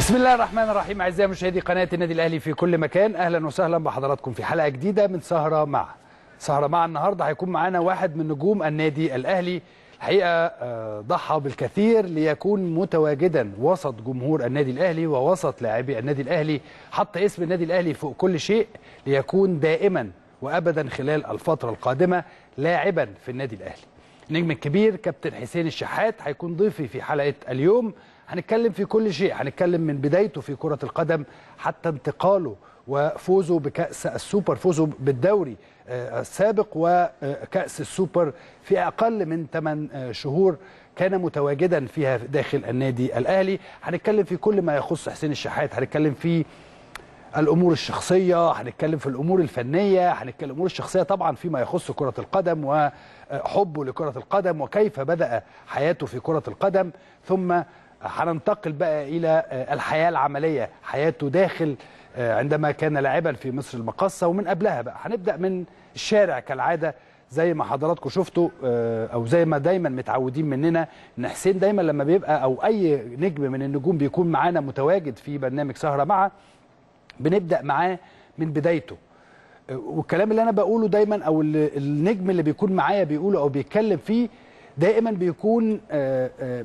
بسم الله الرحمن الرحيم اعزائي مشاهدي قناه النادي الاهلي في كل مكان اهلا وسهلا بحضراتكم في حلقه جديده من سهره مع سهره مع النهارده هيكون معانا واحد من نجوم النادي الاهلي الحقيقه آه، ضحى بالكثير ليكون متواجدا وسط جمهور النادي الاهلي ووسط لاعبي النادي الاهلي حط اسم النادي الاهلي فوق كل شيء ليكون دائما وابدا خلال الفتره القادمه لاعبا في النادي الاهلي النجم الكبير كابتن حسين الشحات هيكون ضيفي في حلقه اليوم هنتكلم في كل شيء هنتكلم من بدايته في كره القدم حتى انتقاله وفوزه بكاس السوبر فوزه بالدوري آه، السابق وكاس السوبر في اقل من 8 شهور كان متواجدا فيها داخل النادي الاهلي هنتكلم في كل ما يخص حسين الشحات هنتكلم في الامور الشخصيه هنتكلم في الامور الفنيه هنتكلم الامور الشخصيه طبعا فيما يخص كره القدم وحبه لكره القدم وكيف بدا حياته في كره القدم ثم هننتقل بقى الى الحياه العمليه حياته داخل عندما كان لاعبا في مصر المقاصه ومن قبلها بقى هنبدا من الشارع كالعاده زي ما حضراتكم شفتوا او زي ما دايما متعودين مننا ان حسين دايما لما بيبقى او اي نجم من النجوم بيكون معانا متواجد في برنامج سهره معه بنبدا معاه من بدايته والكلام اللي انا بقوله دايما او اللي النجم اللي بيكون معايا بيقوله او بيتكلم فيه دائما بيكون آآ آآ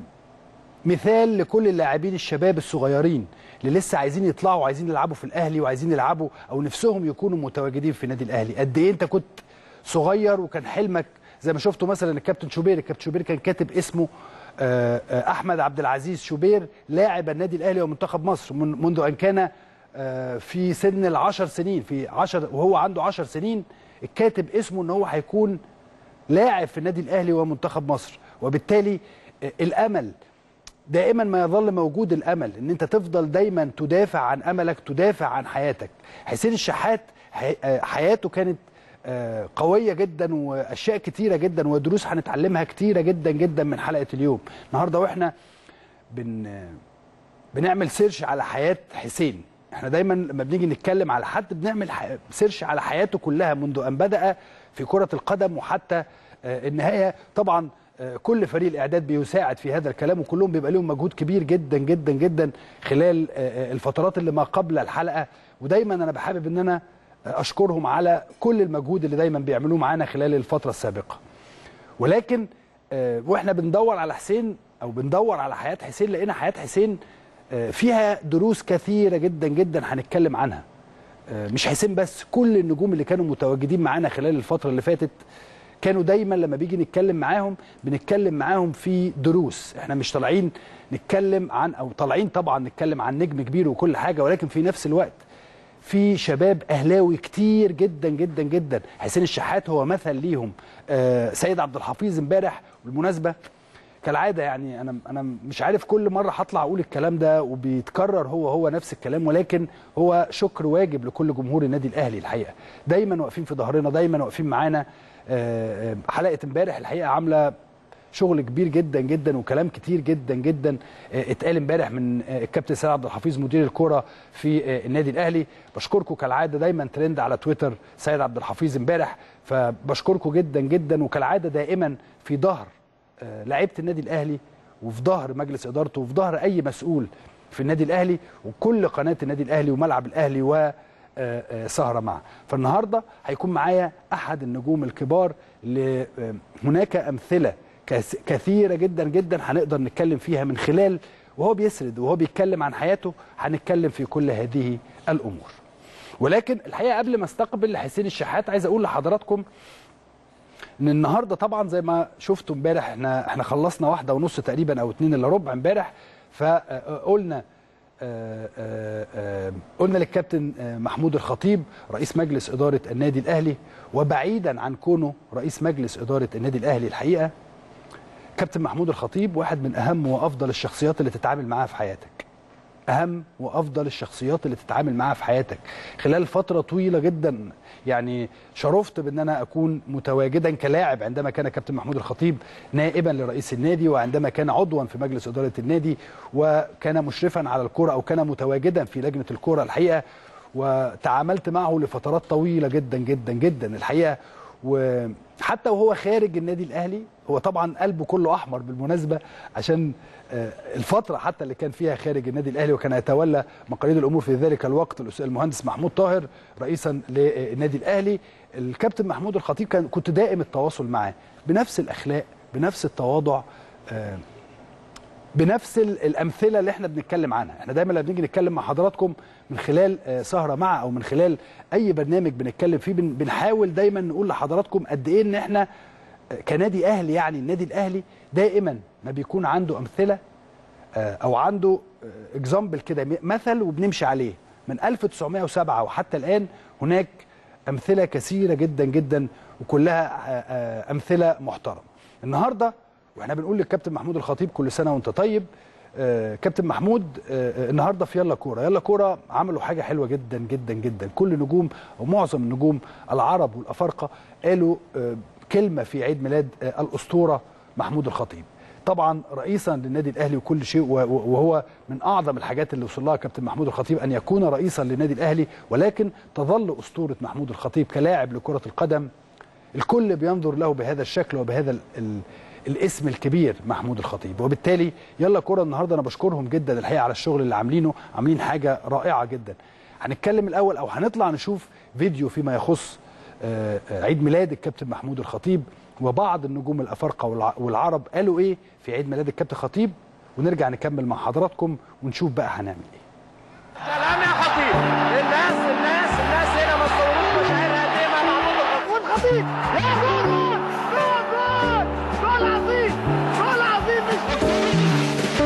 مثال لكل اللاعبين الشباب الصغيرين اللي لسه عايزين يطلعوا وعايزين يلعبوا في الاهلي وعايزين يلعبوا او نفسهم يكونوا متواجدين في النادي الاهلي قد ايه انت كنت صغير وكان حلمك زي ما شفتوا مثلا الكابتن شوبير الكابتن شوبير كان كاتب اسمه آآ آآ احمد عبد العزيز شوبير لاعب النادي الاهلي ومنتخب مصر من منذ ان كان في سن العشر سنين في عشر وهو عنده عشر سنين الكاتب اسمه ان هو هيكون لاعب في النادي الاهلي ومنتخب مصر وبالتالي الامل دائما ما يظل موجود الامل ان انت تفضل دايما تدافع عن املك تدافع عن حياتك حسين الشحات حياته كانت قويه جدا واشياء كتيره جدا ودروس هنتعلمها كتيره جدا جدا من حلقه اليوم النهارده واحنا بن بنعمل سيرش على حياه حسين احنا دايما لما بنيجي نتكلم على حد بنعمل سيرش على حياته كلها منذ ان بدا في كره القدم وحتى النهايه طبعا كل فريق الاعداد بيساعد في هذا الكلام وكلهم بيبقى لهم مجهود كبير جدا جدا جدا خلال الفترات اللي ما قبل الحلقه ودايما انا بحابب ان انا اشكرهم على كل المجهود اللي دايما بيعملوه معانا خلال الفتره السابقه ولكن واحنا بندور على حسين او بندور على حياه حسين لقينا حياه حسين فيها دروس كثيرة جدا جدا هنتكلم عنها مش حسين بس كل النجوم اللي كانوا متواجدين معانا خلال الفترة اللي فاتت كانوا دايما لما بيجي نتكلم معاهم بنتكلم معاهم في دروس احنا مش طالعين نتكلم عن او طالعين طبعا نتكلم عن نجم كبير وكل حاجة ولكن في نفس الوقت في شباب اهلاوي كتير جدا جدا جدا حسين الشحات هو مثل ليهم آه سيد عبد الحفيظ امبارح بالمناسبه كالعاده يعني انا انا مش عارف كل مره هطلع اقول الكلام ده وبيتكرر هو هو نفس الكلام ولكن هو شكر واجب لكل جمهور النادي الاهلي الحقيقه دايما واقفين في ظهرنا دايما واقفين معانا حلقه امبارح الحقيقه عامله شغل كبير جدا جدا وكلام كتير جدا جدا اتقال امبارح من الكابتن سيد عبد الحفيظ مدير الكره في النادي الاهلي بشكركم كالعاده دايما ترند على تويتر سيد عبد الحفيظ امبارح فبشكركم جدا جدا وكالعاده دائما في ظهر لعيبه النادي الاهلي وفي ظهر مجلس ادارته وفي ظهر اي مسؤول في النادي الاهلي وكل قناه النادي الاهلي وملعب الاهلي و سهره معه فالنهارده هيكون معايا احد النجوم الكبار اللي هناك امثله كثيره جدا جدا هنقدر نتكلم فيها من خلال وهو بيسرد وهو بيتكلم عن حياته هنتكلم في كل هذه الامور ولكن الحقيقه قبل ما استقبل حسين الشحات عايز اقول لحضراتكم ان النهارده طبعا زي ما شفتوا امبارح احنا احنا خلصنا واحده ونص تقريبا او اتنين الا ربع امبارح فقلنا قلنا للكابتن محمود الخطيب رئيس مجلس اداره النادي الاهلي وبعيدا عن كونه رئيس مجلس اداره النادي الاهلي الحقيقه كابتن محمود الخطيب واحد من اهم وافضل الشخصيات اللي تتعامل معاها في حياتك اهم وافضل الشخصيات اللي تتعامل معاها في حياتك خلال فتره طويله جدا يعني شرفت بان انا اكون متواجدا كلاعب عندما كان كابتن محمود الخطيب نائبا لرئيس النادي وعندما كان عضوا في مجلس اداره النادي وكان مشرفا على الكره او كان متواجدا في لجنه الكره الحقيقه وتعاملت معه لفترات طويله جدا جدا جدا الحقيقه وحتى وهو خارج النادي الاهلي هو طبعا قلبه كله احمر بالمناسبه عشان آه، الفتره حتى اللي كان فيها خارج النادي الاهلي وكان يتولى مقاليد الامور في ذلك الوقت الأس- المهندس محمود طاهر رئيسا للنادي الاهلي الكابتن محمود الخطيب كان كنت دائم التواصل معاه بنفس الاخلاق بنفس التواضع آه، بنفس ال- الامثله اللي احنا بنتكلم عنها احنا دايما لما بنيجي نتكلم مع حضراتكم من خلال آه، سهره مع او من خلال اي برنامج بنتكلم فيه بن- بنحاول دايما نقول لحضراتكم قد ايه ان احنا آه، كنادي اهلي يعني النادي الاهلي دائما ما بيكون عنده امثله آه، او عنده اكزامبل كده م- مثل وبنمشي عليه من 1907 وحتى الان هناك امثله كثيره جدا جدا وكلها آه، آه، امثله محترمه النهارده واحنا بنقول للكابتن محمود الخطيب كل سنه وانت طيب آه، كابتن محمود آه، آه، النهارده في يلا كوره يلا كوره عملوا حاجه حلوه جدا جدا جدا كل نجوم او معظم النجوم العرب والافارقه قالوا آه، كلمه في عيد ميلاد آه، الاسطوره محمود الخطيب طبعا رئيسا للنادي الاهلي وكل شيء و- و- وهو من اعظم الحاجات اللي وصل لها كابتن محمود الخطيب ان يكون رئيسا للنادي الاهلي ولكن تظل اسطوره محمود الخطيب كلاعب لكره القدم الكل بينظر له بهذا الشكل وبهذا ال ال الاسم الكبير محمود الخطيب وبالتالي يلا كوره النهارده انا بشكرهم جدا الحقيقه على الشغل اللي عاملينه عاملين حاجه رائعه جدا هنتكلم الاول او هنطلع نشوف فيديو فيما يخص آه، آه، عيد ميلاد الكابتن محمود الخطيب وبعض النجوم الافارقه والع- والعرب قالوا ايه في عيد ميلاد الكابتن خطيب ونرجع نكمل مع حضراتكم ونشوف بقى هنعمل ايه سلام يا خطيب الناس الناس الناس هنا ما تصوروش مشاعرها قد ايه مع محمود الخطيب يا جول جول جول جول عظيم جول عظيم مش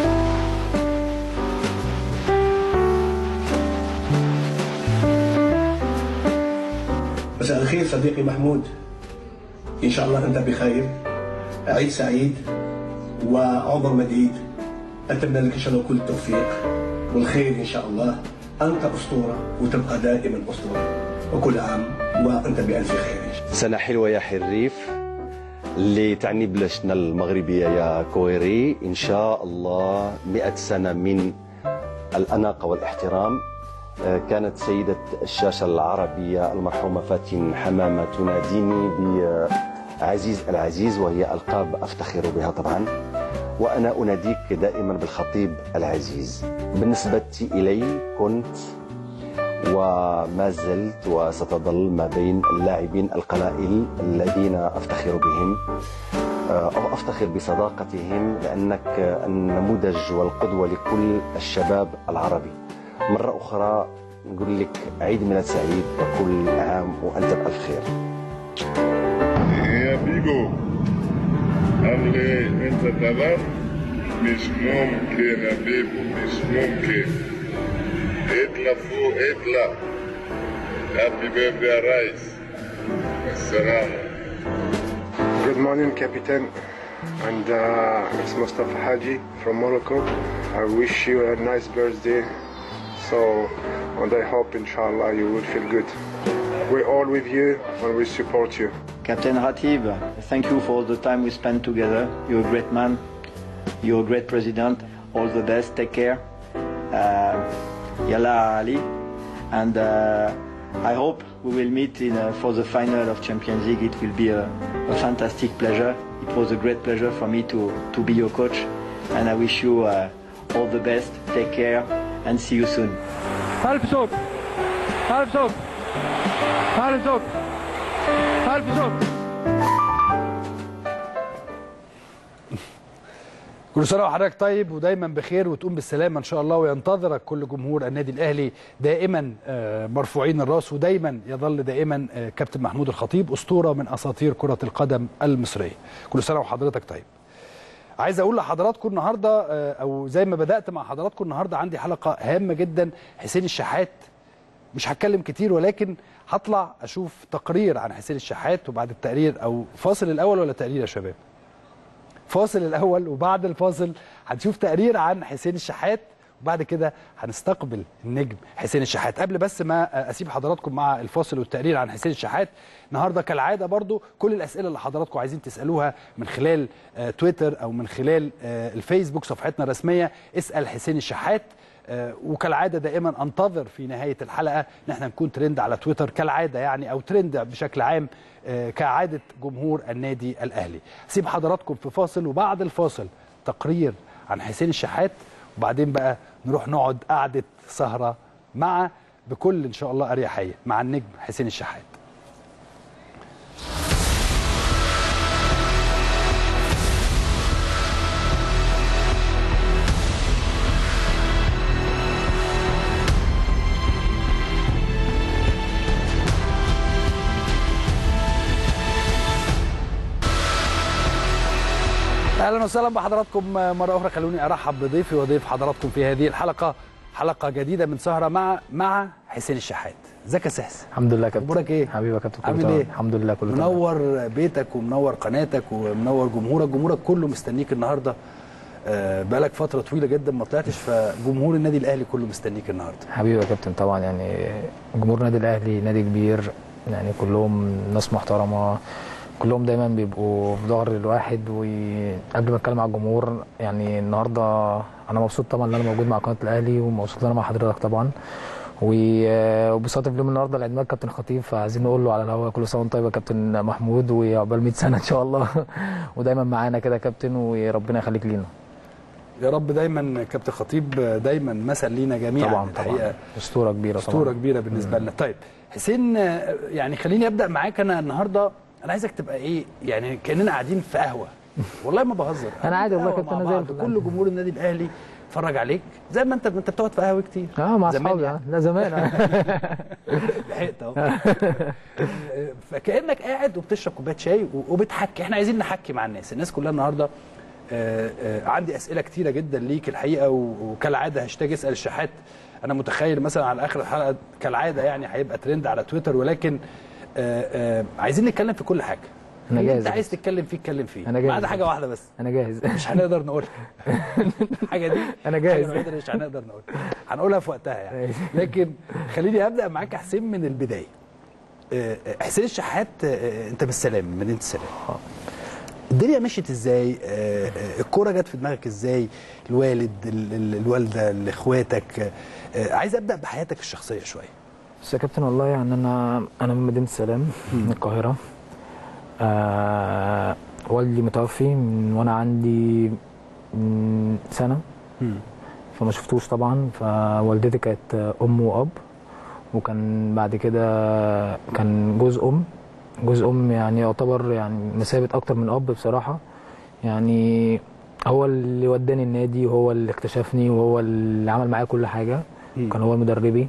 مساء الخير صديقي محمود إن شاء الله أنت بخير عيد سعيد وعمر مديد أتمنى لك إن شاء الله كل التوفيق والخير إن شاء الله أنت أسطورة وتبقى دائما أسطورة وكل عام وأنت بألف خير إن شاء الله. سنة حلوة يا حريف اللي تعني بلشنا المغربية يا كويري إن شاء الله مئة سنة من الأناقة والاحترام آه، كانت سيدة الشاشة العربية المرحومة فاتن حمامة تناديني بعزيز العزيز وهي ألقاب أفتخر بها طبعا وأنا أناديك دائما بالخطيب العزيز بالنسبة إلي كنت وما زلت وستظل ما بين اللاعبين القلائل الذين افتخر بهم آه، او افتخر بصداقتهم لانك النموذج والقدوه لكل الشباب العربي. مره اخرى نقول لك عيد ميلاد سعيد وكل عام وانت بالف خير. يا بيجو عامل ايه انت تمام مش ممكن يا بيبو مش ممكن اطلع فوق اطلع هابي بيرثدي يا ريس السلامة Good morning, Captain. And uh, it's Mustafa Haji from Morocco. I wish you a nice birthday. So, and I hope, inshallah, you will feel good. We're all with you and we support you. Captain Ratib, thank you for the time we spent together. You're a great man. You're a great president. All the best. Take care. Uh, Yalla Ali. And uh, I hope we will meet in, uh, for the final of Champions League. It will be a, a fantastic pleasure. It was a great pleasure for me to, to be your coach. And I wish you uh, all the best. Take care and see you soon. ألف صوت ألف صوت ألف صوت ألف صوت كل سنه وحضرتك طيب ودايما بخير وتقوم بالسلامه ان شاء الله وينتظرك كل جمهور النادي الاهلي دائما آه، مرفوعين الراس ودايما يظل دائما آه، كابتن محمود الخطيب اسطوره من اساطير كره القدم المصريه كل سنه وحضرتك طيب عايز اقول لحضراتكم النهارده آه، او زي ما بدات مع حضراتكم النهارده عندي حلقه هامه جدا حسين الشحات مش هتكلم كتير ولكن هطلع اشوف تقرير عن حسين الشحات وبعد التقرير او فاصل الاول ولا تقرير يا شباب فاصل الاول وبعد الفاصل هنشوف تقرير عن حسين الشحات وبعد كده هنستقبل النجم حسين الشحات قبل بس ما اسيب حضراتكم مع الفاصل والتقرير عن حسين الشحات النهارده كالعاده برضو كل الاسئله اللي حضراتكم عايزين تسالوها من خلال آه، تويتر او من خلال آه، الفيسبوك صفحتنا الرسميه اسال حسين الشحات آه، وكالعاده دائما انتظر في نهايه الحلقه ان احنا نكون ترند على تويتر كالعاده يعني او ترند بشكل عام آه، كعاده جمهور النادي الاهلي. سيب حضراتكم في فاصل وبعد الفاصل تقرير عن حسين الشحات وبعدين بقى نروح نقعد قعده سهره مع بكل ان شاء الله اريحيه مع النجم حسين الشحات. اهلا وسهلا بحضراتكم مره اخرى خلوني ارحب بضيفي وضيف حضراتكم في هذه الحلقه حلقه جديده من سهره مع مع حسين الشحات ازيك يا سحس الحمد لله يا كابتن اخبارك ايه حبيبي يا كابتن كله عامل تمام. ايه الحمد لله كله تمام منور بيتك ومنور قناتك ومنور جمهورك جمهورك كله مستنيك النهارده آه، بقالك فتره طويله جدا ما طلعتش فجمهور النادي الاهلي كله مستنيك النهارده حبيبي يا كابتن طبعا يعني جمهور النادي الاهلي نادي كبير يعني كلهم ناس محترمه كلهم دايما بيبقوا في ظهر الواحد وقبل ما اتكلم على الجمهور يعني النهارده انا مبسوط طبعا ان انا موجود مع قناه الاهلي ومبسوط ان انا مع حضرتك طبعا و- وبصادف اليوم النهارده العيد ميلاد كابتن خطيب فعايزين نقول له على الهواء كل سنه وانت طيب يا كابتن محمود وعقبال 100 سنه ان شاء الله ودايما معانا كده يا كابتن وربنا يخليك لينا يا رب دايما كابتن خطيب دايما مثل لينا جميعا طبعا الحقيقه طبعا اسطوره كبيره طبعا اسطوره كبيره بالنسبه لنا طيب حسين آه، يعني خليني ابدا معاك انا النهارده انا عايزك تبقى ايه يعني كاننا قاعدين في قهوه والله ما بهزر أنا عادي والله قهوة كابتن، مع أنا زي بعض. الفل. كل جمهور النادي الاهلي اتفرج عليك زي ما انت انت بتقعد في قهوه كتير اه مع زمان اصحابي يعني. آه. لا زمان آه. لحقت اهو فكانك قاعد وبتشرب كوبايه شاي وبتحكي احنا عايزين نحكي مع الناس الناس كلها النهارده آه، آه، عندي اسئله كتيره جدا ليك الحقيقه و- وكالعاده هاشتاج اسال الشحات انا متخيل مثلا على اخر الحلقه كالعاده يعني هيبقى ترند على تويتر ولكن آه، آه، عايزين نتكلم في كل حاجه أنا اللي جاهز انت عايز تتكلم فيه اتكلم فيه أنا جاهز. ما عدا حاجه واحده بس انا جاهز مش هنقدر نقولها الحاجه دي أنا جاهز. الحاجة الوحيدة اللي مش هنقدر نقولها هنقولها في وقتها يعني ماشي. لكن خليني ابدا معاك يا حسين من البدايه آه، آه، حسين الشحات آه، انت بالسلام من مدينه السلام الدنيا مشيت ازاي آه، آه، الكوره جت في دماغك ازاي الوالد ال- ال- الوالده اخواتك آه، عايز ابدا بحياتك الشخصيه شويه بس يا كابتن والله يعني انا انا من مدينه السلام من القاهره آه والدي متوفي من وانا عندي من سنه فما شفتوش طبعا فوالدتي كانت ام واب وكان بعد كده كان جوز ام جوز ام يعني يعتبر يعني مثابه اكتر من اب بصراحه يعني هو اللي وداني النادي وهو اللي اكتشفني وهو اللي عمل معايا كل حاجه كان هو مدربي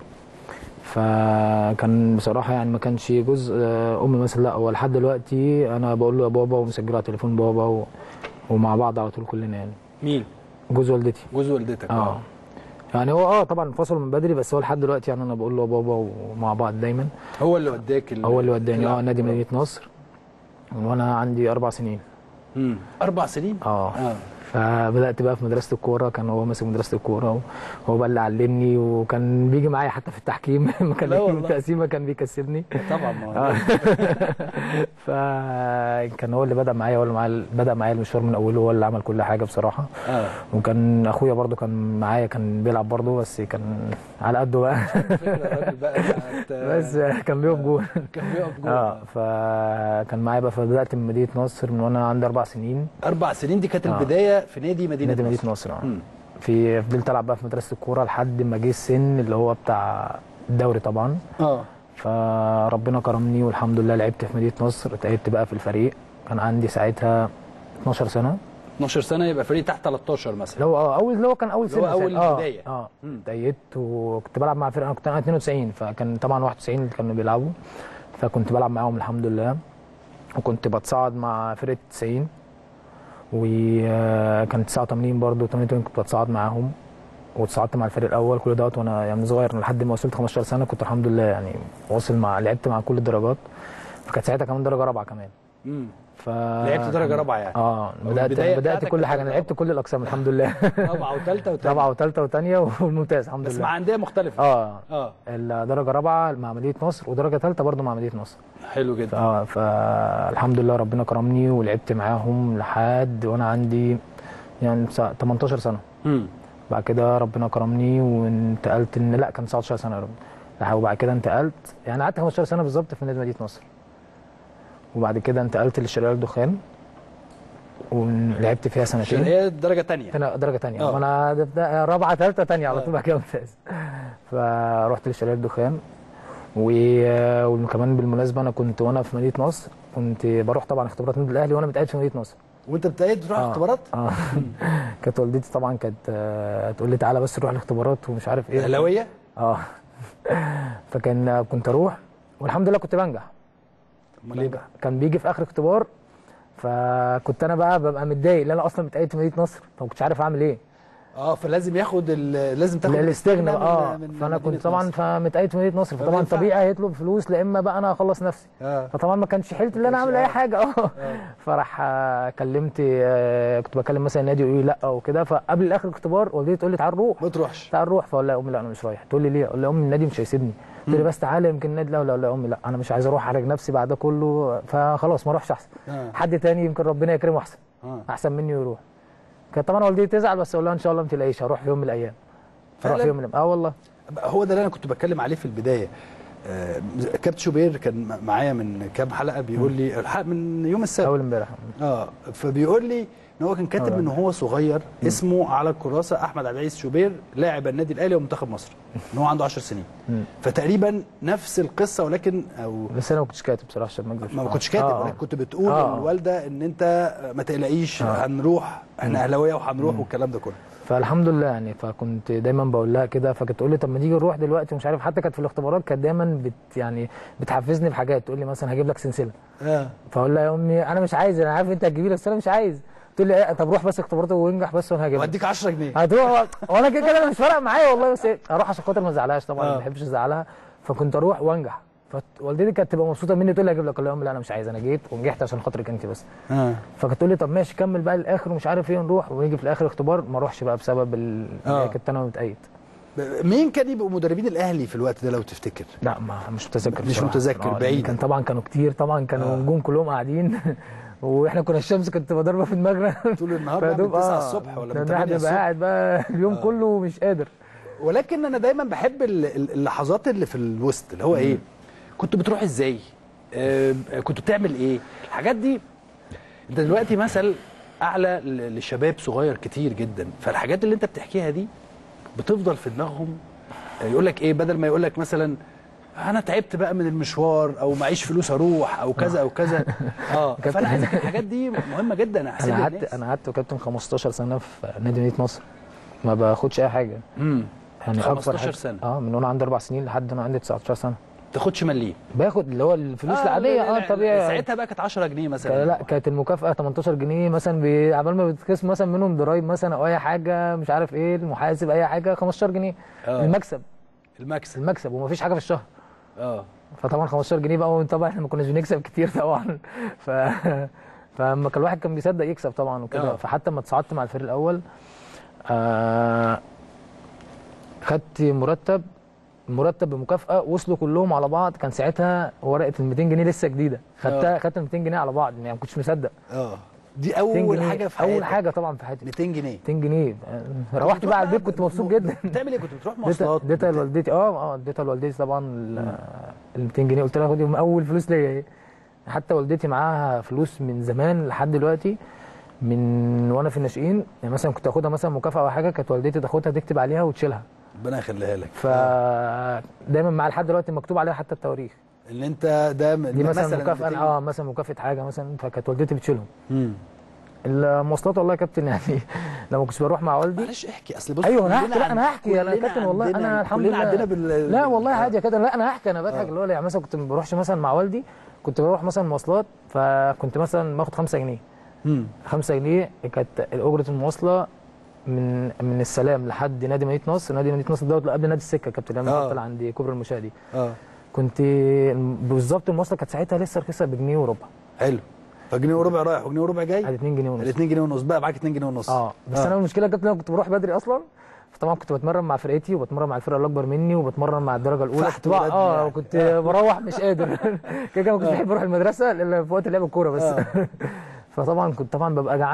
فكان بصراحه يعني ما كانش جزء آه، امي مثلا لا هو لحد دلوقتي انا بقول له يا بابا ومسجله على تليفون بابا و... ومع بعض على طول كلنا يعني مين جوز والدتي جوز والدتك اه يعني هو اه طبعا انفصلوا من بدري بس هو لحد دلوقتي يعني انا بقول له يا بابا ومع بعض دايما هو اللي وداك ال- هو اللي وداني اه تلعب نادي كورة. مدينه نصر وانا عندي اربع سنين مم. اربع سنين اه اه فبدات بقى في مدرسه الكوره كان هو ماسك مدرسه الكوره وهو بقى اللي علمني وكان بيجي معايا حتى في التحكيم ما كان لا يجي والله. التقسيمه كان بيكسبني طبعا ما هو آه. فكان هو اللي بدا معايا هو اللي معايا بدا معايا المشوار من اوله هو اللي عمل كل حاجه بصراحه اه وكان اخويا برضو كان معايا كان بيلعب برضو بس كان على قده بقى فكرة الراجل بقى بتاعت- بس كان بيقف جول كان بيقف جول اه فكان معايا بقى فبدات من مدينه نصر من وانا عندي اربع سنين اربع سنين دي كانت آه. البدايه في نادي مدينه نادي مدينه نصر نصر اه مم. في فضلت العب بقى في مدرسه الكوره لحد ما جه السن اللي هو بتاع الدوري طبعا اه فربنا كرمني والحمد لله لعبت في مدينه نصر اتأيدت بقى في الفريق كان عندي ساعتها 12 سنه 12 سنه يبقى فريق تحت 13 مثلا اللي هو اه اول اللي هو كان اول اللي هو سنه أول ساعتها. اه البداية. اه مم. اتأيدت وكنت بلعب مع فرقه انا كنت انا 92 فكان طبعا 91 اللي كانوا بيلعبوا فكنت بلعب معاهم الحمد لله وكنت بتصعد مع فرقه 90 وكان 89 برضه 88 كنت بتصعد معاهم واتصعدت مع الفريق الاول كل دوت وانا يعني صغير لحد ما وصلت 15 سنه كنت الحمد لله يعني واصل مع لعبت مع كل الدرجات فكانت ساعتها كمان درجه رابعه كمان امم ف لعبت درجه رابعه يعني اه هو بدات البداية بدات بتاعتك كل كانت حاجه انا درجة لعبت كل الاقسام الحمد لله رابعه وثالثه وثانيه رابعه وثالثه وثانيه والممتاز الحمد بس لله مع انديه مختلفه اه اه الدرجه رابعه مع مدينه نصر ودرجه ثالثه برضه مع مدينه نصر حلو جدا اه فالحمد لله ربنا كرمني ولعبت معاهم لحد وانا عندي يعني سا- 18 سنه امم بعد كده ربنا كرمني وانتقلت ان لا كان 19 سنه يا رب وبعد كده انتقلت يعني قعدت 15 سنه بالظبط في نادي مدينه نصر وبعد كده انتقلت للشرقيه الدخان ولعبت فيها سنتين الشرقيه درجه ثانيه تانية درجه تانية آه. وانا ده- ده رابعه ثالثه تانية على آه. طول بعد كده ممتاز فرحت للشرقيه الدخان و- وكمان بالمناسبه انا كنت وانا في مدينه نصر كنت بروح طبعا اختبارات النادي الاهلي وانا متقاعد في مدينه نصر وانت ابتديت تروح آه. اختبارات اه كانت والدتي طبعا كانت آه، تقول لي تعالى بس نروح الاختبارات ومش عارف ايه اهلاويه اه فكان كنت اروح والحمد لله كنت بنجح امال ايه بقى كان بيجي في اخر اختبار فكنت انا بقى ببقى متضايق لان انا اصلا متقيد في مدينه نصر فما كنتش عارف اعمل ايه اه فلازم ياخد ال- لازم تاخد الاستغناء من- اه من فانا مدينة كنت طبعا نصر. فمتقيد في مدينه نصر فما فطبعا ينفعش. طبيعي هيطلب فلوس لا اما بقى انا اخلص نفسي اه فطبعا ما كانش حيلتي ان انا اعمل اي حاجه اه فراح آه، كلمت آه، كنت بكلم مثلا النادي يقول لي لا وكده فقبل اخر الاختبار والدتي تقول لي تعال نروح ما تروحش تعال نروح فاقول لها يا امي لا انا مش رايح تقول لي ليه اقول لها يا امي النادي مش هيسيبني تقول لي بس تعالى يمكن النادي لا لا لا يا امي لا انا مش عايز اروح احرج نفسي بعد ده كله فخلاص ما اروحش احسن آه. حد تاني يمكن ربنا يكرمه احسن آه. احسن مني ويروح كانت طبعا والدتي تزعل بس اقول لها ان شاء الله ما تلاقيش هروح في يوم من الايام هروح فعلاً؟ في يوم من الايام اه والله هو ده اللي انا كنت بتكلم عليه في البدايه آه، كابتن شوبير كان معايا من كام حلقه بيقول لي الحلقة من يوم السبت اول امبارح اه فبيقول لي ان هو كان كاتب أول ان هو صغير اسمه على الكراسه احمد عبد العزيز شوبير لاعب النادي الاهلي ومنتخب مصر ان هو عنده 10 سنين مم. فتقريبا نفس القصه ولكن او بس انا ما كنتش كاتب بصراحه عشان ما اكذبش ما كنتش كاتب آه، آه. ولكن كنت بتقول آه. للوالده ان انت ما تقلقيش هنروح احنا اهلاويه وهنروح والكلام ده كله فالحمد لله يعني فكنت دايما بقول لها كده فكانت تقول لي طب ما تيجي نروح دلوقتي ومش عارف حتى كانت في الاختبارات كانت دايما بت يعني بتحفزني بحاجات تقول لي مثلا هجيب لك سلسله اه فاقول لها يا امي انا مش عايز انا عارف انت هتجيبي لي بس انا مش عايز تقول لي إيه، طب روح بس اختبارات وانجح بس وانا هجيب لك واديك 10 جنيه هتروح وانا كده كده أنا مش فارقه معايا والله بس إيه، اروح عشان خاطر ما ازعلهاش طبعا آه. ما بحبش ازعلها فكنت اروح وانجح فوالدتي كانت تبقى مبسوطه مني تقول لي هجيب لك اقول لها يا امي لا انا مش عايز انا جيت ونجحت عشان خاطرك انت بس اه فكانت تقول لي طب ماشي كمل بقى للاخر ومش عارف ايه نروح ونيجي في الاخر اختبار ما اروحش بقى بسبب ال... آه. كنت انا متأيد مين كان يبقوا مدربين الاهلي في الوقت ده لو تفتكر لا ما مش متذكر مش بصراحة. متذكر، آه، لأن بعيد. كان طبعا كانوا كتير طبعا كانوا آه. نجوم كلهم قاعدين واحنا كنا الشمس كنت بضربها في دماغنا طول النهار بقى من فيدوب، 9 آه، الصبح ولا من ده 8 الواحد يبقى الصبح قاعد بقى اليوم كله مش قادر ولكن انا دايما بحب ال- ال- اللحظات اللي في الوسط اللي هو ايه كنت بتروح ازاي آه كنت بتعمل ايه الحاجات دي انت دلوقتي مثل اعلى ل- لشباب صغير كتير جدا فالحاجات اللي انت بتحكيها دي بتفضل في دماغهم يقول لك ايه بدل ما يقول لك مثلا انا تعبت بقى من المشوار او معيش فلوس اروح او كذا او كذا اه كابتن. فانا عايزك الحاجات دي مهمه جدا احسن انا قعدت للناس انا قعدت كابتن 15 سنه في نادي مدينه نصر ما باخدش اي حاجه امم يعني أكبر 15 حاجة- سنة. اه من وانا عندي اربع سنين لحد انا عندي 19 سنه تاخدش مليم باخد اللي هو الفلوس آه، العاديه لا- لا- اه لا، طبيعي ساعتها بقى كانت 10 جنيه مثلا كان- لا كانت المكافاه 18 جنيه مثلا بي- عبال ما بتقسم مثلا منهم ضرايب مثلا او اي حاجه مش عارف ايه المحاسب اي حاجه 15 جنيه آه. المكسب المكسب المكسب ومفيش حاجه في الشهر اه فطبعا 15 جنيه بقى وطبعا احنا ما كناش بنكسب كتير طبعا ف فلما كان الواحد كان بيصدق يكسب طبعا وكده آه. فحتى لما اتصعدت مع الفريق الاول آه خدت مرتب مرتب بمكافاه وصلوا كلهم على بعض كان ساعتها ورقه ال 200 جنيه لسه جديده خدتها خدت ال 200 جنيه على بعض يعني ما كنتش مصدق اه دي 200 اول جنيه. حاجه في حياتك اول حاجه طبا في حياتي 200 جنيه 200 جنيه روحت بقى على البيت كنت مبسوط جدا بتعمل ايه كنت بتروح اديتها مواصلات اديتها لوالدتي اه اه اديتها لوالدتي طبعا ال ال 200 جنيه قلت لها خدي من اول فلوس ليا ايه حتى والدتي معاها فلوس من زمان لحد دلوقتي من وانا في الناشئين يعني مثلا كنت اخدها مثلا مكافاه او حاجه كانت والدتي تاخدها تكتب عليها وتشيلها ربنا يخليها لك ف دايما معايا لحد دلوقتي مكتوب عليها حتى التواريخ اللي انت ده م- دي مثلا, مكافاه 200 اه مثلا مكافاه حاجه مثلا فكانت والدتي بتشيلهم مم. المواصلات والله يا كابتن يعني لما كنت بروح مع والدي معلش احكي اصل بص ايوه انا كلنا هحكي لا عن- انا هحكي انا كلنا كابتن والله عندنا- انا الحمد كلنا لله عندنا بال لا والله آه. عادي يا كابتن لا انا هحكي انا بضحك اللي هو يعني مثلا كنت ما بروحش مثلا مع والدي كنت بروح مثلا مواصلات فكنت مثلا باخد 5 جنيه مم. 5 جنيه كانت اجره المواصله من من السلام لحد نادي مدينه نصر نادي مدينه نصر دوت قبل نادي السكه كابتن لما آه. بطل عند كوبري المشاهدي اه كنت بالظبط المواصله كانت ساعتها لسه رخيصه بجنيه وربع حلو فجنيه وربع رايح وجنيه وربع جاي على 2 جنيه ونص ال 2 جنيه ونص بقى معاك 2 جنيه ونص اه بس انا المشكله كابتن انا كنت بروح بدري اصلا فطبعا كنت بتمرن مع فرقتي وبتمرن مع الفرقه الاكبر مني وبتمرن مع الدرجه الاولى فحت كنت بقى بدري اه يعني. كنت بروح مش قادر كده كده ما كنتش بحب اروح المدرسه الا في وقت لعب الكوره بس آه. فطبعا كنت طبعا ببقى جعان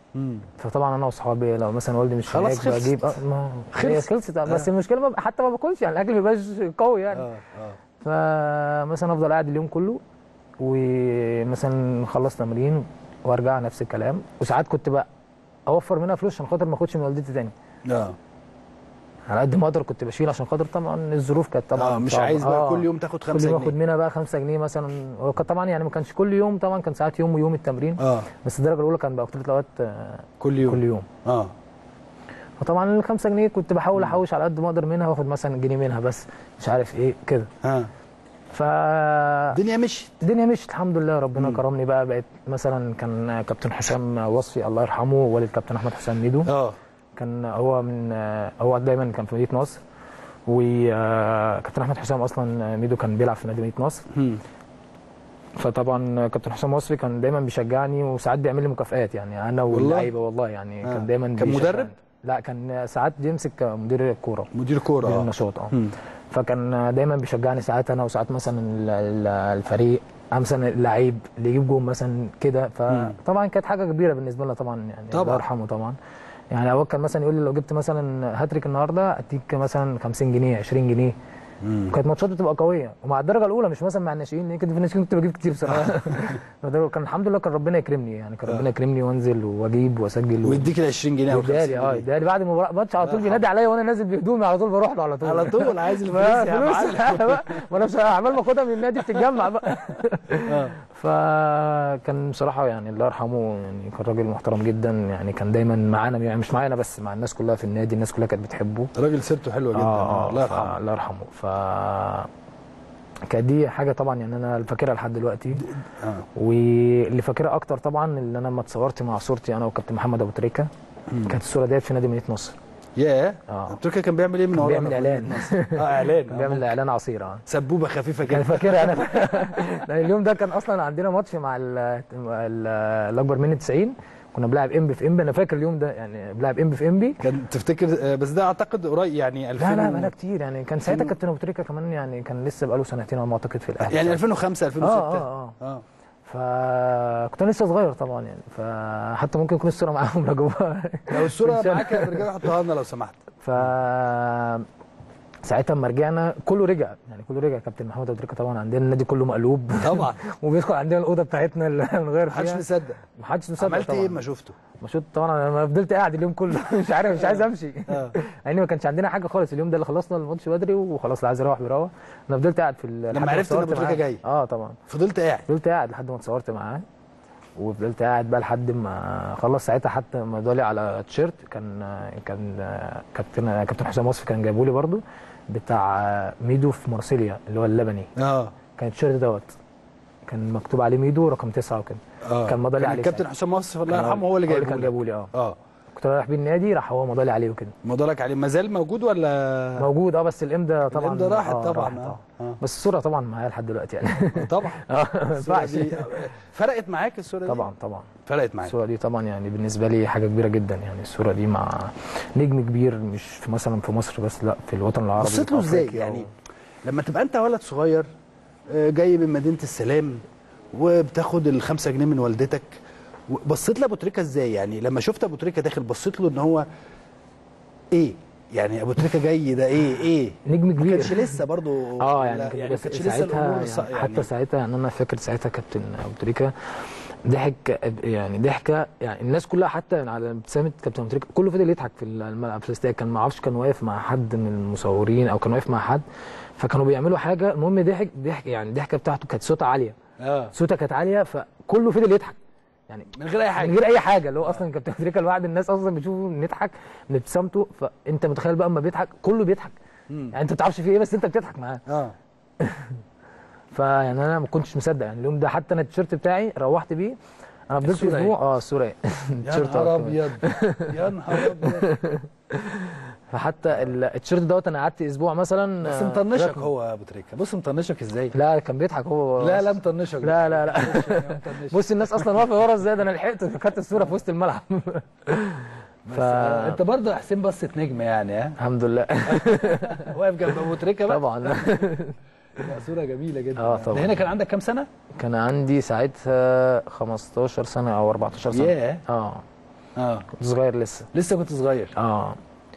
فطبعا انا واصحابي لو مثلا والدي مش خلاص هناك خلصت. بجيب اه ما هي خلصت. خلصت بس المشكله ما حتى ما باكلش يعني الاكل ما بيبقاش قوي يعني اه اه فمثلا افضل قاعد اليوم كله ومثلا نخلص تمرين وارجع نفس الكلام وساعات كنت بقى اوفر منها فلوس عشان خاطر ما اخدش من والدتي تاني اه على قد ما اقدر كنت بشيل عشان خاطر طبعا الظروف كانت طبعا اه مش صعبة. عايز بقى آه. كل يوم تاخد كل 5 يوم اخد جنيه منها بقى 5 جنيه مثلا هو كان طبعا يعني ما كانش كل يوم طبعا كان ساعات يوم ويوم التمرين اه بس الدرجه الاولى كان بقى اكتر الاوقات آه، كل يوم كل يوم اه فطبعا ال 5 جنيه كنت بحاول احوش على قد ما اقدر منها واخد مثلا جنيه منها بس مش عارف ايه كده اه ف الدنيا مشيت الدنيا مشيت الحمد لله ربنا كرمني بقى بقيت مثلا كان كابتن حسام وصفي الله يرحمه والد كابتن احمد حسام ميدو اه كان هو من هو دايما كان في مدينه نصر وكابتن احمد حسام اصلا ميدو كان بيلعب في نادي مدينه نصر مم. فطبعا كابتن حسام وصفي كان دايما بيشجعني وساعات بيعمل لي مكافآت يعني انا والله؟ واللعيبه والله يعني آه. كان دايما كان بيشجعني. مدرب؟ لا كان ساعات بيمسك مدير الكوره مدير كوره مدير اه النشاط اه مم. فكان دايما بيشجعني ساعات انا وساعات مثلا ال- ال- الفريق أو مثلا اللعيب اللي يجيب جول مثلا كده فطبعا كانت حاجه كبيره بالنسبه لنا طبعا يعني طبعاً. الله يرحمه طبعا يعني هو كان مثلا يقول لي لو جبت مثلا هاتريك النهارده اديك مثلا 50 جنيه 20 جنيه وكانت ماتشات بتبقى قويه ومع الدرجه الاولى مش مثلا مع الناشئين لان كنت في الناشئين كنت بجيب كتير بصراحه فده كان الحمد لله كان ربنا يكرمني يعني كان ربنا يكرمني وانزل واجيب واسجل ويديك ال 20 جنيه او 50 يدالي اه جنيه يدالي بعد ما بروح- ماتش على طول بينادي عليا وانا نازل بهدومي على طول بروح له على طول على طول عايز الفلوس ما يا فلوس معلم وانا مش عمال ما اخدها من النادي بتتجمع بقى فكان بصراحه يعني الله يرحمه يعني كان راجل محترم جدا يعني كان دايما معانا يعني مش معانا بس مع الناس كلها في النادي الناس كلها كانت بتحبه راجل سيرته حلوه جدا اه الله يرحمه الله يرحمه ف كانت دي حاجه طبعا يعني انا فاكرها لحد دلوقتي اه واللي فاكرها اكتر طبعا اللي انا لما اتصورت مع صورتي انا وكابتن محمد ابو تريكه كانت الصوره ديت في نادي مدينه نصر ياه اه تركيا كان بيعمل ايه من كان ورانا بيعمل اعلان اه اعلان كان بيعمل اعلان عصير اه سبوبه خفيفه كان كده فاكرها انا لأن اليوم ده كان اصلا عندنا ماتش مع ال- ال- الاكبر مني 90 كنا بنلعب انبي في انبي انا فاكر اليوم ده يعني بنلعب انبي في انبي كان تفتكر آه، بس ده اعتقد قريب يعني 2000 لا لا بقالها كتير يعني كان ساعتها كابتن ابو تريكه كمان يعني كان لسه بقاله سنتين على ما اعتقد في الاهلي يعني 2005 2006 اه اه اه اه فكنت أنا لسه صغير طبعا يعني فحتى ممكن يكون الصوره معاهم لو جابوها لو الصوره إن شاء الله. معاك يا رجاله حطها لنا لو سمحت ف ساعتها لما رجعنا كله رجع يعني كله رجع كابتن محمد ابو تريكه طبعا عندنا النادي كله مقلوب طبعا وبيدخل عندنا الاوضه بتاعتنا اللي هنغير محدش فيها مصدق محدش مصدق عملت طبعا ايه ما شفته ما شفت طبعا انا فضلت قاعد اليوم كله مش عارف مش عايز امشي اه يعني ما كانش عندنا حاجه خالص اليوم ده اللي خلصنا الماتش بدري وخلاص اللي عايز يروح بيروح انا فضلت قاعد في ال- لحد ما عرفت إن اتصورت أبو تريكة معاه. جاي. اه طبعا فضلت قاعد فضلت قاعد لحد ما اتصورت معاه وفضلت قاعد بقى لحد ما خلص ساعتها حتى مضالي على تيشيرت كان كان كابتن كابتن حسام وصفي كان جابه لي برده بتاع ميدو في مارسيليا اللي هو اللبني اه كان التيشيرت دوت كان مكتوب عليه ميدو رقم تسعة وكده اه كان مضالي عليه الكابتن ساعتها. حسام مصر الله كان يرحمه هو اللي هو اللي جايبه كان لك. جابه لي اه اه كنت رايح بيه النادي راح هو مضالي عليه وكده موضوعك عليه ما زال موجود ولا موجود اه بس الامضه طبعا الإمضة راحت آه، طبعا راحت، اه آه. بس الصوره طبعا معايا لحد دلوقتي يعني طبعا اه ما الصورة ينفعش دي فرقت معاك الصوره دي طبعا طبعا فرقت معاك الصوره دي طبعا يعني بالنسبه لي حاجه كبيره جدا يعني الصوره دي مع نجم كبير مش في مثلا في مصر بس لا في الوطن العربي بصيت له في ازاي أفريقيا يعني لما تبقى انت ولد صغير آه، جاي من مدينه السلام وبتاخد الخمسة جنيه من والدتك و- بصيت لابو تريكه ازاي يعني لما شفت ابو تريكه داخل بصيت له ان هو ايه يعني ابو تريكه جاي ده ايه ايه نجم ما كبير كانش لسه برضو اه يعني, لا، كان يعني ما بس كانش لسه ساعتها الامور يعني ص- حتى ساعتها يعني انا فاكر ساعتها كابتن ابو تريكه ضحك يعني ضحكه يعني الناس كلها حتى على ابتسامه كابتن ابو تريكه كله فضل يضحك في الملعب في الاستاد كان ما اعرفش كان واقف مع حد من المصورين او كان واقف مع حد فكانوا بيعملوا حاجه المهم ضحك ضحك يعني الضحكه بتاعته كانت صوتها عاليه اه صوتها كانت عاليه فكله فضل يضحك يعني من غير اي حاجه من غير اي حاجه اللي هو اصلا كابتن افريقيا الواحد الناس اصلا بتشوفه نضحك من ابتسامته فانت متخيل بقى اما بيضحك كله بيضحك يعني انت ما بتعرفش فيه ايه بس انت بتضحك معاه اه فيعني انا ما كنتش مصدق يعني اليوم ده حتى انا التيشيرت بتاعي روحت بيه انا فضلت الصورة اسبوع اه الصوره ايه يا التيشيرت نهار آه، ابيض يا نهار ابيض فحتى ال- التيشيرت دوت انا قعدت اسبوع مثلا بس آه، مطنشك راكنه. هو يا ابو تريكه بص مطنشك ازاي لا كان بيضحك هو لا لا مطنشك لا لا لا مطنشك. بص الناس اصلا واقفه ورا ازاي ده انا لحقت خدت الصوره في وسط الملعب ف... انت برضه يا حسين بصت نجم يعني ها الحمد لله واقف جنب ابو تريكه بقى طبعا لا، صوره جميله جدا اه طبعا. ده هنا كان عندك كام سنه كان عندي ساعتها 15 سنه او 14 سنه ياه. اه اه كنت صغير لسه لسه كنت صغير اه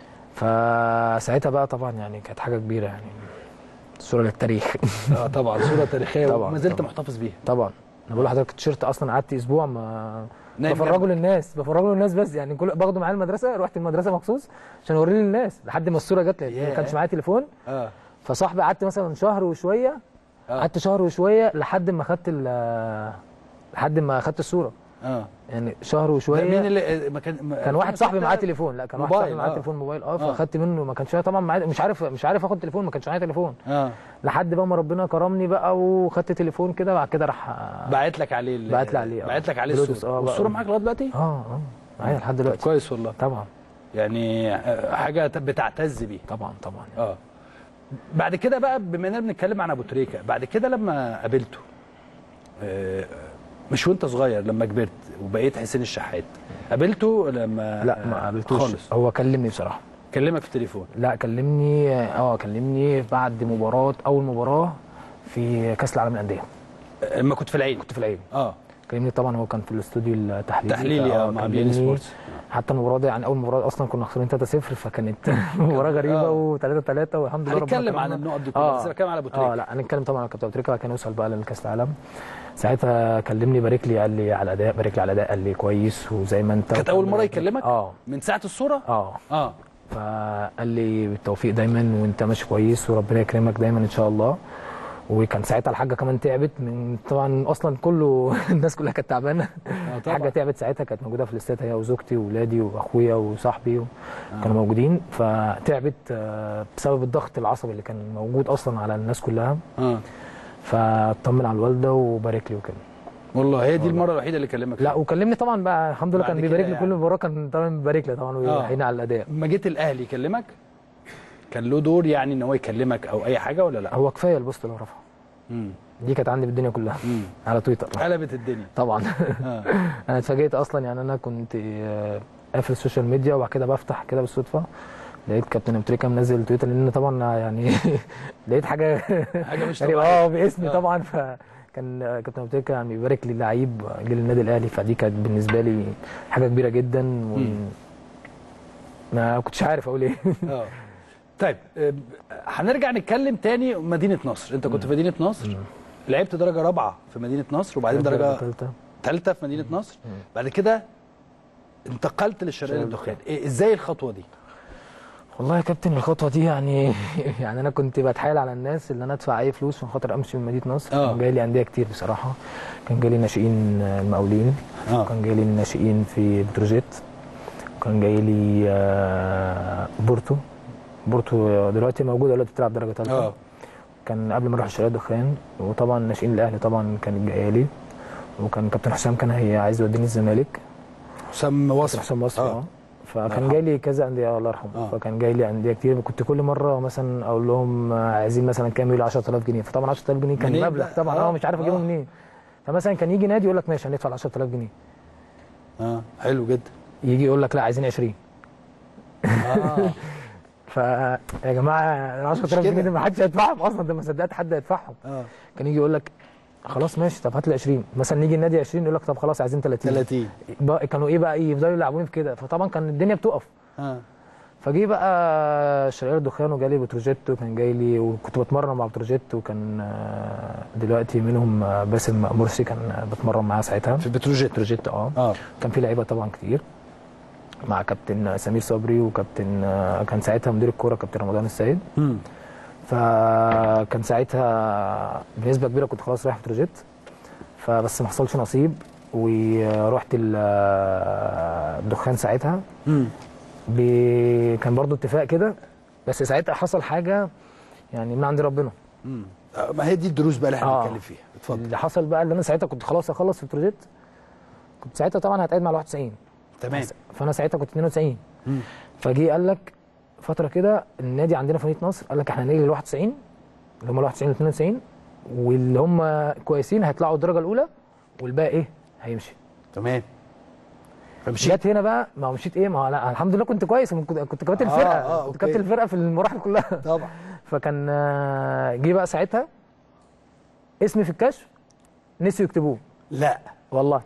فساعتها بقى طبعا يعني كانت حاجه كبيره يعني صوره للتاريخ اه طبعا صوره تاريخيه طبعاً، وما زلت طبعاً. محتفظ بيها طبعا انا بقول لحضرتك التيشيرت اصلا قعدت اسبوع ما نايم بفرجه جنبك. للناس بفرجه للناس بس يعني كل باخده معايا المدرسه رحت المدرسه مخصوص عشان اوريه للناس لحد ما الصوره جت لي ما ياه. كانش معايا تليفون اه فصاحبي قعدت مثلا شهر وشويه آه. قعدت شهر وشويه لحد ما خدت ال- لحد ما خدت الصوره اه يعني شهر ده وشويه مين اللي ما كان ما- كان واحد صاحبي معاه ساعتها تليفون لا كان واحد موبايل، صاحبي معاه آه. تليفون موبايل اه آه. فاخدت منه ما كانش طبعا معايا مش عارف مش عارف اخد تليفون ما كانش معايا تليفون اه لحد بقى ما ربنا كرمني بقى وخدت تليفون كده بعد كده راح بعت لك عليه ال- بعت لي عليه، آه. بعت لك عليه بلوتوث، الصوره آه، بقى. والصوره معاك لغايه دلوقتي اه اه معايا لحد دلوقتي كويس والله طبعا يعني آه، حاجه بتعتز بيها طبعا طبعا اه بعد كده بقى بما اننا بنتكلم عن ابو تريكه بعد كده لما قابلته آه، مش وانت صغير لما كبرت وبقيت حسين الشحات قابلته لما لا ما قابلتوش خالص هو كلمني بصراحه كلمك في التليفون لا كلمني اه كلمني بعد مباراه اول مباراه في كاس العالم للانديه آه، لما كنت في العين كنت في العين اه كلمني طبعا هو كان في الاستوديو التحليلي تحليلي فآه اه مع بي إن كلمني. سبورتس حتى المباراه دي يعني اول مباراه اصلا كنا خسرانين 3-0 فكانت مباراه غريبه و3 3 والحمد لله ربنا هنتكلم عن كرمنا. النقط دي كلها بس بتكلم على ابو تريكه اه لا هنتكلم طبعا على كابتن ابو تريكه بعد كده نوصل بقى لكاس العالم ساعتها كلمني بارك لي قال لي على الاداء بارك لي على الاداء قال لي كويس وزي ما انت كانت اول مره يكلمك اه من ساعه الصوره اه اه فقال لي بالتوفيق دايما وانت ماشي كويس وربنا يكرمك دايما ان شاء الله وكان ساعتها الحاجه كمان تعبت من طبعا اصلا كله الناس كلها كانت تعبانه طبعاً. الحاجه تعبت ساعتها كانت موجوده في الاستاد هي وزوجتي واولادي واخويا وصاحبي كانوا موجودين فتعبت آه، بسبب الضغط العصبي اللي كان موجود اصلا على الناس كلها اه فاطمن على الوالده وبارك لي وكده والله هي دي المره الوحيده اللي كلمك لا وكلمني طبعا بقى الحمد لله بعد كان كده بيبارك لي يعني. كل مباراه كان طبعا بيبارك لي طبعا ويحييني على الاداء لما جيت الاهلي يكلمك كان له دور يعني ان هو يكلمك او اي حاجه ولا لا هو كفايه البوست اللي هو رفعه امم دي كانت عندي بالدنيا كلها امم على تويتر قلبت الدنيا طبعا اه انا اتفاجئت اصلا يعني انا كنت آه، قافل السوشيال ميديا وبعد كده بفتح كده بالصدفه لقيت كابتن ابو تريكه منزل تويتر لان طبعا يعني لقيت حاجه حاجه مش غريبه طبيعيه اه باسمي آه. طبعا فكان آه، كابتن ابو تريكه يعني بيبارك لي لعيب جه للنادي الاهلي فدي كانت بالنسبه لي حاجه كبيره جدا و... مم. ما كنتش عارف اقول ايه اه طيب آه، هنرجع نتكلم تاني مدينه نصر انت كنت في مدينه نصر لعبت درجه رابعه في مدينه نصر وبعدين درجه ثالثه ثالثه في مدينه نصر بعد كده انتقلت للشرقيه للدخان إيه ازاي الخطوه دي والله يا كابتن الخطوه دي يعني يعني انا كنت بتحايل على الناس ان انا ادفع اي فلوس عشان خاطر امشي من مدينه نصر آه. كان جاي لي انديه كتير بصراحه كان جاي لي ناشئين المقاولين اه كان جاي لي الناشئين في بتروجيت وكان جاي لي آه، بورتو بورتو دلوقتي موجوده دلوقتي بتلعب درجه ثالثه اه كان قبل ما اروح الشرقيه الدخان وطبعا ناشئين الاهلي طبعا كانت جايه لي وكان كابتن حسام كان هي عايز يوديني الزمالك حسام كابتن وصف حسام مصر آه. اه فكان يرحمه. جاي لي كذا انديه الله يرحمه آه. فكان جاي لي انديه كتير كنت كل مره مثلا اقول لهم آه، عايزين مثلا كام يقولوا 10000 جنيه فطبعا 10000 جنيه كان منين مبلغ بقى؟ طبعا آه، اه مش عارف اجيبهم آه. منين فمثلا كان يجي نادي يقول لك ماشي هندفع 10000 جنيه اه حلو جدا يجي يقول لك لا عايزين 20 اه فيا جماعه ال 10000 كده. جنيه دي ما حدش هيدفعهم اصلا ده ما صدقت حد هيدفعهم اه كان يجي يقول لك خلاص ماشي طب هات لي 20 مثلا نيجي النادي 20 يقول لك طب خلاص عايزين 30 30 بقى كانوا ايه بقى يفضلوا يلعبوني في كده فطبعا كان الدنيا بتقف اه فجه بقى شرير دخان وجالي بتروجيت وكان جاي لي وكنت بتمرن مع بتروجيت وكان آه، دلوقتي منهم آه، باسم مرسي كان آه، بتمرن معاه ساعتها في بتروجيت بتروجيت اه اه كان في لعيبه طبعا كتير مع كابتن سمير صبري وكابتن آه، كان ساعتها مدير الكوره كابتن رمضان السيد امم فكان ساعتها بنسبه كبيره كنت خلاص رايح بتروجيت فبس ما حصلش نصيب ورحت ال- الدخان ساعتها امم ب- كان برضو اتفاق كده بس ساعتها حصل حاجه يعني من عند ربنا امم ما هي دي الدروس بقى اللي احنا آه. بنتكلم فيها اتفضل اللي حصل بقى اللي انا ساعتها كنت خلاص اخلص في البروجيت كنت ساعتها طبعا هتقعد مع ال 91 تمام فانا ساعتها كنت 92 مم. فجي قال لك فتره كده النادي عندنا في مدينه نصر قال لك احنا هنيجي لل 91 اللي هم ال 91 وال 92 واللي هم كويسين هيطلعوا الدرجه الاولى والباقي ايه هيمشي تمام فمشيت جت هنا بقى ما هو مشيت ايه ما هو انا الحمد لله كنت كويس كنت كنت كابتن آه، الفرقه آه، كنت أوكي. كابتن الفرقه في المراحل كلها طبعا فكان آه، جه بقى ساعتها اسمي في الكشف نسيوا يكتبوه لا والله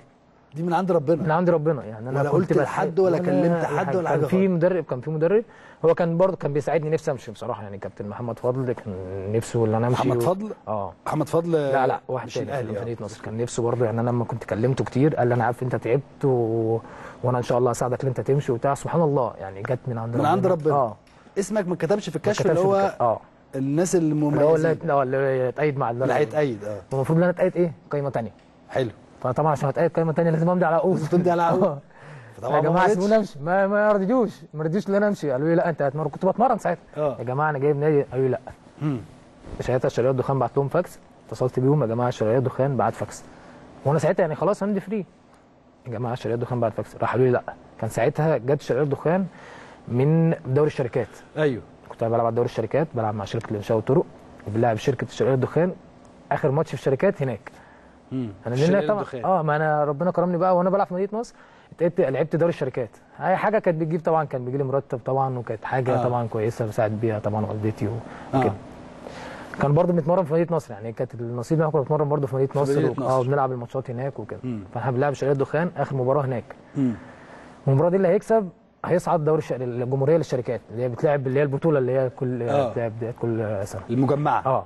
دي من عند ربنا من عند ربنا يعني انا ولا كنت قلت بتح- لحد ولا كلمت أي حد ولا حاجة كان في خالص؟ مدرب كان في مدرب هو كان برضه كان بيساعدني نفسي امشي بصراحه يعني كابتن محمد فضل كان نفسه ان انا امشي محمد و- فضل اه محمد فضل لا لا واحد مش تاني في الاهلي آه. مدينه نصر كان نفسه برضه يعني انا لما كنت كلمته كتير قال لي انا عارف انت تعبت و... وانا ان شاء الله اساعدك ان انت تمشي وبتاع سبحان الله يعني جت من عند من ربنا عند ربنا اه اسمك ما اتكتبش في ما الكشف كتبش اللي في هو الك- اه الناس اللي هو اللي المميزين اه اللي يتأيد مع اللي هيتأيد اه هو المفروض ان انا اتأيد ايه قايمه ثانيه حلو فطبعا عشان اتأيد قايمه ثانيه لازم امضي على عقود لازم تمضي على عقود. آه. فطبعا يا ما جماعه رضيتش. سيبوني امشي ما ما رضيتوش ما رضيتوش ان انا امشي قالوا لي لا انت هتمرن كنت بتمرن ساعتها اه يا جماعه انا جايب نادي قالوا لي لا مم. ساعتها شركات دخان بعت لهم فاكس اتصلت بيهم يا جماعه شركات دخان بعت فاكس وانا ساعتها يعني خلاص همدي فري يا جماعه شركات دخان بعت فاكس راحوا قالوا لي لا كان ساعتها جت شركات دخان من دوري الشركات ايوه كنت بلعب على دوري الشركات بلعب مع شركه الانشاء والطرق بنلعب شركه شركات الدخان اخر ماتش في الشركات هناك مم. انا شركات لان طبعا الدخان. اه ما انا ربنا كرمني بقى وانا بلعب في مدينه نصر اتقيت- لعبت دوري الشركات اي حاجه كانت بتجيب طبعا كان بيجي لي مرتب طبعا وكانت حاجه آه. آه. طبعا كويسه بساعد بيها طبعا والدتي آه. وكده كان برضه بنتمرن في مدينه نصر يعني كانت النصيب ان احنا كنا بنتمرن برضه في مدينه في نصر مدينة و- نصر. اه بنلعب الماتشات هناك وكده مم. فاحنا بنلعب شركات دخان اخر مباراه هناك مم. والمباراه دي اللي هيكسب هيصعد دوري الش... الجمهوريه للشركات اللي هي بتلعب اللي هي البطوله اللي هي كل آه. بتلعب ديت كل سنه المجمعه اه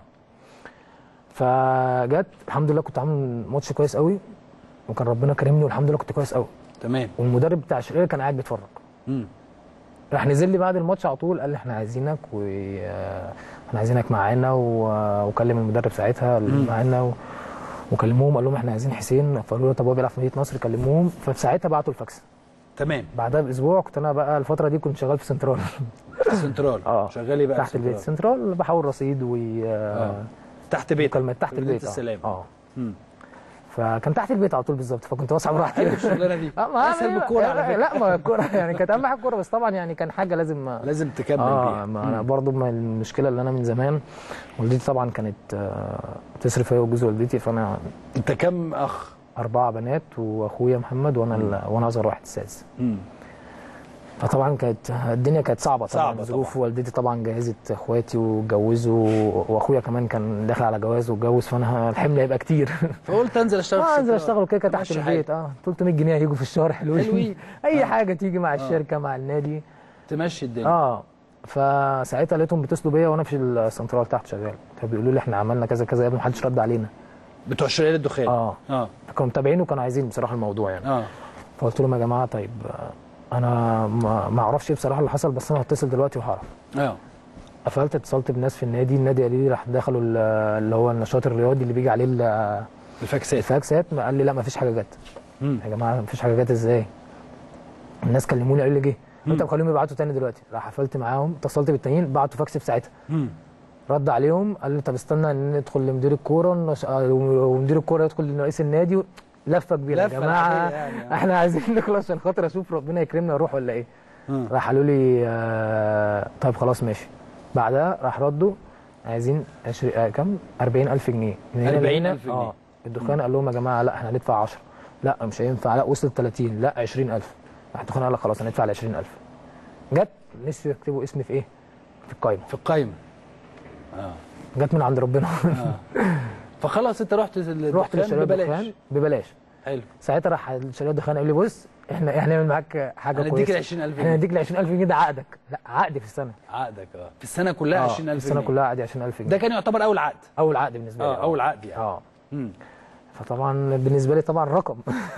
فجت الحمد لله كنت عامل ماتش كويس قوي وكان ربنا كرمني والحمد لله كنت كويس قوي تمام والمدرب بتاع الشرقيه كان قاعد بيتفرج مم. راح نزل لي بعد الماتش على طول قال لي احنا عايزينك و آه، احنا عايزينك معانا و- وكلم المدرب ساعتها اللي معانا و... وكلموهم قال لهم احنا عايزين حسين فقالوا له طب هو بيلعب في مدينه نصر كلموهم ففي ساعتها بعتوا الفاكس تمام بعدها باسبوع كنت انا بقى الفتره دي كنت شغال في سنترال سنترال اه شغال ايه بقى تحت في البيت سنترال؟ سنترال بحول رصيد و آه. تحت بيتك مكالمات تحت في مدينة البيت آه. السلام اه مم. فكان تحت البيت على طول بالظبط فكنت بصحى براحتي حلو الشغلانه دي آه، ما اسهل أعمل من إيه الكوره على بقى؟ فكره لا ما الكوره يعني كانت اهم حاجه الكوره بس طبعا يعني كان حاجه لازم لازم تكمل اه بيها ما انا برضو ما المشكله اللي انا من زمان والدتي طبعا كانت آه، تصرف هي وجوز والدتي فانا انت كم اخ اربعه بنات واخويا محمد وانا ال- وانا اصغر واحد السادس مم. فطبعا كانت الدنيا كانت صعبه طبعا صعبة ظروف والدتي طبعا جهزت اخواتي واتجوزوا واخويا كمان كان داخل على جواز واتجوز فانا الحمل هيبقى كتير فقلت انزل اشتغل في اه انزل السنترال. اشتغل كده كده تحت ماشي البيت اه 300 جنيه هيجوا في الشهر حلوين حلوين. اي حاجه تيجي مع الشركه مع النادي تمشي الدنيا اه فساعتها لقيتهم بيتصلوا بيا وانا في السنترال تحت شغال فبيقولوا لي احنا عملنا كذا كذا يا ابني محدش رد علينا بتوع شركات الدخان اه اه كانوا متابعين وكانوا عايزين بصراحه الموضوع يعني اه فقلت لهم يا جماعه طيب آه، انا ما ما اعرفش ايه بصراحه اللي حصل بس انا هتصل دلوقتي وهعرف اه قفلت اتصلت بناس في النادي النادي قال لي راح دخلوا ال- اللي هو النشاط الرياضي اللي بيجي عليه ال- الفاكسات الفاكسات قال لي لا ما فيش حاجه جت مم. يا جماعه ما فيش حاجه جت ازاي الناس كلموني قالوا لي جه قلت طب خليهم يبعتوا تاني دلوقتي راح قفلت معاهم اتصلت بالتانيين بعتوا فاكس في ساعتها مم. رد عليهم قال لي طب استنى ان ندخل لمدير الكوره النش- آه، ومدير الكوره يدخل لرئيس النادي لفه كبيره يا لفة جماعه العادية يعني. احنا عايزين نخلص عشان خاطر اشوف ربنا يكرمنا اروح ولا ايه آه. راح قالوا لي آه طيب خلاص ماشي بعدها راح ردوا عايزين عشري آه كم 40000 جنيه من هنا 40,000 لهنا، جنيه. اه الدخان قال لهم يا جماعه لا احنا هندفع 10 لا مش هينفع لا وصلت 30 لا 20000 راح الدخان قال لك خلاص هندفع ال 20000 جت نسيوا يكتبوا اسمي في ايه؟ في القايمه في القايمه جت من عند ربنا فخلاص انت رحت الدخان رحت لشركه ببلاش الدخان ببلاش حلو ساعتها راح شركه الدخان قال لي بص احنا احنا هنعمل معاك حاجه هنديك كويسه ال 20000 احنا جنيه هنديك ال 20000 جنيه ده عقدك لا عقد في السنه عقدك اه في السنه كلها آه، 20000 السنه جنيه. كلها عقد 20000 جنيه ده كان يعتبر اول عقد اول عقد بالنسبه لي اه اول عقد يعني اه مم. فطبعا بالنسبه لي طبعا رقم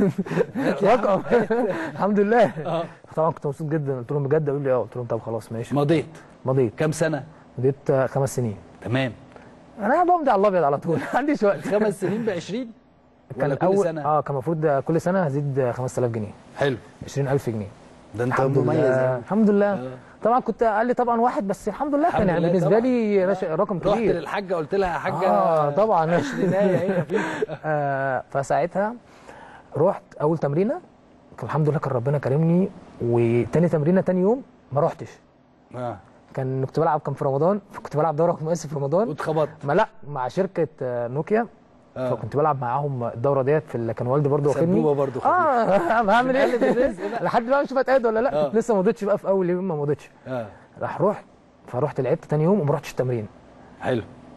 رقم الحمد لله فطبعا كنت مبسوط جدا قلت لهم بجد قالوا لي اه قلت لهم طب خلاص ماشي مضيت مضيت كام سنه مضيت آه، خمس سنين تمام انا بمضي على الابيض على طول ما عنديش وقت خمس سنين ب 20 كان ولا كل اول سنه اه كان المفروض كل سنه هزيد 5000 جنيه حلو 20000 جنيه ده انت الحمد مميز لله يعني الحمد لله طبعا كنت قال لي طبعا واحد بس الحمد لله الحمد كان يعني لله بالنسبه طبعا. لي رش- رقم رحت كبير للحاجه قلت لها يا حاجه اه طبعا عشرينية هنا في آه فساعتها رحت اول تمرينه كان الحمد لله كان ربنا كرمني وتاني تمرينه تاني يوم ما رحتش اه كان كنت بلعب كان في رمضان كنت بلعب دوري خماسي في رمضان واتخبطت ما لا مع شركه آه، نوكيا آه. فكنت بلعب معاهم الدوره ديت في اللي كان والدي برضه واخدني سبوبة برضه خفيف. اه هعمل قلب ايه الرزق بقى. لحد بقى اشوف اتقاد ولا لا آه. كنت لسه ما مضيتش بقى في اول يوم ما مضيتش اه راح رحت فرحت لعبت تاني يوم وما رحتش التمرين حلو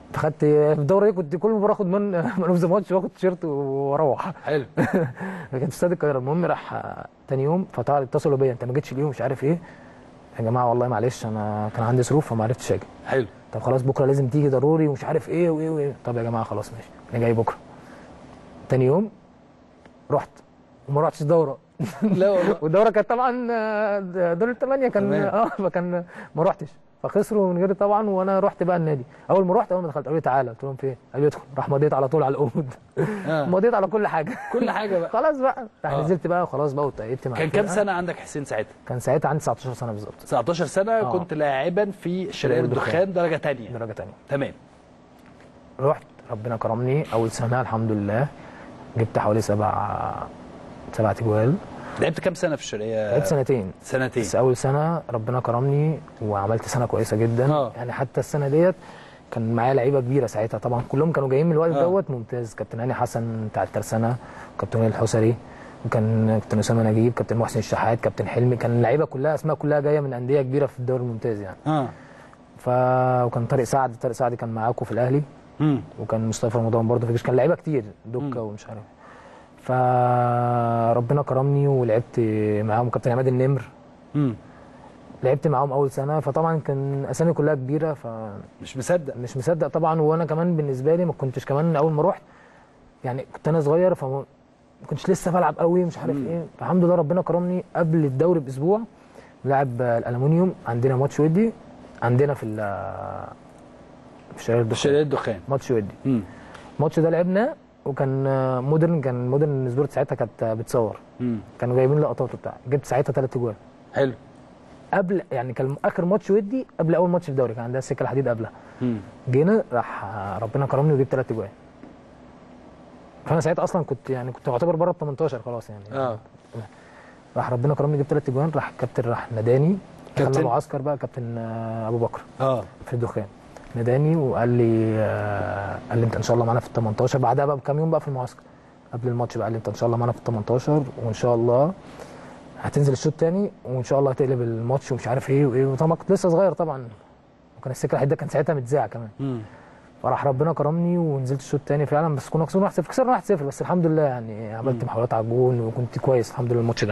فخدت في الدوره دي كنت كل مره اخد من من اوف ذا ماتش واخد تيشيرت واروح حلو كانت في استاد القاهره المهم راح آه، تاني يوم فطبعا اتصلوا بيا انت ما جيتش اليوم مش عارف ايه يا جماعه والله معلش انا كان عندي ظروف فما عرفتش اجي حلو طب خلاص بكره لازم تيجي ضروري ومش عارف ايه وايه وايه طب يا جماعه خلاص ماشي انا جاي بكره تاني يوم رحت وما رحتش دوره لا والله والدوره كانت طبعا آه، دور الثمانيه كان تمام. اه فكان ما رحتش فخسروا من غيري طبعا وانا رحت بقى النادي اول ما رحت اول ما دخلت قالوا لي تعالى قلت لهم فين؟ قالوا لي ادخل راح مضيت على طول على القعود آه. مضيت على كل حاجه كل حاجه بقى خلاص بقى راح آه. نزلت بقى وخلاص بقى واتأيدت مع كان كام الفرقة. سنه عندك حسين ساعتها كان ساعتها عندي 19 سنه بالظبط 19 سنه آه. كنت لاعبا في شرقية الدخان درجه ثانيه درجه ثانيه تمام رحت ربنا كرمني اول سنه الحمد لله جبت حوالي سبع سبع تجوال لعبت كام سنه في الشرقيه لعبت سنتين سنتين بس اول سنه ربنا كرمني وعملت سنه كويسه جدا آه. يعني حتى السنه ديت كان معايا لعيبه كبيره ساعتها طبعا كلهم كانوا جايين من الوقت آه. دوت ممتاز كابتن هاني حسن بتاع الترسانه وكابتن وائل الحسري وكان كابتن اسامه نجيب كابتن محسن الشحات كابتن حلمي كان اللعيبه كلها اسماء كلها جايه من انديه كبيره في الدوري الممتاز يعني اه ف وكان طارق سعد طارق سعد كان معاكم في الاهلي امم وكان مصطفى رمضان برضه في الجيش كان لعيبه كتير دوكا ومش عارف فربنا كرمني ولعبت معاهم كابتن عماد النمر امم لعبت معاهم اول سنه فطبعا كان اسامي كلها كبيره فمش مش مصدق مصدق طبعا وانا كمان بالنسبه لي ما كنتش كمان اول ما رحت يعني كنت انا صغير فما ما كنتش لسه بلعب قوي مش عارف ايه فالحمد لله ربنا كرمني قبل الدوري باسبوع لعب الالومنيوم عندنا ماتش ودي عندنا في ال- في شارع الدخان شرقية الدخان ماتش ودي امم الماتش ده لعبناه وكان آه، مودرن كان مودرن سبورت ساعتها كانت آه، بتصور امم كانوا جايبين لقطات وبتاع جبت ساعتها ثلاث اجوال حلو قبل يعني كان اخر ماتش ودي قبل اول ماتش في الدوري كان عندها السكه الحديد قبلها امم جينا راح آه، ربنا كرمني وجبت ثلاث اجوال فانا ساعتها اصلا كنت يعني كنت معتبر بره ال 18 خلاص يعني اه راح ربنا كرمني جبت ثلاث اجوال راح الكابتن راح ناداني كابتن؟ كابتن معسكر بقى كابتن آه، ابو بكر اه في الدخان ناداني وقال لي آه، قال لي انت ان شاء الله معانا في ال 18 بعدها بقى بكام يوم بقى في المعسكر قبل الماتش بقى قال لي انت ان شاء الله معانا في ال 18 وان شاء الله هتنزل الشوط تاني وان شاء الله هتقلب الماتش ومش عارف ايه وايه وطبعا كنت لسه صغير طبعا وكان السكه الحديد ده كان ساعتها متذاع كمان امم فراح ربنا كرمني ونزلت الشوط الثاني فعلا بس كنا خسرنا 1-0 خسرنا 1-0 بس الحمد لله يعني عملت محاولات على الجون وكنت كويس الحمد لله الماتش ده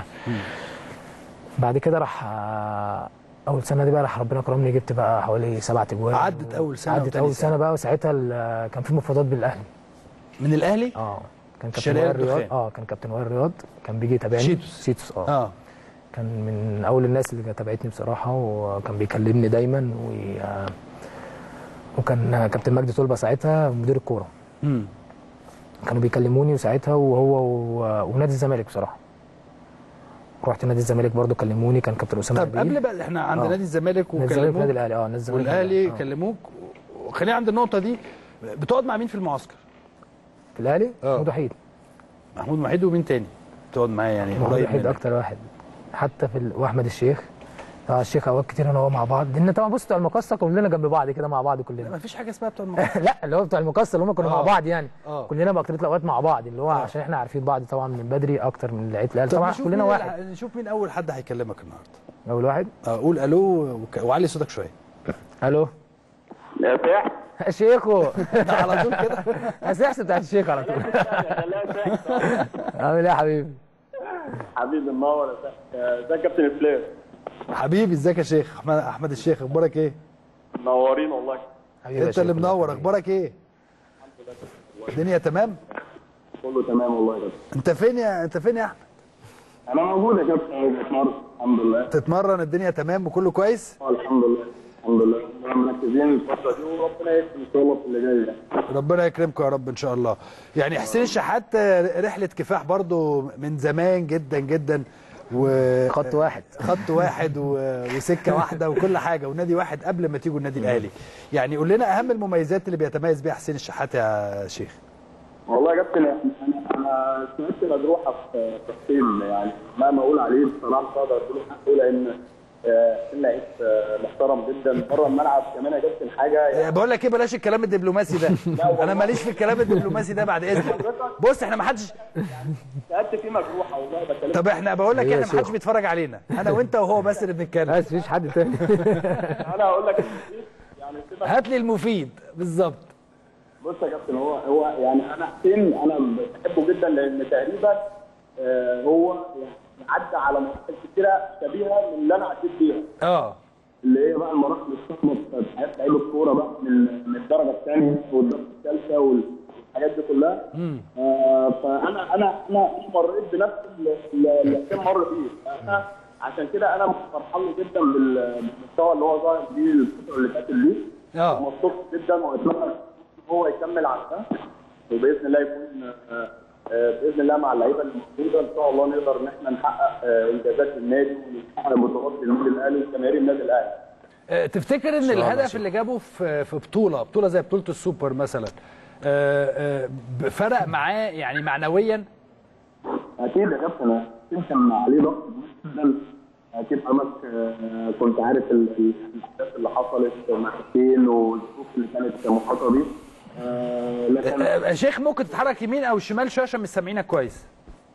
بعد كده راح آه، اول سنه دي بقى راح ربنا كرمني جبت بقى حوالي سبعة اجوال عدت أول سنة عدت وتاني اول سنة. سنه بقى وساعتها ال- كان في مفاوضات بالاهلي من الاهلي اه كان كابتن شرقية وائل رياض الدخان. اه كان كابتن وائل رياض كان بيجي يتابعني شيتوس. شيتوس اه اه كان من اول الناس اللي تابعتني بصراحه وكان بيكلمني دايما و آه، وكان كابتن مجدي طلبه ساعتها مدير الكوره امم كانوا بيكلموني ساعتها وهو و- ونادي الزمالك بصراحه رحت نادي الزمالك برضو كلموني كان كابتن اسامه طب نبيل. قبل بقى احنا عند آه. نادي الزمالك نادي الزمالك ونادي وكلموك الاهلي اه نادي الزمالك والاهلي آه. كلموك خلينا عند النقطه دي بتقعد مع مين في المعسكر في الاهلي آه. محمود وحيد محمود وحيد ومين تاني بتقعد معاه يعني محمود قريب وحيد منك اكتر واحد حتى في ال... واحمد الشيخ اه الشيخ اوقات كتير انا وهو مع بعض لان طبعا بص بتوع المقصه كلنا جنب بعض كده مع بعض كلنا ما فيش حاجه اسمها بتوع المعسكر لا اللي هو بتوع المقصه اللي هم كانوا مع آه. بعض يعني اه كلنا باكترية الاوقات مع بعض اللي هو آه. عشان احنا عارفين بعض طبعا من بدري اكتر من لعيبه الاهلي طب طبعا نشوف كلنا مين واحد ال- نشوف مين اول حد هيكلمك النهارده اول واحد اه قول الو وك- وعلي صوتك شويه الو لا ساح يا شيخو على طول كده السحس بتاعت الشيخ على طول عامل ايه يا حبيبي حبيبي منور يا ساح ازيك يا كابتن فلير حبيبي ازيك يا شيخ احمد احمد الشيخ اخبارك ايه منورين والله حبيبي يا انت اللي شيخ. منور اخبارك ايه الدنيا تمام كله تمام والله يا كابتن انت فين يا انت فين يا احمد انا موجود يا كابتن بتمرن الحمد لله تتمرن الدنيا تمام وكله كويس آه، الحمد لله الحمد لله احنا مركزين الفتره دي وربنا يكرم ان شاء الله في اللي جاي يعني. ربنا يكرمكم يا رب ان شاء الله يعني حسين الشحات آه، رحله كفاح برضو من زمان جدا جدا و خط واحد خط واحد و... وسكه واحده وكل حاجه ونادي واحد قبل ما تيجوا النادي الاهلي يعني قول لنا اهم المميزات اللي بيتميز بيها حسين الشحات يا شيخ والله يا كابتن انا انا سمعت مجروحه في في حسين يعني مهما اقول عليه بصراحه مش هقدر اديله حقه لان آه، حسين لعيب آه، محترم جدا بره الملعب كمان يا كابتن حاجه يعني بقول لك ايه بلاش الكلام الدبلوماسي ده انا ماليش في الكلام الدبلوماسي ده بعد اذنك بص احنا ما حدش سالت فيه مجروحه والله بكلمك طب احنا بقول لك أيوة احنا يا ما حدش شيخ. بيتفرج علينا انا وانت وهو بس اللي بنتكلم بس مفيش حد تاني انا هقول لك يعني سيبك هات لي المفيد بالظبط بص يا كابتن هو هو يعني انا حسين انا بحبه جدا لان تقريبا آه، هو يعني عدى على مراحل كتيره شبيهه من اللي انا عديت بيها اه اللي هي بقى المراحل الصعبه بتاعت حياه لعيب الكوره بقى من من الدرجه الثانيه والدرجه الثالثه والحاجات دي كلها آه فانا انا انا مريت بنفس اللي- اللي حسين مر بيه فانا عشان كده انا فرحان له جدا بال- بالمستوى اللي هو ظاهر بيه الفتره اللي فاتت دي اه مبسوط جدا واتمنى إن هو يكمل على ده وباذن الله يكون آه، آه، باذن الله مع اللعيبه اللي موجوده ان شاء الله نقدر ان احنا نحقق آه، انجازات النادي ونحقق بطولات للنادي الاهلي وجماهير النادي الاهلي. آه، تفتكر ان الله الهدف شيء. اللي جابه في في بطوله بطوله زي بطوله السوبر مثلا آه، آه، ب- فرق معاه يعني معنويا اكيد يا كابتن حسين كان عليه ضغط جدا اكيد حضرتك آه، كنت عارف ال- ال- الاحداث اللي حصلت مع حسين والظروف اللي كانت محاطه بيه آه، لكن آه، آه، شيخ ممكن تتحرك يمين او شمال شويه عشان مش سامعينك كويس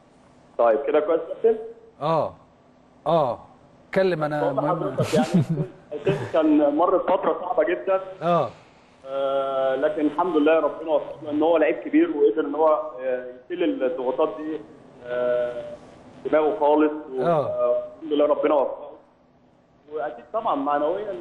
طيب كده كويس يا كابتن اه اه اتكلم انا بقول مهم لحضرتك يعني حسين- حسين كان مر بفتره صعبه جدا اه آه، لكن الحمد لله ربنا وفقنا ان هو لعيب كبير وقدر ان هو آه، يشيل الضغوطات دي آه، دماغه خالص و- آه. آه، الحمد لله ربنا وفقه واكيد طبعا معنويا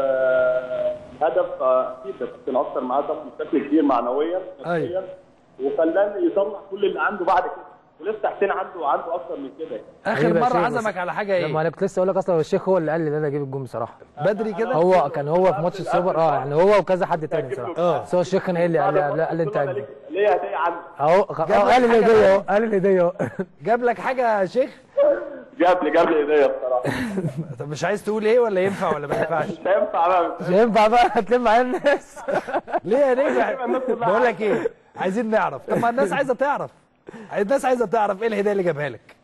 آه، الهدف آه، اكيد ده كابتن اثر معاه طبعا بشكل كبير معنويا أيوة. نفسيا وخلاه يطلع كل اللي عنده بعد كده ولسه حسين عنده عنده اكتر من كده يعني. اخر غريبة يا مره شيخ، بس- عزمك على حاجه لما ايه انا كنت لسه اقول لك اصلا الشيخ هو اللي قال لي ان انا اجيب الجون بصراحه بدري كده هو كان هو في ماتش السوبر اه يعني هو وكذا حد تاني بصراحه اه. بس هو الشيخ كان قايل لي قال لي قال لي- قال لي انت قلت له هتجيب. ليك- ليا هديه عندي اهو خ- جاب اه لك قال لي حاجة الهديه بقى؟ اهو قال لي الهديه اهو جاب لك حاجه يا شيخ جاب لي جاب لي هديه بصراحه طب مش عايز تقول ايه ولا ينفع ولا ما ينفعش مش هينفع بقى مش هينفع بقى هتلم معايا الناس ليه يا نجم بقول لك ايه عايزين نعرف طب ما الناس عايزه تعرف الناس عايزه تعرف ايه الهديه اللي جابها لك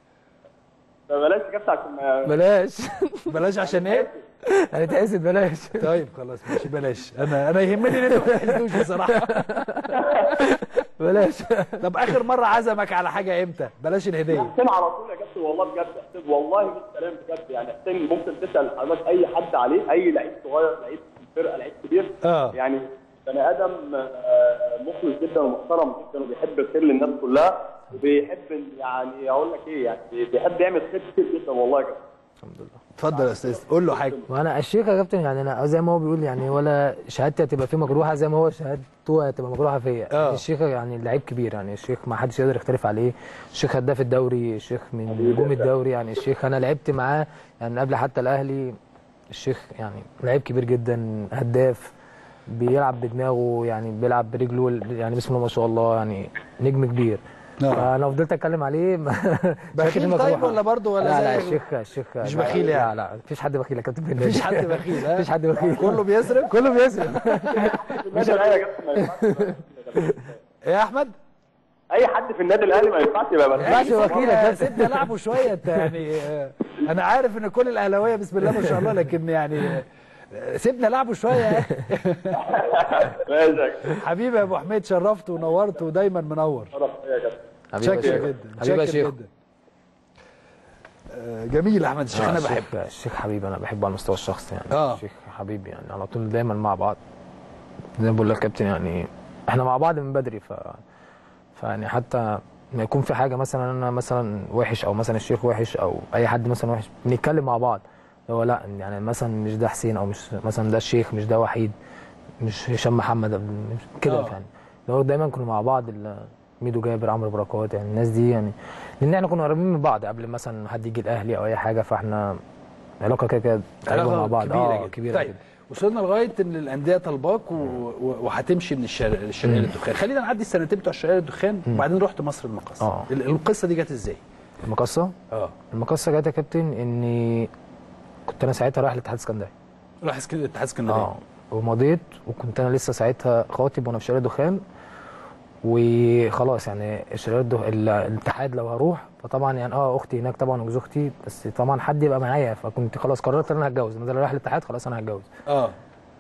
بلاش يا كابتن عشان ما- بلاش بلاش عشان ايه هنتحسد بلاش طيب خلاص ماشي بلاش انا انا يهمني ان انتوا ما تحسدوش بصراحه بلاش طب اخر مره عزمك على حاجه امتى بلاش الهديه حسين على طول يا كابتن والله بجد حسين والله مش كلام بجد يعني حسين ممكن تسال حضرتك اي حد عليه اي لعيب صغير لعيب في الفرقه لعيب كبير اه يعني بني ادم آه، مخلص جدا ومحترم جدا وبيحب الخير للناس كلها وبيحب إن- يعني اقول لك ايه يعني بيحب يعمل خير كتير جدا والله يا كابتن اتفضل يا استاذ قول له حاجه وانا الشيخ يا كابتن يعني انا زي ما هو بيقول يعني ولا شهادتي هتبقى فيه مجروحه زي ما هو شهادته هتبقى مجروحه فيا آه. الشيخ يعني لعيب كبير يعني الشيخ ما حدش يقدر يختلف عليه الشيخ هداف الدوري الشيخ من نجوم الدوري يعني الشيخ انا لعبت معاه يعني قبل حتى الاهلي الشيخ يعني لعيب كبير جدا هداف بيلعب بدماغه يعني بيلعب برجله يعني بسم الله ما شاء الله يعني نجم كبير آه. فانا فضلت اتكلم عليه بخيل شهادتي طيب مجروحة. ولا برضه ولا لا لا زي- الشيخ الشيخ مش لا، بخيل يعني؟ لا لا مفيش حد بخيل يا كابتن في النادي مفيش حد بخيل ها مفيش حد بخيل كله بيصرف كله بيصرف النادي الاهلي يا كابتن ما ينفعش ايه يا احمد اي حد في النادي الاهلي ما ينفعش يبقى ما ينفعش بخيل. وكيل يا كابتن سيبنا لعبوا شويه انت يعني آه، انا عارف ان كل الاهلاويه بسم الله ما شاء الله لكن يعني آه، سيبنا لعبوا شويه يا أخي. ماشي يا كابتن حبيبي يا ابو حميد شرفت ونورت ودايما منور شرف ليا يا كابتن حبيبي يا شاكر شيخ جدا حبيبي يا شاكر شيخ جدا آه، جميل احمد الشيخ آه، انا الشيخ- بحبه الشيخ حبيبي انا بحبه على المستوى الشخصي يعني آه. الشيخ حبيبي يعني على طول دايما مع بعض زي ما بقول لك يا كابتن يعني احنا مع بعض من بدري ف فيعني حتى ما يكون في حاجه مثلا انا مثلا وحش او مثلا الشيخ وحش او اي حد مثلا وحش بنتكلم مع بعض هو لا يعني مثلا مش ده حسين او مش مثلا ده الشيخ مش ده وحيد مش هشام محمد مش كده آه. يعني هو دايما كنا مع بعض ال- ميدو جابر عمرو بركات يعني الناس دي يعني لان احنا كنا قريبين من بعض قبل مثلا حد يجي الاهلي او اي حاجه فاحنا علاقه كده كده قريبة مع بعض كبيره اه جدا كبيره طيب جدا وصلنا لغايه ان الانديه طلباك و... و... وهتمشي من الشر... الشرقيه للدخان خلينا نعدي السنتين بتوع الشرقيه للدخان وبعدين رحت مصر المقصه آه. ال- القصه دي جت ازاي؟ المقصه اه المقصه جت يا كابتن اني كنت انا ساعتها رايح الاتحاد الاسكندري راح اسكندريه الاتحاد اسكندريه اه ومضيت وكنت انا لسه ساعتها خاطب وانا في شارع دخان وخلاص يعني الشارع الدخ... ال- الاتحاد لو هروح فطبعا يعني اه اختي هناك طبعا وجوز اختي بس طبعا حد يبقى معايا فكنت خلاص قررت ان انا هتجوز انا رايح الاتحاد خلاص انا هتجوز اه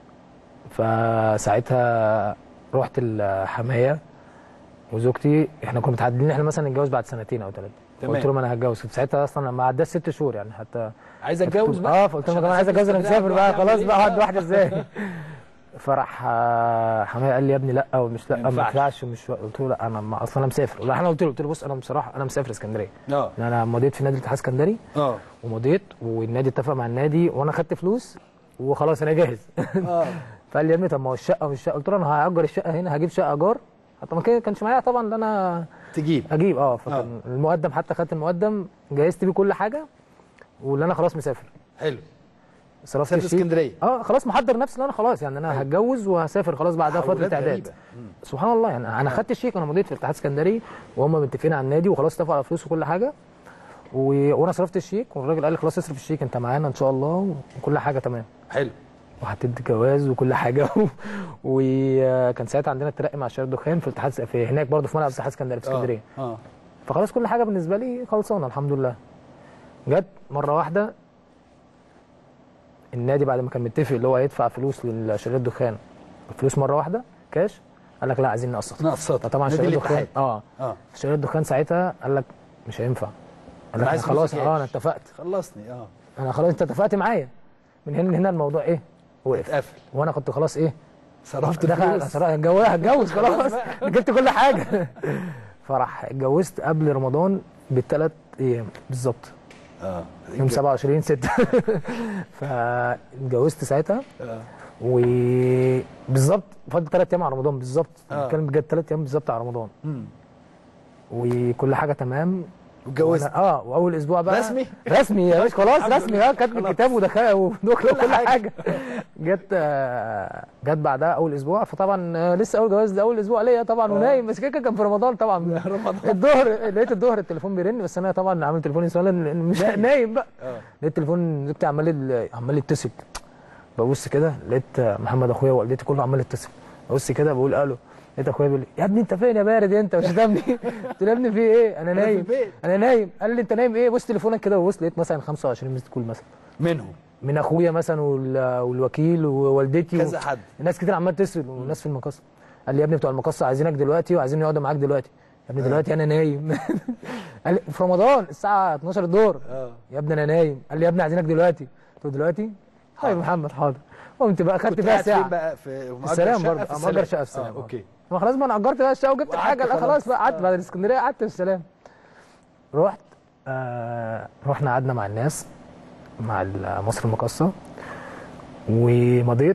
فساعتها رحت الحمايه وزوجتي احنا كنا متعدلين احنا مثلا نتجوز بعد سنتين او ثلاثه تمام. قلت لهم انا هتجوز كنت ساعتها اصلا ما عداش ست شهور يعني حتى عايز اتجوز بقى اه فقلت لهم يا عشان جماعه عايز أسافر اتجوز انا اسكندرية مسافر بقى أعمل خلاص إيه؟ بقى واحده واحده ازاي فرح آه، حماية قال لي يا ابني لا ومش لا ما ما ينفعش. ينفعش ومش قلت له لا انا ما اصلا انا مسافر لا انا قلت له قلت له بص انا بصراحه انا مسافر اسكندريه اه لأن انا مضيت في نادي الاتحاد الاسكندري اه ومضيت والنادي اتفق مع النادي وانا خدت فلوس وخلاص انا جاهز اه فقال لي يا ابني طب ما هو الشقه مش شقه قلت له انا هاجر الشقه هنا هجيب شقه ايجار حتى ما كان- كانش معايا طبعا ان انا تجيب اجيب اه فكان المقدم حتى خدت المقدم جهزت بيه كل حاجه واللي انا خلاص مسافر حلو صرفت سافر الشيك اسكندريه اه خلاص محضر نفسي ان انا خلاص يعني انا هتجوز وهسافر خلاص بعدها فتره تحولات اعداد غريبة. مم. سبحان الله يعني انا خدت الشيك انا مضيت في الاتحاد الاسكندري وهم متفقين على النادي وخلاص اتفقوا على فلوس وكل حاجه و... وانا صرفت الشيك والراجل قال لي خلاص اصرف الشيك انت معانا ان شاء الله وكل حاجه تمام حلو وهتدي جواز وكل حاجه وكان ساعتها عندنا الترقي مع شباب الدخان في الاتحاد في هناك برضه في ملعب الاتحاد الاسكندري في اسكندريه اه فخلاص كل حاجه بالنسبه لي خلصانه الحمد لله جت مره واحده النادي بعد ما كان متفق اللي هو هيدفع فلوس لشركه الدخان الفلوس مره واحده كاش قال لك لا عايزين نقسط نقسط. فطبعا نادي شركه الدخان الاتحاد. اه اه شركه الدخان ساعتها قال لك مش هينفع قال أنا لك عايز أنا خلاص فلوسي اه انا كاش. اتفقت خلصني اه انا خلاص انت اتفقت معايا من هنا لهنا الموضوع ايه وقف اتقفل وانا كنت خلاص ايه صرفت دخل فلوس صراحة هتجوز هتجوز خلاص جبت كل حاجه فراح اتجوزت قبل رمضان بالثلاث ايام بالظبط اه يوم 27 6 فاتجوزت ساعتها آه. وبالظبط فاضل ثلاث ايام على رمضان بالظبط آه. بتكلم بجد ثلاث ايام بالظبط على رمضان مم. وكل حاجه تمام واتجوزت وأنا- اه واول اسبوع بقى رسمي؟ رسمي يا باشا خلاص الحمد رسمي لله. اه كاتب خلاص. الكتاب ودخل ودخل كل كل حاجة. حاجه جت آه، جت بعدها اول اسبوع فطبعا آه، لسه اول جواز ده اول اسبوع ليا طبعا ونايم بس كده كان في رمضان طبعا رمضان. الظهر لقيت الظهر التليفون بيرن بس انا طبعا عامل تليفوني سؤال مش نايم بقى اه لقيت تليفون زوجتي عمال عمال يتصل ببص كده لقيت محمد اخويا ووالدتي كله عمال يتصل ببص كده بقول الو لقيت اخويا بيقول لي يا ابني انت فين يا بارد انت مش فاهمني قلت له يا ابني في ايه انا في نايم البيت. انا نايم قال لي انت نايم ايه بص تليفونك كده وبص لقيت مثلا 25 ميست كول مثلا منهم من اخويا مثلا وال- والوكيل ووالدتي و... كذا حد ناس كتير عمال تتصل وناس في المقصه قال لي يا ابني بتوع المقصه عايزينك دلوقتي وعايزين يقعدوا معاك دلوقتي يا ابني دلوقتي انا نايم قال لي في رمضان الساعه 12 الظهر اه يا ابني انا نايم قال لي يا ابني عايزينك دلوقتي قلت له دلوقتي طيب محمد حاضر قمت بقى خدت كنت فيها قاعد فين ساعه بقى في مأجر السلام شقة برضه في آه، مأجر شقه في آه، السلام اوكي ما خلاص ما انا اجرت بقى الشقه وجبت وقعدت الحاجه لا خلاص. خلاص بقى قعدت آه. بعد الاسكندريه قعدت في السلام رحت آه رحنا قعدنا مع الناس مع ال- مصر المقاصه ومضيت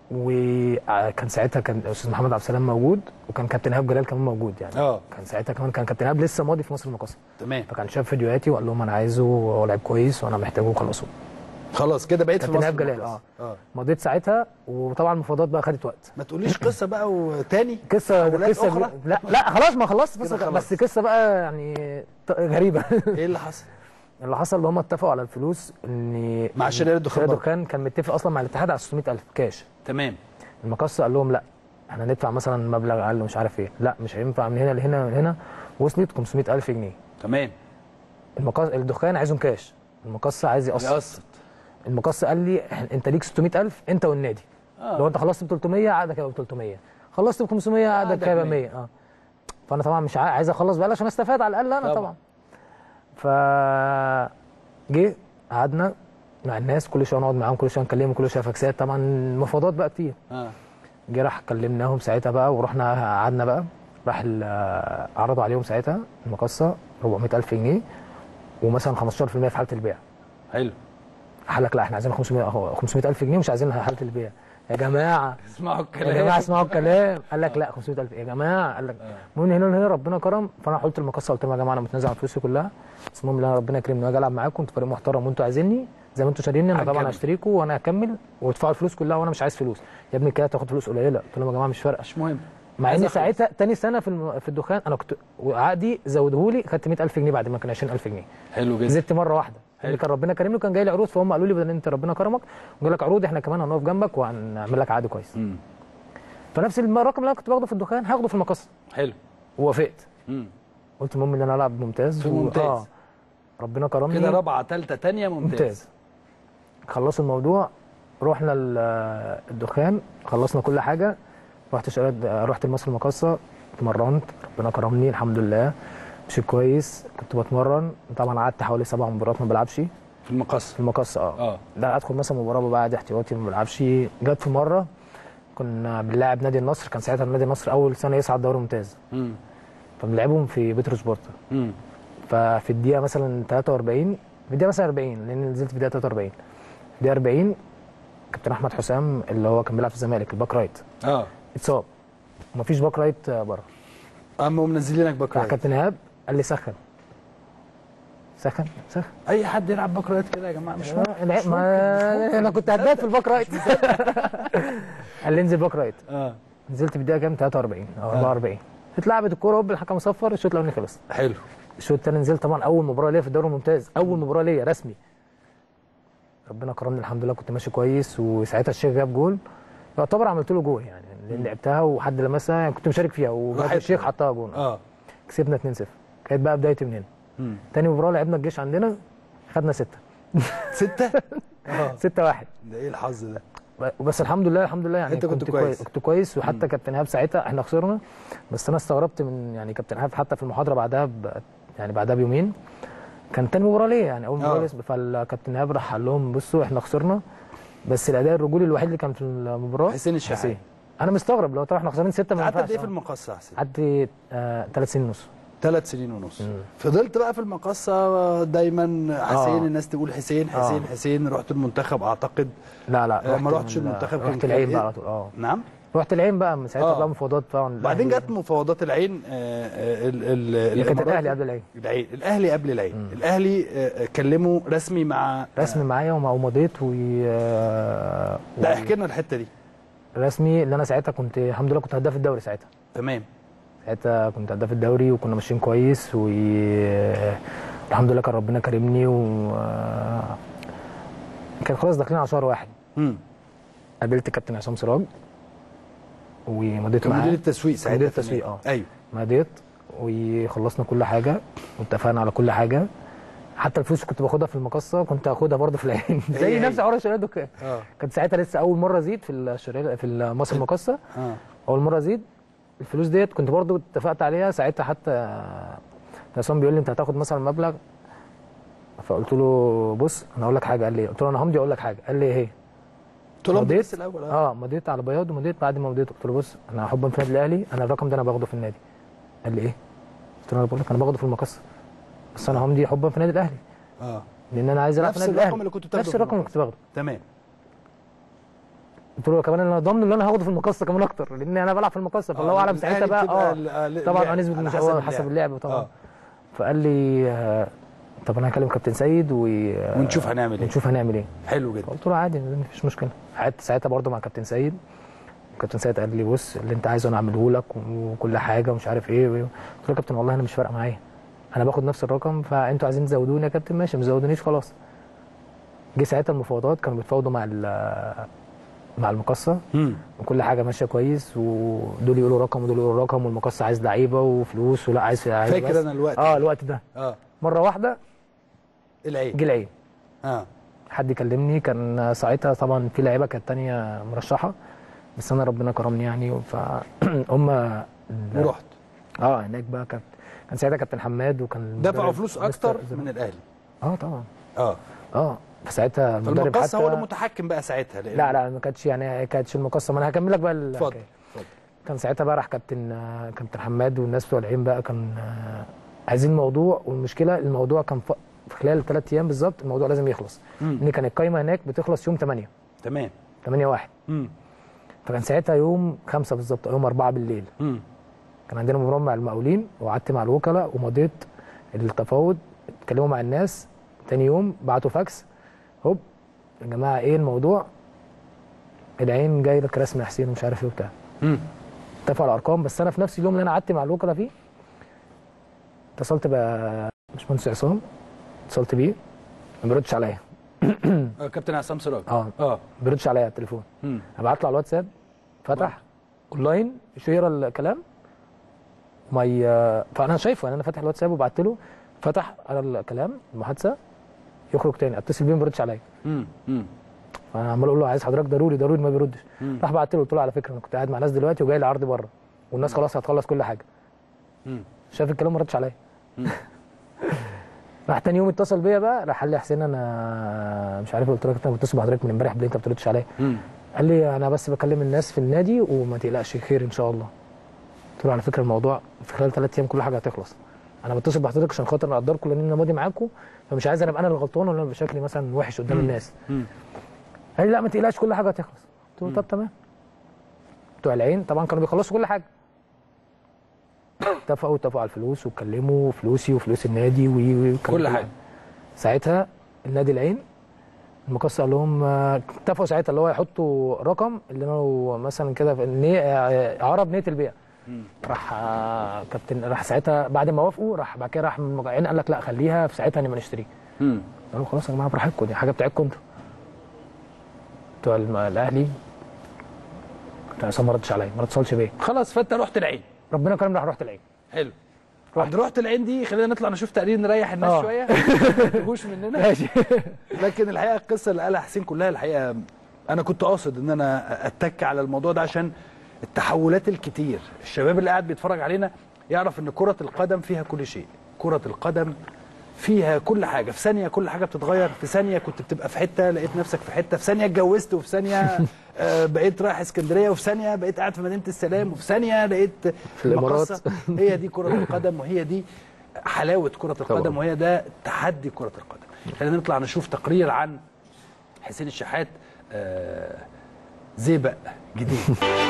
وكان ساعتها كان الاستاذ محمد عبد السلام موجود وكان كابتن ايهاب جلال كمان موجود يعني اه كان ساعتها كمان كان كابتن ايهاب لسه ماضي في مصر المقاصه تمام فكان شاف فيديوهاتي وقال لهم انا عايزه وهو لعيب كويس وانا محتاجه وخلصوه خلاص كده بقيت في كابتن مصر ايهاب جلال المقاصة. اه اه مضيت ساعتها وطبعا المفاوضات بقى خدت وقت ما تقوليش قصه بقى وتاني قصه تحولات قصه أخرى؟ لا لا خلاص ما خلصت كده بس, خلاص. بس قصه بقى يعني ط- غريبه ايه اللي حصل اللي حصل اللي هم اتفقوا على الفلوس ان مع شركة الدخان شركة برضه. الدخان كان متفق اصلا مع الاتحاد على 600000 كاش تمام المقص قال لهم لا احنا ندفع مثلا مبلغ اقل ومش عارف ايه لا مش هينفع من هنا لهنا من هنا وصلت 500000 جنيه تمام المقص الدخان عايزهم كاش المقص عايز يقسط يقسط المقص قال لي إحنا- انت ليك 600000 انت والنادي آه. لو انت خلصت ب 300 عقدك هيبقى ب 300 خلصت ب 500 عقدك عقدك هيبقى 100. 100 اه فانا طبعا مش عاي- عايز اخلص بقى عشان استفاد على الاقل انا طبعا. طبعا, ف جه قعدنا مع الناس كل شويه نقعد معاهم كل شويه نكلمهم كل شويه فاكسات طبعا مفاوضات بقى كتير اه جه راح كلمناهم ساعتها بقى ورحنا قعدنا بقى راح ال- عرضوا عليهم ساعتها المقصه 400000 جنيه ومثلا 15% في حاله البيع حلو قال لك لا احنا عايزين 500 أهو 500000 جنيه مش عايزين حاله البيع يا جماعه اسمعوا يا الكلام جماعه اسمعوا الكلام قال لك لا 500000 يا جماعه قال لك المهم هنا هنا ربنا كرم فانا قلت المقصه قلت لهم يا جماعه انا متنازل عن فلوسي كلها بس المهم ان ربنا يكرمني واجي العب معاكم انتوا فريق محترم وانتوا عايزيني زي ما انتوا شاريني انا طبعا هنكمل. هشتريكم وانا هكمل وادفعوا الفلوس كلها وانا مش عايز فلوس يا ابني كده تاخد فلوس قليله قلت لهم يا جماعه مش فارقه مش مهم مع عايز ان أخلص. ساعتها تاني سنه في الم... في الدخان انا كنت وعقدي زودهولي خدت 100000 جنيه بعد ما كان 20000 جنيه حلو جدا زدت مره واحده حلو. اللي كان ربنا كرمني وكان جاي لي عروض فهم قالوا لي بدل انت ربنا كرمك وجاي لك عروض احنا كمان هنقف جنبك وهنعمل لك عقد كويس مم. فنفس الم- الرقم اللي انا كنت باخده في الدخان هاخده في المقص حلو ووافقت مم. قلت المهم ان انا العب ممتاز في و- ممتاز. اه ربنا كرمني كده رابعه ثالثه ثانيه ممتاز, ممتاز خلصوا الموضوع رحنا ال- الدخان خلصنا كل حاجه رحت شريت رحت لمصر المقاصه اتمرنت ربنا كرمني الحمد لله مشيت كويس كنت بتمرن طبعا قعدت حوالي سبع مباريات ما بلعبش في المقص في المقص اه اه لا ادخل مثلا مباراه بقى قاعد احتياطي ما بلعبش جت في مره كنا بنلاعب نادي النصر كان ساعتها نادي النصر اول سنه يصعد دوري ممتاز مم. فبنلعبهم في بترو سبورتا مم. ففي الدقيقه مثلا 43 في الدقيقه مثلا 40 لان نزلت في الدقيقه 43 في الدقيقه 40 كابتن احمد حسام اللي هو كان بيلعب في الزمالك الباك رايت اه اتصاب ومفيش باك رايت بره اما منزلينك باك راح رايت كابتن ايهاب قال لي سخن سخن سخن اي حد يلعب باك رايت كده يا جماعه مش ممكن لا مش ما انا كنت هداف في الباك رايت قال لي انزل باك رايت اه نزلت في الدقيقه كام 43 او 44 اتلعبت الكوره هوب الحكم صفر الشوط الاولاني خلص حلو الشوط الثاني نزلت طبعا اول مباراه ليا في الدوري الممتاز اول مباراه ليا رسمي ربنا كرمني الحمد لله كنت ماشي كويس وساعتها الشيخ جاب جول يعتبر عملت له جول يعني لان لعبتها وحد لمسها يعني كنت مشارك فيها وجاب راحت. الشيخ حطها جول اه كسبنا 2-0 كانت بقى بدايتي من هنا مم. تاني مباراه لعبنا الجيش عندنا خدنا ستة ستة؟ اه ستة واحد ده ايه الحظ ده بس الحمد لله الحمد لله يعني أنت كنت كويس. كنت كويس وحتى كابتن ايهاب ساعتها احنا خسرنا بس انا استغربت من يعني كابتن ايهاب حتى في المحاضره بعدها ب... يعني بعدها بيومين كان تاني مباراه ليا يعني اول آه. مباراه ليا فالكابتن ايهاب راح قال لهم بصوا احنا خسرنا بس الاداء الرجولي الوحيد اللي كان في المباراه حسين الشحات انا مستغرب لو طبعا احنا خسرانين سته ما قعدت قد ينفعش ايه في آه. المقصه يا حسين؟ قعدت آه ثلاث سنين ونص ثلاث سنين ونص فضلت بقى في المقصه دايما حسين آه. الناس تقول حسين حسين آه. حسين رحت المنتخب اعتقد لا لا آه، ما رحت رحتش ال- المنتخب كان رحت كان العين إيه؟ بقى على طول اه نعم رحت العين بقى من ساعتها آه. بقى مفاوضات طبعا بعدين الأهلي. جت مفاوضات العين آه، آه، ال- ال- اللي كانت الإمارات. الاهلي قبل العين العين الاهلي قبل العين الاهلي آه، آه، كلموا رسمي مع رسمي معايا ومع ومضيت و آه، لا احكي لنا الحته دي رسمي اللي انا ساعتها كنت الحمد لله كنت هداف الدوري ساعتها تمام ساعتها كنت هداف الدوري وكنا ماشيين كويس و الحمد لله كان ربنا كرمني و كان خلاص داخلين على شهر واحد امم قابلت كابتن عصام سراج ومضيت كان معاه مدير التسويق ساعتها مدير في التسويق اه النادي. ايوه مضيت وخلصنا كل حاجه واتفقنا على كل حاجه حتى الفلوس اللي كنت باخدها في المقصه كنت هاخدها برضه في العين هي زي هي. نفس حوار الشركات دكان اه كانت ساعتها لسه اول مره ازيد في الشركه في مصر المقصه اه اول مره ازيد الفلوس ديت كنت برضو اتفقت عليها ساعتها حتى عصام بيقول لي انت هتاخد مثلا مبلغ فقلت له بص انا اقول لك حاجه قال لي قلت له انا همضي اقول لك حاجه قال لي ايه هي قلت له مضيت بس الاول اه اه مضيت على بياض ومضيت بعد ما مضيت قلت له بص انا حبا في النادي الاهلي انا الرقم ده انا باخده في النادي قال لي ايه قلت له انا بقول لك انا باخده في المقصه بس انا همضي حبا في النادي الاهلي اه لان انا عايز العب في نفس النادي الرقم الاهلي اللي كنت بتاخده نفس في الرقم اللي المقصة. كنت باخده تمام قلت له كمان انا ضامن ان انا هاخده في المقصه كمان اكتر لان انا بلعب في المقصه فالله آه، اعلم الأهلي ساعتها بقى بتبقى اه ال- ال- طبعا اللعب، نسبه على مش حسب حسب اللعب طبعا آه. فقال لي آه، طب انا هكلم كابتن سيد و... ونشوف هنعمل ايه ونشوف هنعمل ايه حلو جدا قلت له عادي مفيش مشكله قعدت ساعتها برضه مع كابتن سيد كابتن سيد قال لي بص اللي انت عايزه انا اعمله لك وكل حاجه ومش عارف ايه قلت له يا كابتن والله انا مش فارقه معايا انا باخد نفس الرقم فانتوا عايزين تزودوني يا كابتن ماشي ما تزودونيش خلاص جه ساعتها المفاوضات كانوا بيتفاوضوا مع ال- مع المقصه امم وكل حاجه ماشيه كويس ودول يقولوا رقم ودول يقولوا رقم والمقصه عايز لعيبه وفلوس ولا عايز عايز فاكر بس. انا الوقت اه الوقت ده اه مره واحده العين جه العين اه حد كلمني كان ساعتها طبعا في لعيبه كانت تانية مرشحه بس انا ربنا كرمني يعني فهم ورحت اه هناك بقى كانت كان ساعتها كابتن حماد وكان دفعوا المدرب فلوس مستر اكتر زمان. من الاهلي اه طبعا اه اه فساعتها المدرب فالمقصه حتى هو اللي متحكم بقى ساعتها لأن- لا لا ما كانتش يعني كانتش المقصه ما انا هكمل لك بقى اتفضل الحكايه اتفضل كان ساعتها بقى راح كابتن آه، كابتن حماد والناس بتوع العين بقى كان آه، عايزين موضوع والمشكله الموضوع كان ف- في خلال ثلاث ايام بالظبط الموضوع لازم يخلص مم. ان كان القايمه هناك بتخلص يوم 8 تمام 8 1 امم فكان ساعتها يوم 5 بالظبط أو يوم 4 بالليل امم كان عندنا مباراه مع المقاولين وقعدت مع الوكلاء ومضيت التفاوض اتكلموا مع الناس تاني يوم بعتوا فاكس هوب يا جماعه ايه الموضوع العين جاي لك رسم حسين ومش عارف ايه وبتاع امم اتفقوا على الارقام بس انا في نفس اليوم اللي انا قعدت مع الوكلاء فيه اتصلت باشمهندس عصام اتصلت بيه ما بيردش عليا آه، كابتن عصام سراج اه اه ما بيردش عليا على التليفون امم ابعت له على الواتساب فتح اونلاين مش يقرا الكلام ما ي... فانا شايفه يعني انا فاتح الواتساب وبعت له فتح على الكلام المحادثه يخرج تاني اتصل بيه ما بيردش عليا امم امم فانا عمال اقول له عايز حضرتك ضروري ضروري ما بيردش مم. راح بعت له قلت له على فكره انا كنت قاعد مع ناس دلوقتي وجاي لي عرض بره والناس خلاص هتخلص كل حاجه مم. شاف الكلام ما ردش عليا مم. راح تاني يوم اتصل بيا بقى راح قال لي يا حسين انا مش عارف قلت له انا بتصل بحضرتك من امبارح ليه انت ما بتردش عليا امم قال لي انا بس بكلم الناس في النادي وما تقلقش خير ان شاء الله قلت له على فكره الموضوع في خلال ثلاث ايام كل حاجه هتخلص انا بتصل بحضرتك عشان خاطر اقدركم لان انا ماضي معاكم فمش عايز انا ابقى انا اللي غلطان ولا أنا بشكلي مثلا وحش قدام الناس قال لي لا ما تقلقش كل حاجه هتخلص قلت له طب تمام بتوع العين طبعا كانوا بيخلصوا كل حاجه اتفقوا اتفقوا على الفلوس واتكلموا فلوسي وفلوس النادي و كل حاجه ساعتها النادي العين المقص قال لهم آه، اتفقوا ساعتها اللي هو يحطوا رقم اللي هو مثلا كده في النية- آه، اعاره بنيه البيع راح آه، كابتن راح ساعتها بعد ما وافقوا راح بعد كده راح من العين قال لك لا خليها في ساعتها نبقى نشتريها مم. قالوا خلاص يا جماعه براحتكم دي حاجه بتاعتكم انتوا بتوع الم- الاهلي كابتن عصام ما ردش عليا ما اتصلش بيا خلاص فانت رحت العين ربنا كرم راح رحت العين حلو عند رحت العين دي خلينا نطلع نشوف تقرير نريح الناس آه. شويه ما تجوش مننا ماشي لكن الحقيقه القصه اللي قالها حسين كلها الحقيقه انا كنت قاصد ان انا اتك على الموضوع ده عشان التحولات الكتير الشباب اللي قاعد بيتفرج علينا يعرف ان كره القدم فيها كل شيء كره القدم فيها كل حاجه في ثانيه كل حاجه بتتغير في ثانيه كنت بتبقى في حته لقيت نفسك في حته في ثانيه اتجوزت وفي ثانيه آه، بقيت رايح اسكندريه وفي ثانيه بقيت قاعد في مدينه السلام وفي ثانيه لقيت في الإمارات. المقصة. هي دي كره القدم وهي دي حلاوه كره القدم وهي ده تحدي كره القدم خلينا نطلع نشوف تقرير عن حسين الشحات آه، زيبق جديد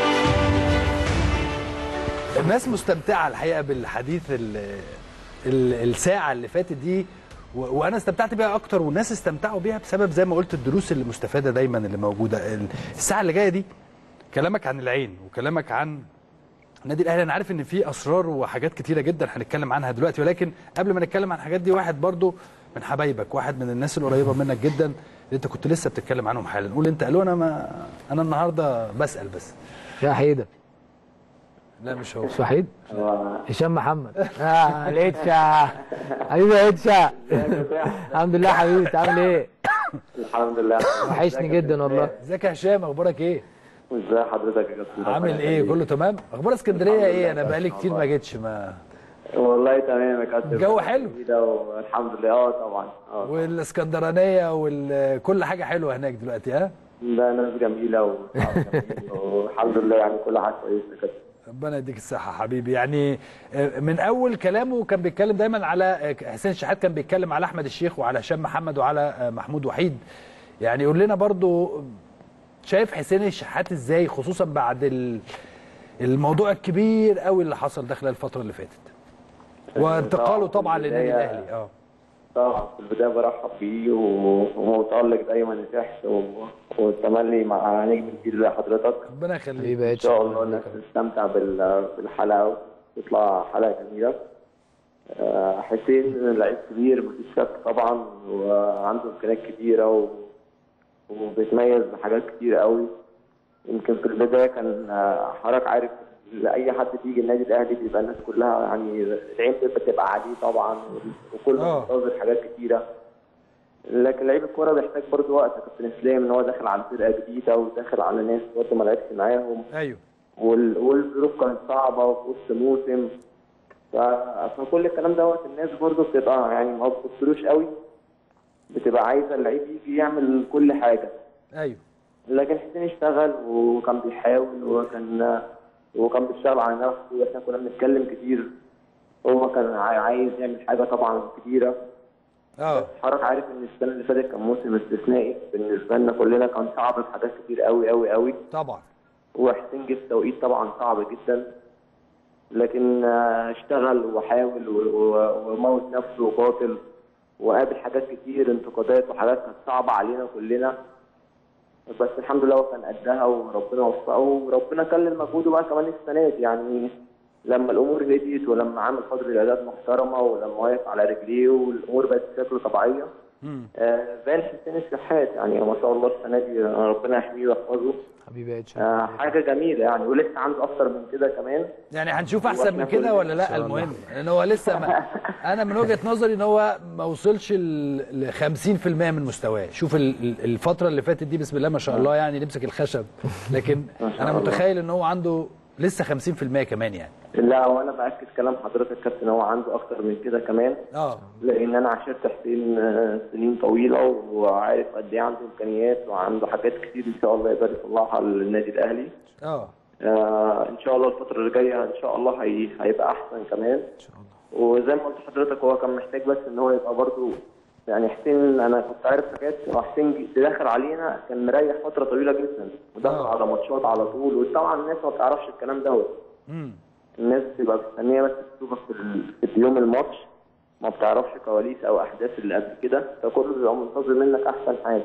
الناس مستمتعه الحقيقه بالحديث ال ال الساعه اللي فاتت دي و- وانا استمتعت بيها اكتر والناس استمتعوا بيها بسبب زي ما قلت الدروس اللي مستفاده دايما اللي موجوده ال- الساعه اللي جايه دي كلامك عن العين وكلامك عن النادي الاهلي انا عارف ان في اسرار وحاجات كتيره جدا هنتكلم عنها دلوقتي ولكن قبل ما نتكلم عن الحاجات دي واحد برضو من حبايبك واحد من الناس القريبه منك جدا اللي انت كنت لسه بتتكلم عنهم حالا قول انت قالوا انا ما انا النهارده بسال بس يا حيده لا مش هو مش وحيد هشام محمد اه الاتشا حبيبي يا اتشا الحمد لله حبيبي انت عامل ايه الحمد لله وحشني جدا والله ازيك يا هشام اخبارك ايه ازي حضرتك يا كابتن عامل ايه كله تمام اخبار اسكندريه ايه انا بقالي كتير ما جيتش ما والله تمام يا كابتن الجو حلو؟ جديدة والحمد لله اه طبعا اه والاسكندرانيه وكل حاجه حلوه هناك دلوقتي ها ده ناس جميلة وشعب جميل والحمد لله يعني كل حاجة كويسة يا كابتن ربنا يديك الصحة حبيبي يعني آه، من أول كلامه كان بيتكلم دايما على آه، حسين شحات كان بيتكلم على أحمد الشيخ وعلى هشام محمد وعلى آه، محمود وحيد يعني يقول لنا برضو شايف حسين الشحات ازاي خصوصا بعد ال- الموضوع الكبير قوي اللي حصل ده خلال الفترة اللي فاتت وانتقاله طبعا للنادي البداية- الأهلي اه طبعا في البداية برحب بيه و- ومتألق دايما الفحص و- والتملي مع نجم كبير زي حضرتك ربنا يخليك حبيبي يا إن شاء الله اتشا الناس تستمتع بال- بالحلقة وتطلع حلقة جميلة آه، حسين لعيب كبير مفيش شك طبعا وعنده إمكانيات كبيرة و... وبيتميز بحاجات كتير قوي يمكن في البداية كان آه، حضرتك عارف لأي حد بيجي النادي الأهلي بيبقى الناس كلها يعني العين بتبقى عليه طبعا وكل آه. منتظر حاجات كتيرة لكن لعيب الكوره بيحتاج برضه وقت يا كابتن اسلام ان هو داخل على فرقه جديده وداخل على ناس برضه ما لعبش معاهم ايوه وال- والظروف كانت صعبه وفي وسط موسم ف- فكل الكلام دوت الناس برضه بتبقى يعني ما بتبصلوش قوي بتبقى عايزه اللعيب يجي يعمل كل حاجه ايوه لكن حسين اشتغل وكان بيحاول وكان وكان بيشتغل على نفسه واحنا كنا بنتكلم كتير هو كان عاي- عايز يعمل حاجه طبعا كبيره اه حضرتك عارف ان السنه اللي فاتت كان موسم استثنائي بالنسبه لنا كلنا كان صعب في حاجات كتير قوي قوي قوي طبعا وحسين جه في توقيت طبعا صعب جدا لكن آه، اشتغل وحاول و- و- وموت نفسه وقاتل وقابل حاجات كتير انتقادات وحاجات كانت صعبه علينا كلنا بس الحمد لله هو كان قدها وربنا وفقه وربنا كلل مجهوده بقى كمان السنه دي يعني لما الامور هديت ولما عمل فتره اعداد محترمه ولما واقف على رجليه والامور بقت بشكل طبيعيه آه، بان حسين الشحات يعني ما شاء الله السنه دي ربنا يحميه ويحفظه حبيبي يا اتشا آه، حاجه جميله يعني ولسه عنده اكتر من كده كمان يعني هنشوف احسن من وإحنا كده كلنا ولا إن لا شاء الله. المهم لان هو لسه ما انا من وجهه نظري ان هو ما وصلش ل 50% من مستواه شوف ال- ال- الفتره اللي فاتت دي بسم الله ما شاء الله يعني نمسك الخشب لكن ما شاء انا الله. متخيل ان هو عنده لسه 50% كمان يعني لا وانا باكد كلام حضرتك كابتن هو عنده اكتر من كده كمان اه لان انا عشرت حسين آه، سنين طويله وعارف قد ايه عنده امكانيات وعنده حاجات كتير ان شاء الله يقدر يطلعها للنادي الاهلي اه آه ان شاء الله الفتره اللي جايه ان شاء الله هي... هيبقى احسن كمان ان شاء الله وزي ما قلت لحضرتك هو كان محتاج بس ان هو يبقى برضه يعني حسين انا كنت عارف حاجات هو حسين جه- داخل علينا كان مريح فتره طويله جدا ودخل على ماتشات على طول وطبعا الناس ما بتعرفش الكلام ده امم الناس بتبقى مستنيه بس تشوفك في, ال- في يوم الماتش ما بتعرفش كواليس او احداث اللي قبل كده فكله بيبقى منتظر منك احسن حاجه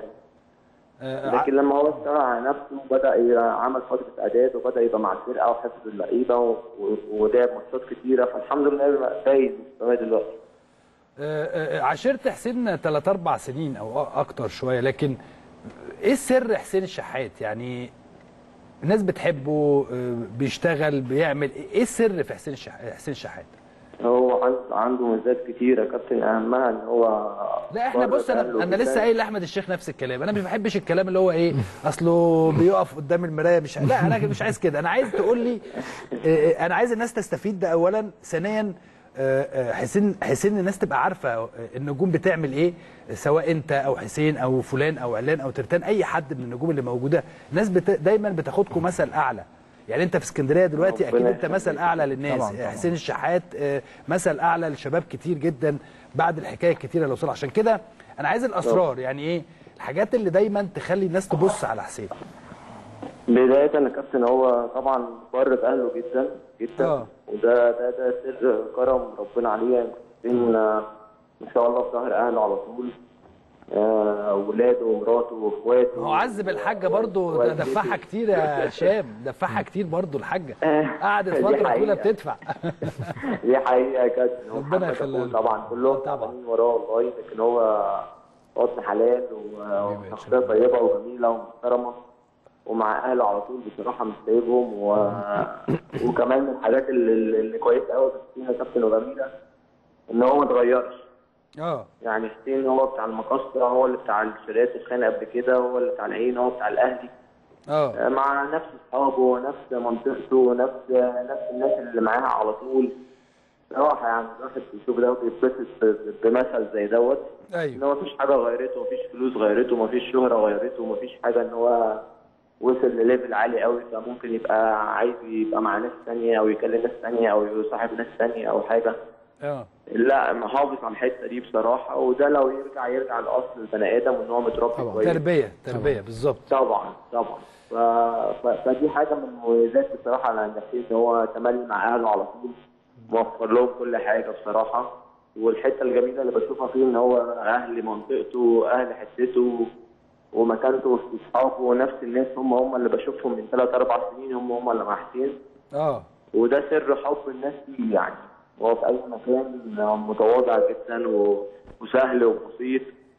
آه، لكن لما هو اشتغل على نفسه وبدا ي- عمل فتره اعداد وبدا يبقى مع الفرقه وحفظ اللعيبه و- و- ولعب ماتشات كتيره فالحمد لله بقى باين مستواه دلوقتي آه، آه، عاشرت حسين ثلاث اربع سنين او أ- اكتر شويه لكن ايه سر حسين الشحات يعني الناس بتحبه آه، بيشتغل بيعمل ايه السر في حسين الشح... حسين الشحات هو عنده عنده ميزات كتيره يا كابتن اهمها ان هو لا احنا بره بص انا أهله انا جداً. لسه قايل لاحمد الشيخ نفس الكلام انا مش بحبش الكلام اللي هو ايه اصله بيقف قدام المرايه مش لا انا مش عايز كده انا عايز تقول لي آه، انا عايز الناس تستفيد ده اولا ثانيا آه، آه، حسين حسين الناس تبقى عارفه آه، النجوم بتعمل ايه سواء انت او حسين او فلان او علان او ترتان اي حد من النجوم اللي موجوده الناس بت... دايما بتاخدكم مثل اعلى يعني انت في اسكندريه دلوقتي اكيد ربنا انت مثل يخليك. اعلى للناس طبعاً، طبعاً. حسين الشحات آه، مثل اعلى لشباب كتير جدا بعد الحكايه الكتيره اللي وصلها عشان كده انا عايز الاسرار يعني ايه الحاجات اللي دايما تخلي الناس تبص على حسين بداية يا كابتن هو طبعا بر بأهله جدا جدا آه. وده ده ده سر كرم ربنا عليه يعني حسين آه، ما شاء الله في ظهر أهله على طول آه، ولاده ومراته واخواته هو عذب الحاجه برضو ده دفعها كتير يا هشام دفعها كتير برضو الحاجه قعدت دي فتره طويله حقيقة. بتدفع دي حقيقة يا كابتن هو ربنا محمد يخليها أخوه له. طبعا كلهم طبعا وراه والله لكن هو وطن حلال و- وشخصية طيبة وجميلة ومحترمة ومع أهله على طول بصراحة مش سايبهم و... وكمان من الحاجات اللي, اللي كويسة قوي في حسين يا كابتن وجميلة إن هو ما اتغيرش اه يعني حسين هو بتاع المقصة هو اللي بتاع الشريات الخانة قبل كده هو اللي بتاع العين هو بتاع الأهلي اه مع نفس اصحابه نفس منطقته نفس نفس الناس اللي معاها على طول صراحه يعني الواحد بيشوف ده وبيتبسط ب- بمثل زي دوت ايوه ان هو مفيش حاجه غيرته مفيش فلوس غيرته مفيش شهره غيرته مفيش حاجه ان هو وصل لليفل عالي قوي فممكن يبقى عايز يبقى مع ناس ثانيه او يكلم ناس ثانيه او يصاحب ناس ثانيه او حاجه اه لا محافظ على الحته دي بصراحه وده لو يرجع يرجع لاصل البني ادم وان هو متربي كويس تربيه تربيه بالظبط طبعا طبعا ف... ف... فدي حاجه من المميزات بصراحه اللي عند حسين ان هو تملي مع اهله على طول موفر لهم كل حاجه بصراحه والحته الجميله اللي بشوفها فيه ان هو اهل منطقته اهل حتته ومكانته وسط اصحابه ونفس الناس هم هم اللي بشوفهم من ثلاث اربع سنين هم هم اللي مع حسين اه وده سر حب الناس فيه يعني هو في اي مكان متواضع جدا و... وسهل وبسيط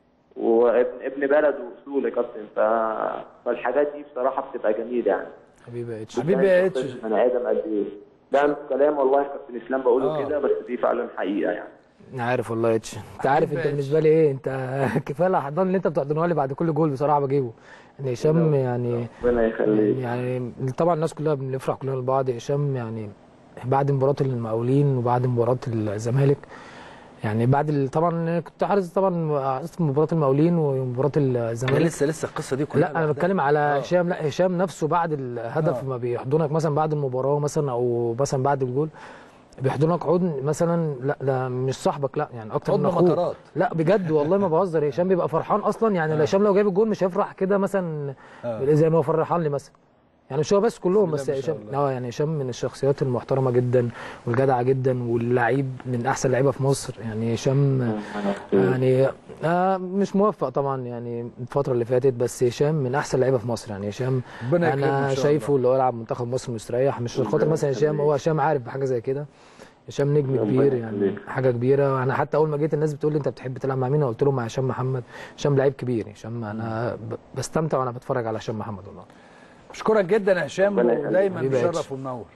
وابن ابن بلد واصول يا كابتن ف... فالحاجات دي بصراحه بتبقى جميله يعني حبيبي يا اتش حبيبي يا اتش بني ادم قد ايه ده مش كلام والله يا كابتن اسلام بقوله آه. كده بس دي فعلا حقيقه يعني انا عارف والله يا اتش انت عارف انت حبيبي يا بالنسبه لي ايه انت كفايه الاحضان اللي انت بتحضنها لي بعد كل جول بصراحه بجيبه يعني هشام يعني ربنا يخليك يعني طبعا الناس كلها بنفرح كلنا لبعض هشام يعني بعد مباراه المقاولين وبعد مباراه الزمالك يعني بعد ال- طبعا كنت حارس طبعا حارس مباراه المقاولين ومباراه انا الزمالك لسه لسه القصه دي كلها لا انا لوحدها. بتكلم على هشام لا هشام نفسه بعد الهدف آه. ما بيحضنك مثلا بعد المباراه مثلا او مثلا بعد الجول بيحضنك حضن مثلا لا ده مش صاحبك لا يعني اكتر من حضن اخوه مطارات. لا بجد والله ما بهزر هشام بيبقى فرحان اصلا يعني هشام لو جايب الجول مش هيفرح كده مثلا آه. زي ما هو فرحان لي مثلا يعني مش هو بس كلهم بسم بس الله ما شاء هشام الله. اه يعني هشام من الشخصيات المحترمه جدا والجدعه جدا واللعيب من احسن لعيبه في مصر يعني هشام يعني آه مش موفق طبعا يعني الفتره اللي فاتت بس هشام من احسن لعيبه في مصر يعني هشام ربنا يكرمه انا إن شاء شايفه الله. اللي هو يلعب منتخب مصر مستريح مش عشان خاطر مثلا هشام هو هشام عارف بحاجه زي كده هشام نجم ربنا كبير يعني يخليك. حاجه كبيره انا حتى اول ما جيت الناس بتقول لي انت بتحب تلعب مع مين أنا قلت لهم مع هشام محمد هشام لعيب كبير هشام انا ب- بستمتع وانا بتفرج على هشام محمد والله اشكرك جدا يا هشام ربنا يخليك. ودايما حبيبي يا مشرف اتش. ومنور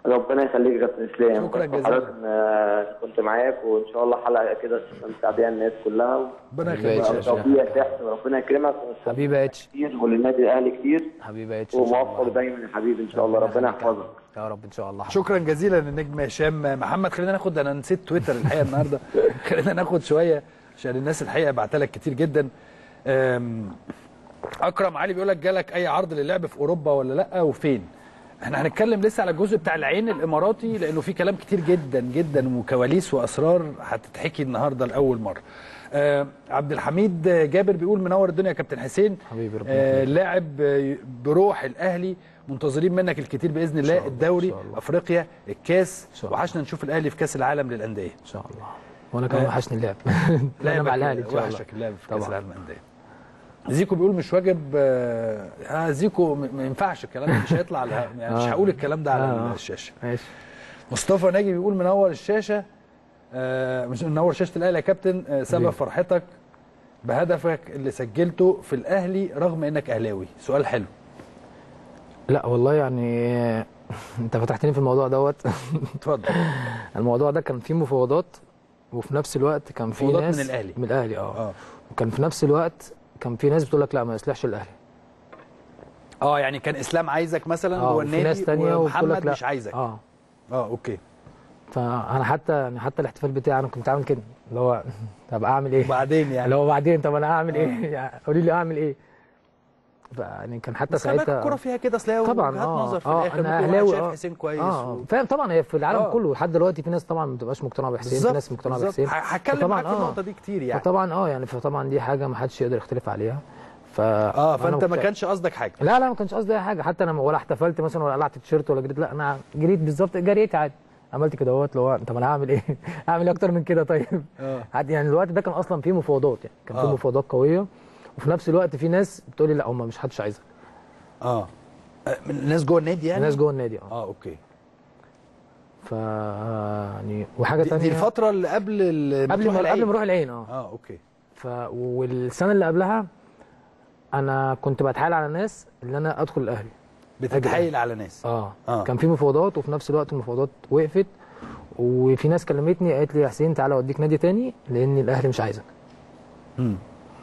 ربنا يخليك يا كابتن اسلام شكرا جزيلا. حضرتك إن كنت معاك وان شاء الله حلقه كده تستمتع بيها الناس كلها ربنا يخليك. ويبقى توفيق تحت وربنا يكرمك حبيبي يا اتش كتير وللنادي الاهلي كتير حبيبي يا اتش إن شاء وموفق الله. دايما يا حبيبي ان شاء الله ربنا يحفظك يا رب ان شاء الله شكرا جزيلا للنجم هشام محمد خلينا ناخد انا نسيت تويتر الحقيقه النهارده خلينا ناخد شويه عشان الناس الحقيقه بعت لك كتير جدا أم، اكرم علي بيقول لك جالك اي عرض للعب في اوروبا ولا لا وفين احنا هنتكلم لسه على الجزء بتاع العين الاماراتي لانه في كلام كتير جدا جدا وكواليس واسرار هتتحكي النهارده لاول مره آه عبد الحميد جابر بيقول منور الدنيا يا كابتن حسين حبيبي ربنا آه يخليك. لاعب آه، بروح الاهلي منتظرين منك الكتير باذن الله الله، الدوري إن شاء الله. افريقيا الكاس شاء الله. وحشنا نشوف الاهلي في كاس العالم للانديه ان شاء الله وانا كمان آه. وحشني اللعب انا مع الاهلي ان شاء الله وحشك اللعب في كاس طبعا. العالم للانديه زيكو بيقول مش واجب آه آه، زيكو م- ما ينفعش الكلام ده مش هيطلع على يعني مش آه. هقول الكلام ده على آه. الشاشه ماشي مصطفى ناجي بيقول منور الشاشه آه مش منور شاشه الاهلي يا كابتن آه سبب حبيبي. فرحتك بهدفك اللي سجلته في الاهلي رغم انك اهلاوي سؤال حلو لا والله يعني انت فتحتني في الموضوع دوت اتفضل الموضوع ده كان فيه مفاوضات وفي نفس الوقت كان في مفاوضات ناس من الأهلي. من الاهلي اه اه وكان في نفس الوقت كان في ناس بتقول لك لا ما يصلحش الاهلي اه يعني كان اسلام عايزك مثلا اه جوه وفي النادي ناس تانية وبتقول ومحمد لك لا مش عايزك اه اه اوكي فانا حتى يعني حتى الاحتفال بتاعي انا كنت عامل كده اللي هو طب اعمل ايه؟ وبعدين يعني اللي هو بعدين طب انا اعمل ايه؟ يعني قولي لي اعمل ايه؟ يعني كان حتى بس خلي بالك ساعتها الكوره فيها كده اصل هي طبعا وجهات اه نظر في اه الاخر انا ممكن واحد اهلاوي شايف اه حسين كويس اه و... فاهم طبعا هي في العالم آه. كله لحد دلوقتي في ناس طبعا ما بتبقاش مقتنعه بحسين في بالظبط، ناس مقتنعه بالظبط. بحسين ه- هتكلم فطبعاً معاك في آه. النقطه دي كتير يعني فطبعا اه يعني فطبعا دي حاجه ما حدش يقدر يختلف عليها ف اه أنا فانت ما كنت- كانش قصدك حاجه لا لا ما كانش قصدي اي حاجه حتى انا ولا احتفلت مثلا ولا قلعت التيشيرت ولا جريت لا انا جريت بالظبط جريت عادي عملت كده اهوت اللي هو طب انا هعمل ايه؟ اعمل ايه اكتر من كده طيب؟ اه عادي يعني الوقت ده كان اصلا فيه مفاوضات يعني كان فيه آه. مفاوضات قويه وفي نفس الوقت في ناس بتقول لي لا هم مش حدش عايزك اه آه، من الناس جوه النادي يعني ناس جوه النادي اه اه اوكي ف يعني وحاجه دي, ثانيه دي الفتره اللي قبل ال- قبل تروح ما العين. قبل ما اروح العين اه اه اوكي ف والسنه اللي قبلها انا كنت بتحايل على الناس ان انا ادخل الاهلي بتتحايل على ناس اه, آه. كان في مفاوضات وفي نفس الوقت المفاوضات وقفت وفي ناس كلمتني قالت لي يا حسين تعالى اوديك نادي تاني لان الاهلي مش عايزك امم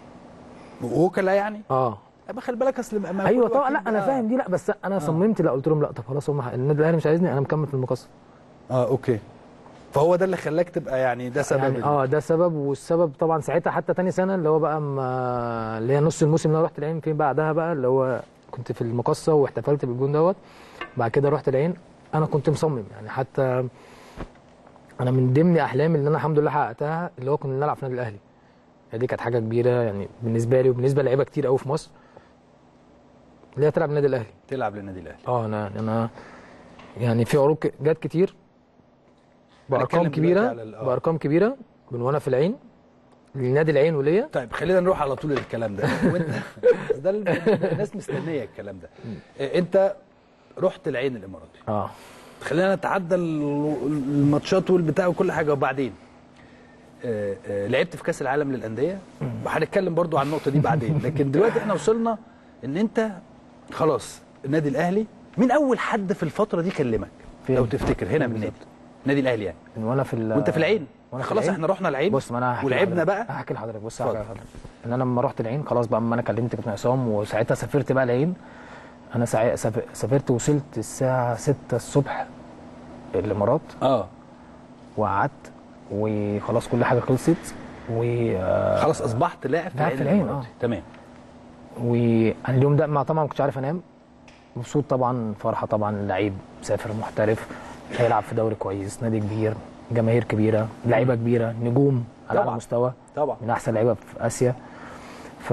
وكلاء يعني اه ما خلي بالك اصل ما- ما ايوه كل طبعا لا واحد انا بقى- فاهم دي لا بس انا صممت لا قلت لهم لا طب خلاص هم النادي الاهلي مش عايزني انا مكمل في المقصه اه اوكي فهو ده اللي خلاك تبقى يعني ده سبب يعني ال- اه ده سبب والسبب طبعا ساعتها حتى تاني سنه اللي هو بقى ما اللي هي نص الموسم اللي انا رحت العين فين بعدها بقى اللي هو كنت في المقصه واحتفلت بالجون دوت بعد كده رحت العين انا كنت مصمم يعني حتى انا من ضمن احلامي اللي انا الحمد لله حققتها اللي هو كنا نلعب في النادي الاهلي يعني دي كانت حاجه كبيره يعني بالنسبه لي وبالنسبه لعيبه كتير قوي في مصر اللي هي تلعب النادي الاهلي تلعب للنادي الاهلي اه انا انا يعني في عروض ك- جت كتير بارقام هنتكلم دلوقتي كبيره على ال- آه. بارقام كبيره من وانا في العين لنادي العين وليا طيب خلينا نروح على طول الكلام ده وانت ده ال- الناس مستنيه الكلام ده إيه، انت رحت العين الاماراتي اه خلينا نتعدى ال- الماتشات والبتاع وكل حاجه وبعدين آه، آه، لعبت في كاس العالم للانديه وهنتكلم برضو عن النقطه دي بعدين لكن دلوقتي احنا وصلنا ان انت خلاص النادي الاهلي مين اول حد في الفتره دي كلمك فين؟ لو تفتكر هنا من النادي النادي الاهلي يعني من وانا في ال- وانت في العين وانا في خلاص العين. احنا رحنا العين بص ما انا هحكي ولعبنا لحضرتك. بقى هحكي لحضرتك بص اتفضل. هحكي لحضرتك ان انا لما رحت العين خلاص بقى اما انا كلمت كابتن عصام وساعتها سافرت بقى العين انا ساع- ساف- سافرت وصلت الساعه 6 الصبح الامارات اه وقعدت وخلاص كل حاجه خلصت و آه، خلاص اصبحت لاعب في لاعب العين في العين، الإماراتي. تمام وانا اليوم ده ما طبعا ما كنتش عارف انام مبسوط طبعا فرحه طبعا لعيب مسافر محترف هيلعب في دوري كويس نادي كبير جماهير كبيره لعيبه كبيره نجوم على اعلى طبعاً. مستوى طبعا من احسن لعيبه في اسيا ف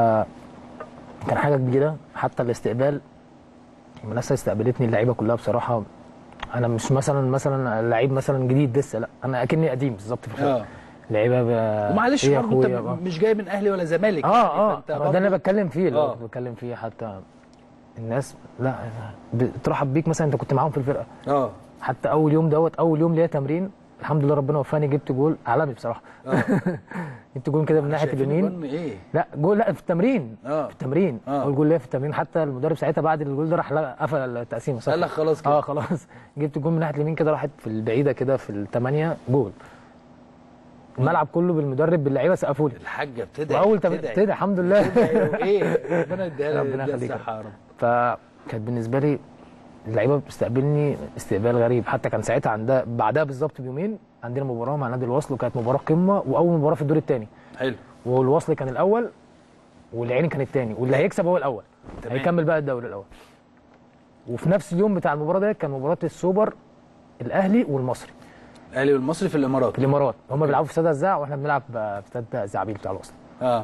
كان حاجه كبيره حتى الاستقبال لما الناس استقبلتني اللعيبه كلها بصراحه انا مش مثلا مثلا لعيب مثلا جديد لسه لا انا اكني قديم بالظبط في الفرقه اه لعيبه ب... ومعلش إيه يا برضه انت أخويا؟ مش جاي من اهلي ولا زمالك اه اه فأنت ده برضه- اللي انا بتكلم فيه اللي آه. آه. بتكلم فيه حتى الناس لا بترحب بيك مثلا انت كنت معاهم في الفرقه اه حتى اول يوم دوت اول يوم ليا تمرين الحمد لله ربنا وفاني جبت جول عالمي بصراحه جبت جول كده من ناحيه شايفين اليمين الجون ايه لا جول لا في التمرين اه في التمرين آه. اول جول ليا في التمرين حتى المدرب ساعتها بعد الجول ده راح لا- قفل التقسيمه صح قال لك خلاص كده اه خلاص جبت جول من ناحيه اليمين كده راحت في البعيده كده في الثمانيه جول الملعب كله بالمدرب باللعيبه سقفوا لي الحاجه بتدعي واول تمرين بتدعي. ابتدي الحمد لله بتدعي وايه ربنا يديها لها- ربنا يديها يخليك. الصحه يا رب فكانت بالنسبه لي اللعيبه بتستقبلني استقبال غريب حتى كان ساعتها عندها بعدها بالظبط بيومين عندنا مباراه مع نادي الوصل وكانت مباراه قمه واول مباراه في الدور الثاني حلو والوصل كان الاول والعين كان الثاني واللي هيكسب هو الاول تمام. هيكمل بقى الدوري الاول وفي نفس اليوم بتاع المباراه ده كان مباراه السوبر الاهلي والمصري الاهلي والمصري في الامارات في الامارات هم بيلعبوا في استاد الزع واحنا بنلعب في استاد الزعبيل بتاع الوصل اه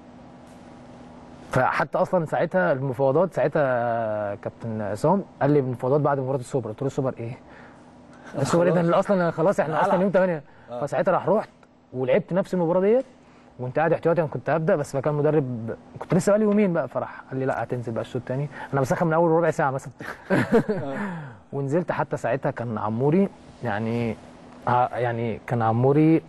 فحتى اصلا ساعتها المفاوضات ساعتها كابتن عصام قال لي المفاوضات بعد مباراه السوبر قلت له السوبر ايه؟ السوبر ايه ده أنا اصلا خلاص احنا اصلا يوم 8 آه. فساعتها راح رحت ولعبت نفس المباراه ديت وكنت قاعد احتياطي انا كنت هبدا بس فكان مدرب كنت لسه بقالي يومين بقى فراح قال لي لا هتنزل بقى الشوط الثاني انا بسخن من اول ربع ساعه مثلا ونزلت حتى ساعتها كان عموري يعني ع- يعني كان عموري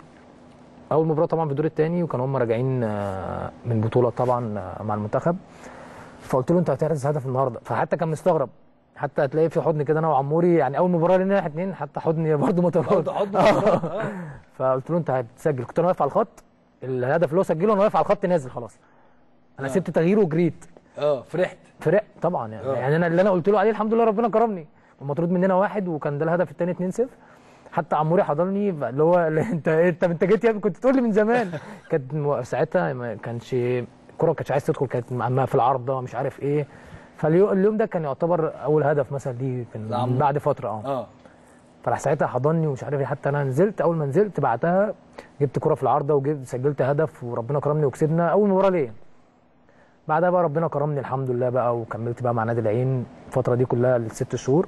اول مباراه طبعا في الدور الثاني وكانوا هم راجعين آه، من بطوله طبعا آه، مع المنتخب فقلت له انت هتحرز هدف النهارده فحتى كان مستغرب حتى هتلاقي في حضن كده انا وعموري يعني اول مباراه لنا احنا اتنين حتى حضن برضه متفاوت برضه حضن متفاوت، آه. فقلت له انت هتسجل كنت انا واقف على الخط الهدف اللي هو سجله انا واقف على الخط نازل خلاص انا آه. سبت تغيير وجريت اه فرحت فرق طبعا يعني, آه. يعني انا اللي انا قلت له عليه الحمد لله ربنا كرمني ومطرود مننا واحد وكان ده الهدف الثاني 2-0 حتى عموري حضني اللي هو اللي انت انت انت جيت يا ابني كنت تقول لي من زمان كانت مو- ساعتها ما كانش الكوره ما كانتش عايز تدخل كانت معماه في العارضه مش عارف ايه فاليوم اليوم ده كان يعتبر اول هدف مثلا ليه كان لعمرو. من بعد فتره اه اه فراح ساعتها حضني ومش عارف ايه حتى انا نزلت اول ما نزلت بعدها جبت كرة في العارضه وجبت سجلت هدف وربنا كرمني وكسبنا اول مباراه ليا بعدها بقى ربنا كرمني الحمد لله بقى وكملت بقى مع نادي العين الفتره دي كلها الست شهور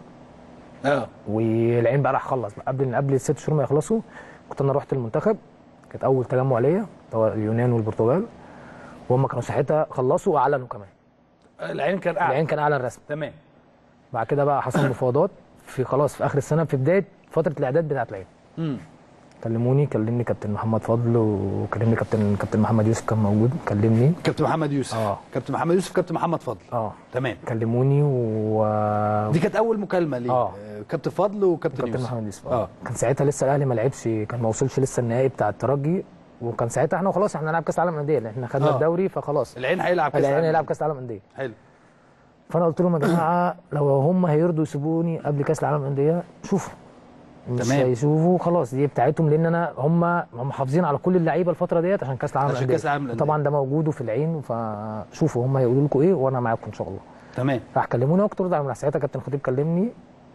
اه والعين بقى راح خلص بقى قبل قبل الست شهور ما يخلصوا كنت انا رحت المنتخب كانت اول تجمع ليا اللي هو اليونان والبرتغال وهم كانوا ساعتها خلصوا واعلنوا كمان العين كان قاعد العين كان اعلن رسمي تمام بعد كده بقى حصل مفاوضات في خلاص في اخر السنه في بدايه فتره الاعداد بتاعت العين امم كلموني كلمني كابتن محمد فضل وكلمني كابتن كابتن محمد يوسف كان موجود كلمني كابتن محمد يوسف اه كابتن محمد يوسف كابتن محمد فضل اه تمام كلموني و دي كانت اول مكالمه ليه آه. آه، كابتن فضل وكابتن كابتن يوسف محمد يوسف اه اه كان ساعتها لسه الاهلي ما لعبش كان ما وصلش لسه النهائي بتاع الترجي وكان ساعتها احنا خلاص احنا هنلعب كاس العالم انديه لان احنا خدنا آه. الدوري فخلاص العين هيلعب كاس العين العالم. هيلعب كاس العالم انديه حلو فانا قلت لهم يا جماعه لو هم هيرضوا يسيبوني قبل كاس العالم انديه شوفوا مش تمام. هيشوفوا خلاص دي بتاعتهم لان انا هم هم محافظين على كل اللعيبه الفتره ديت عشان كاس العالم عشان للأندية. كأس العالم للأندية. طبعا ده موجود وفي العين فشوفوا هم هيقولوا لكم ايه وانا معاكم ان شاء الله تمام راح كلموني وقت رد على ساعتها كابتن خطيب كلمني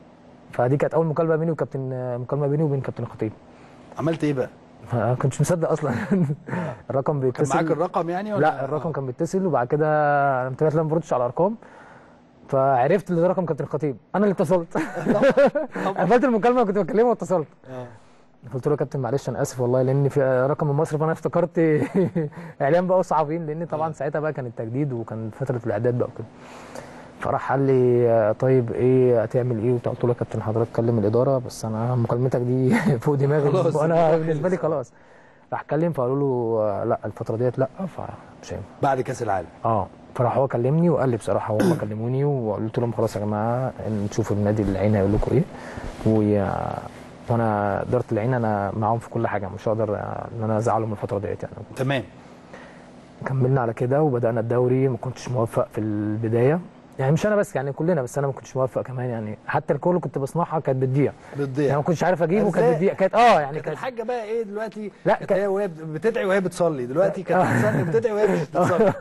فدي كانت اول مكالمه بيني وكابتن مكالمه بيني وبين كابتن خطيب عملت ايه بقى ما كنتش مصدق اصلا الرقم كان بيتصل معاك الرقم يعني ولا لا الرقم كان بيتصل وبعد كده انا طلعت لا ما بردش على الارقام فعرفت ان ده رقم كابتن خطيب انا اللي اتصلت قفلت المكالمه كنت بكلمه واتصلت آه. قلت له يا كابتن معلش انا اسف والله لان في رقم من مصر فانا افتكرت اعلام بقى صعبين لان طبعا ساعتها بقى كان التجديد وكان فتره الاعداد بقى وكده فراح قال لي آه، طيب ايه هتعمل ايه وبتاع قلت له يا كابتن حضرتك كلم الاداره بس انا مكالمتك دي فوق دماغي خلاص، وانا الموضوع بالنسبه لي خلص. خلاص راح كلم فقالوا له آه، لا الفتره ديت لا فمش هينفع بعد كاس العالم اه فراح هو كلمني وقال لي بصراحه هم كلموني وقلت لهم خلاص يا جماعه نشوف النادي العين هيقول لكم ايه و وانا اداره العين انا معاهم في كل حاجه مش هقدر ان انا ازعلهم الفتره ديت يعني تمام كملنا على كده وبدانا الدوري ما كنتش موفق في البدايه يعني مش انا بس يعني كلنا بس انا ما كنتش موفق كمان يعني حتى الكوره اللي كنت بصنعها كانت بتضيع بتضيع يعني ما كنتش عارف اجيبه إزاي؟ كانت بتضيع كانت اه يعني كانت كانت الحاجه بقى ايه دلوقتي لا، كانت كان- هي وهي بتدعي وهي بتصلي دلوقتي كانت بتصلي بتدعي وهي مش بتصلي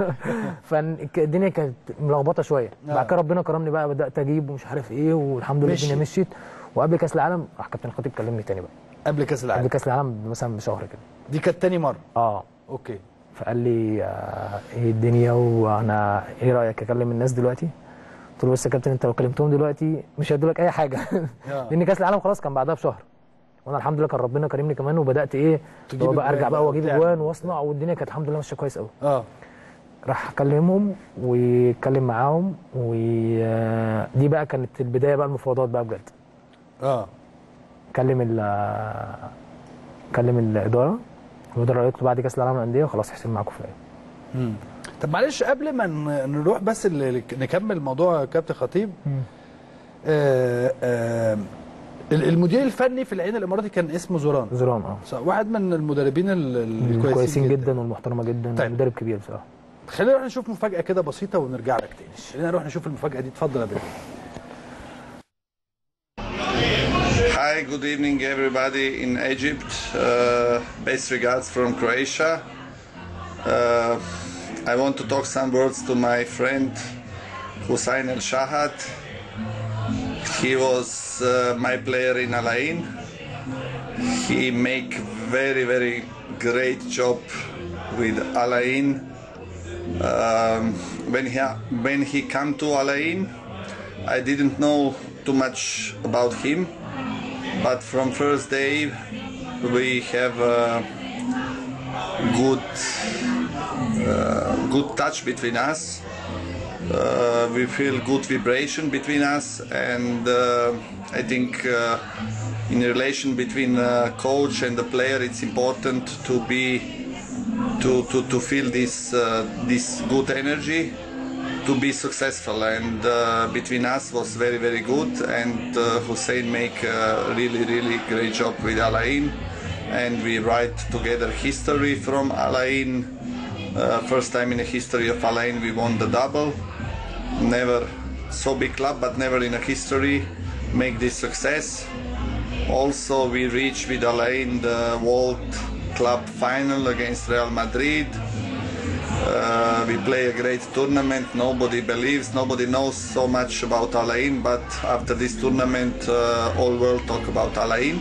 فالدنيا كانت ملخبطه شويه آه. بعد كده ربنا كرمني بقى بدات اجيب ومش عارف ايه والحمد لله مشي. الدنيا مشيت وقبل كاس العالم راح كابتن خطيب كلمني تاني بقى قبل كاس قبل العالم كاس العالم مثلا بشهر كده دي كانت تاني مره اه اوكي فقال لي آه، ايه الدنيا وانا ايه رايك اكلم الناس دلوقتي قلت له بس يا كابتن انت لو كلمتهم دلوقتي مش هيدوا لك اي حاجه آه. لان كاس العالم خلاص كان بعدها بشهر وانا الحمد لله كان ربنا كرمني كمان وبدات ايه تجيب اللي هو بقى أجوان ارجع بقى بقى واجيب وبتاع. اجوان واصنع والدنيا كانت الحمد لله ماشيه كويس قوي اه راح اكلمهم واتكلم معاهم ودي بقى كانت البدايه بقى المفاوضات بقى بجد اه كلم ال كلم الاداره الاداره قالت له بعد كاس العالم للانديه خلاص احسن معاكم في مم. طب معلش قبل ما ن- نروح بس ال- نكمل موضوع كابتن خطيب آه آه ال- المدير الفني في العين الاماراتي كان اسمه زوران زوران اه صح، واحد من المدربين ال- ال- كويسين, الكويسين جدا والمحترمه جدا طيب. مدرب كبير بصراحه خلينا نروح نشوف مفاجاه كده بسيطه ونرجع لك تاني خلينا نروح نشوف المفاجاه دي اتفضل يا بيه Hi, good evening, everybody in Egypt. Uh, best regards from Croatia. Uh, I want to talk some words to my friend Hussein El Shahad. He was uh, my player in Al Ain. He make very very great job with Al Ain. Um, when he when he come to Al Ain, I didn't know too much about him, but from first day we have a good uh, good touch between us. Uh, we feel good vibration between us, and uh, I think uh, in relation between uh, coach and the player, it's important to be to, to, to feel this uh, this good energy to be successful and uh, between us was very very good and uh, Hussein make a really really great job with Alain and we write together history from Alain uh, first time in the history of Alain we won the double never so big club but never in a history make this success also we reach with Alain the world club final against Real Madrid uh, we play a great tournament. Nobody believes, nobody knows so much about Alain, but after this tournament, uh, all world talk about Alain.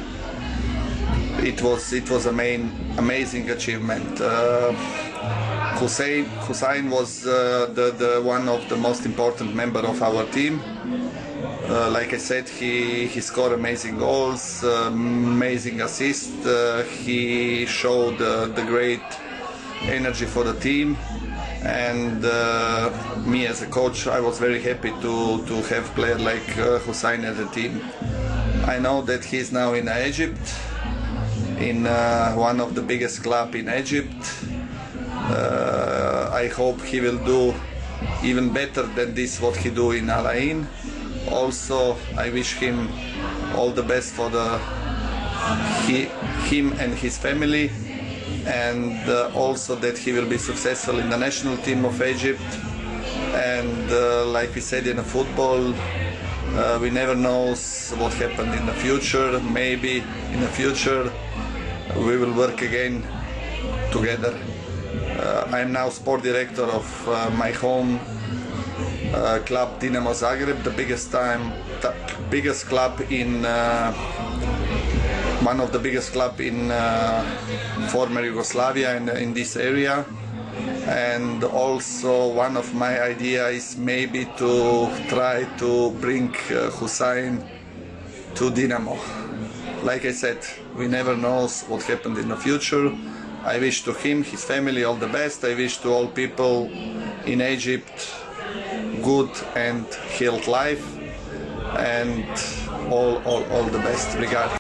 It was it was a main amazing achievement. Uh, Hussein Hussein was uh, the, the one of the most important member of our team. Uh, like I said, he, he scored amazing goals, uh, amazing assists. Uh, he showed uh, the great energy for the team. And uh, me as a coach, I was very happy to, to have player like uh, Hussein as a team. I know that he's now in Egypt, in uh, one of the biggest club in Egypt. Uh, I hope he will do even better than this what he do in Al Ain. Also, I wish him all the best for the he, him and his family, and uh, also that he will be successful in the national team of Egypt. And uh, like we said in the football, uh, we never knows what happened in the future. Maybe in the future we will work again together. Uh, I am now sport director of uh, my home uh, club Dinamo Zagreb, the biggest time, the biggest club in uh, one of the biggest club in uh, former Yugoslavia in, in this area. And also one of my idea is maybe to try to bring uh, Hussein to Dinamo. Like I said, we never knows what happened in the future. I wish to him, his family, all the best. I wish to all people in Egypt good and healed life and all all all the best. Regards.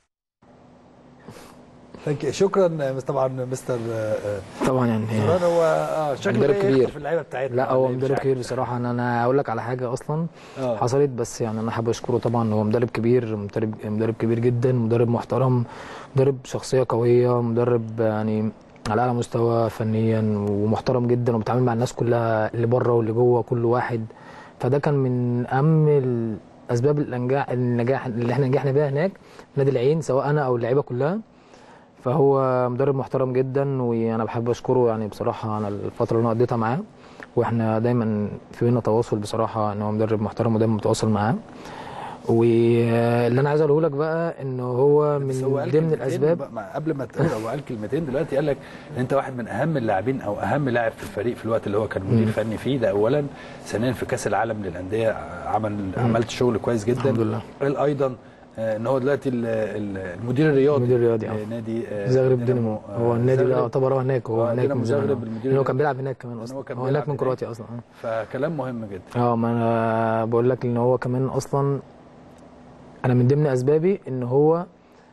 Thank you. شكرا طبعا مستر طبعا يعني زوران هو اه شكله مدرب إيه كبير يخطف اللعيبه بتاعتنا لا هو ولا إيه؟ مش مدرب عارف. كبير بصراحه انا انا اقول لك على حاجه اصلا آه. حصلت بس يعني انا حابب اشكره طبعا هو مدرب كبير مدرب مدرب كبير جدا مدرب محترم مدرب شخصيه قويه مدرب يعني على اعلى مستوى فنيا ومحترم جدا وبيتعامل مع الناس كلها اللي بره واللي جوه كل واحد فده كان من اهم الاسباب النجاح النجاح اللي احنا نجحنا بيها هناك نادي العين سواء انا او اللعيبه كلها فهو مدرب محترم جدا وانا بحب اشكره يعني بصراحه على الفتره اللي انا قضيتها معاه واحنا دايما في بينا تواصل بصراحه ان هو مدرب محترم ودايما متواصل معاه واللي انا عايز اقوله لك بقى ان هو بس من هو قال ضمن كلمتين الاسباب بقى- ما- قبل ما تقول هو قال كلمتين دلوقتي قال لك ان انت واحد من اهم اللاعبين او اهم لاعب في الفريق في الوقت اللي هو كان مدير مم. فني فيه ده اولا ثانيا في كاس العالم للانديه عمل عملت شغل كويس جدا الحمد لله. قال ايضا آه، ان هو دلوقتي ال- ال- المدير الرياضي المدير الرياضي، آه. نادي آه، زغرب دينامو آه، هو النادي زغرب. ده يعتبر هو هناك هو آه، هناك دينامو من زمان زغرب آه. المدير لأن هو كان الرياضي. بيلعب هناك كمان إن هو اصلا كان هو بيلعب هناك من هناك. كرواتيا اصلا آه. فكلام مهم جدا اه ما انا بقول لك ان هو كمان اصلا انا من ضمن اسبابي ان هو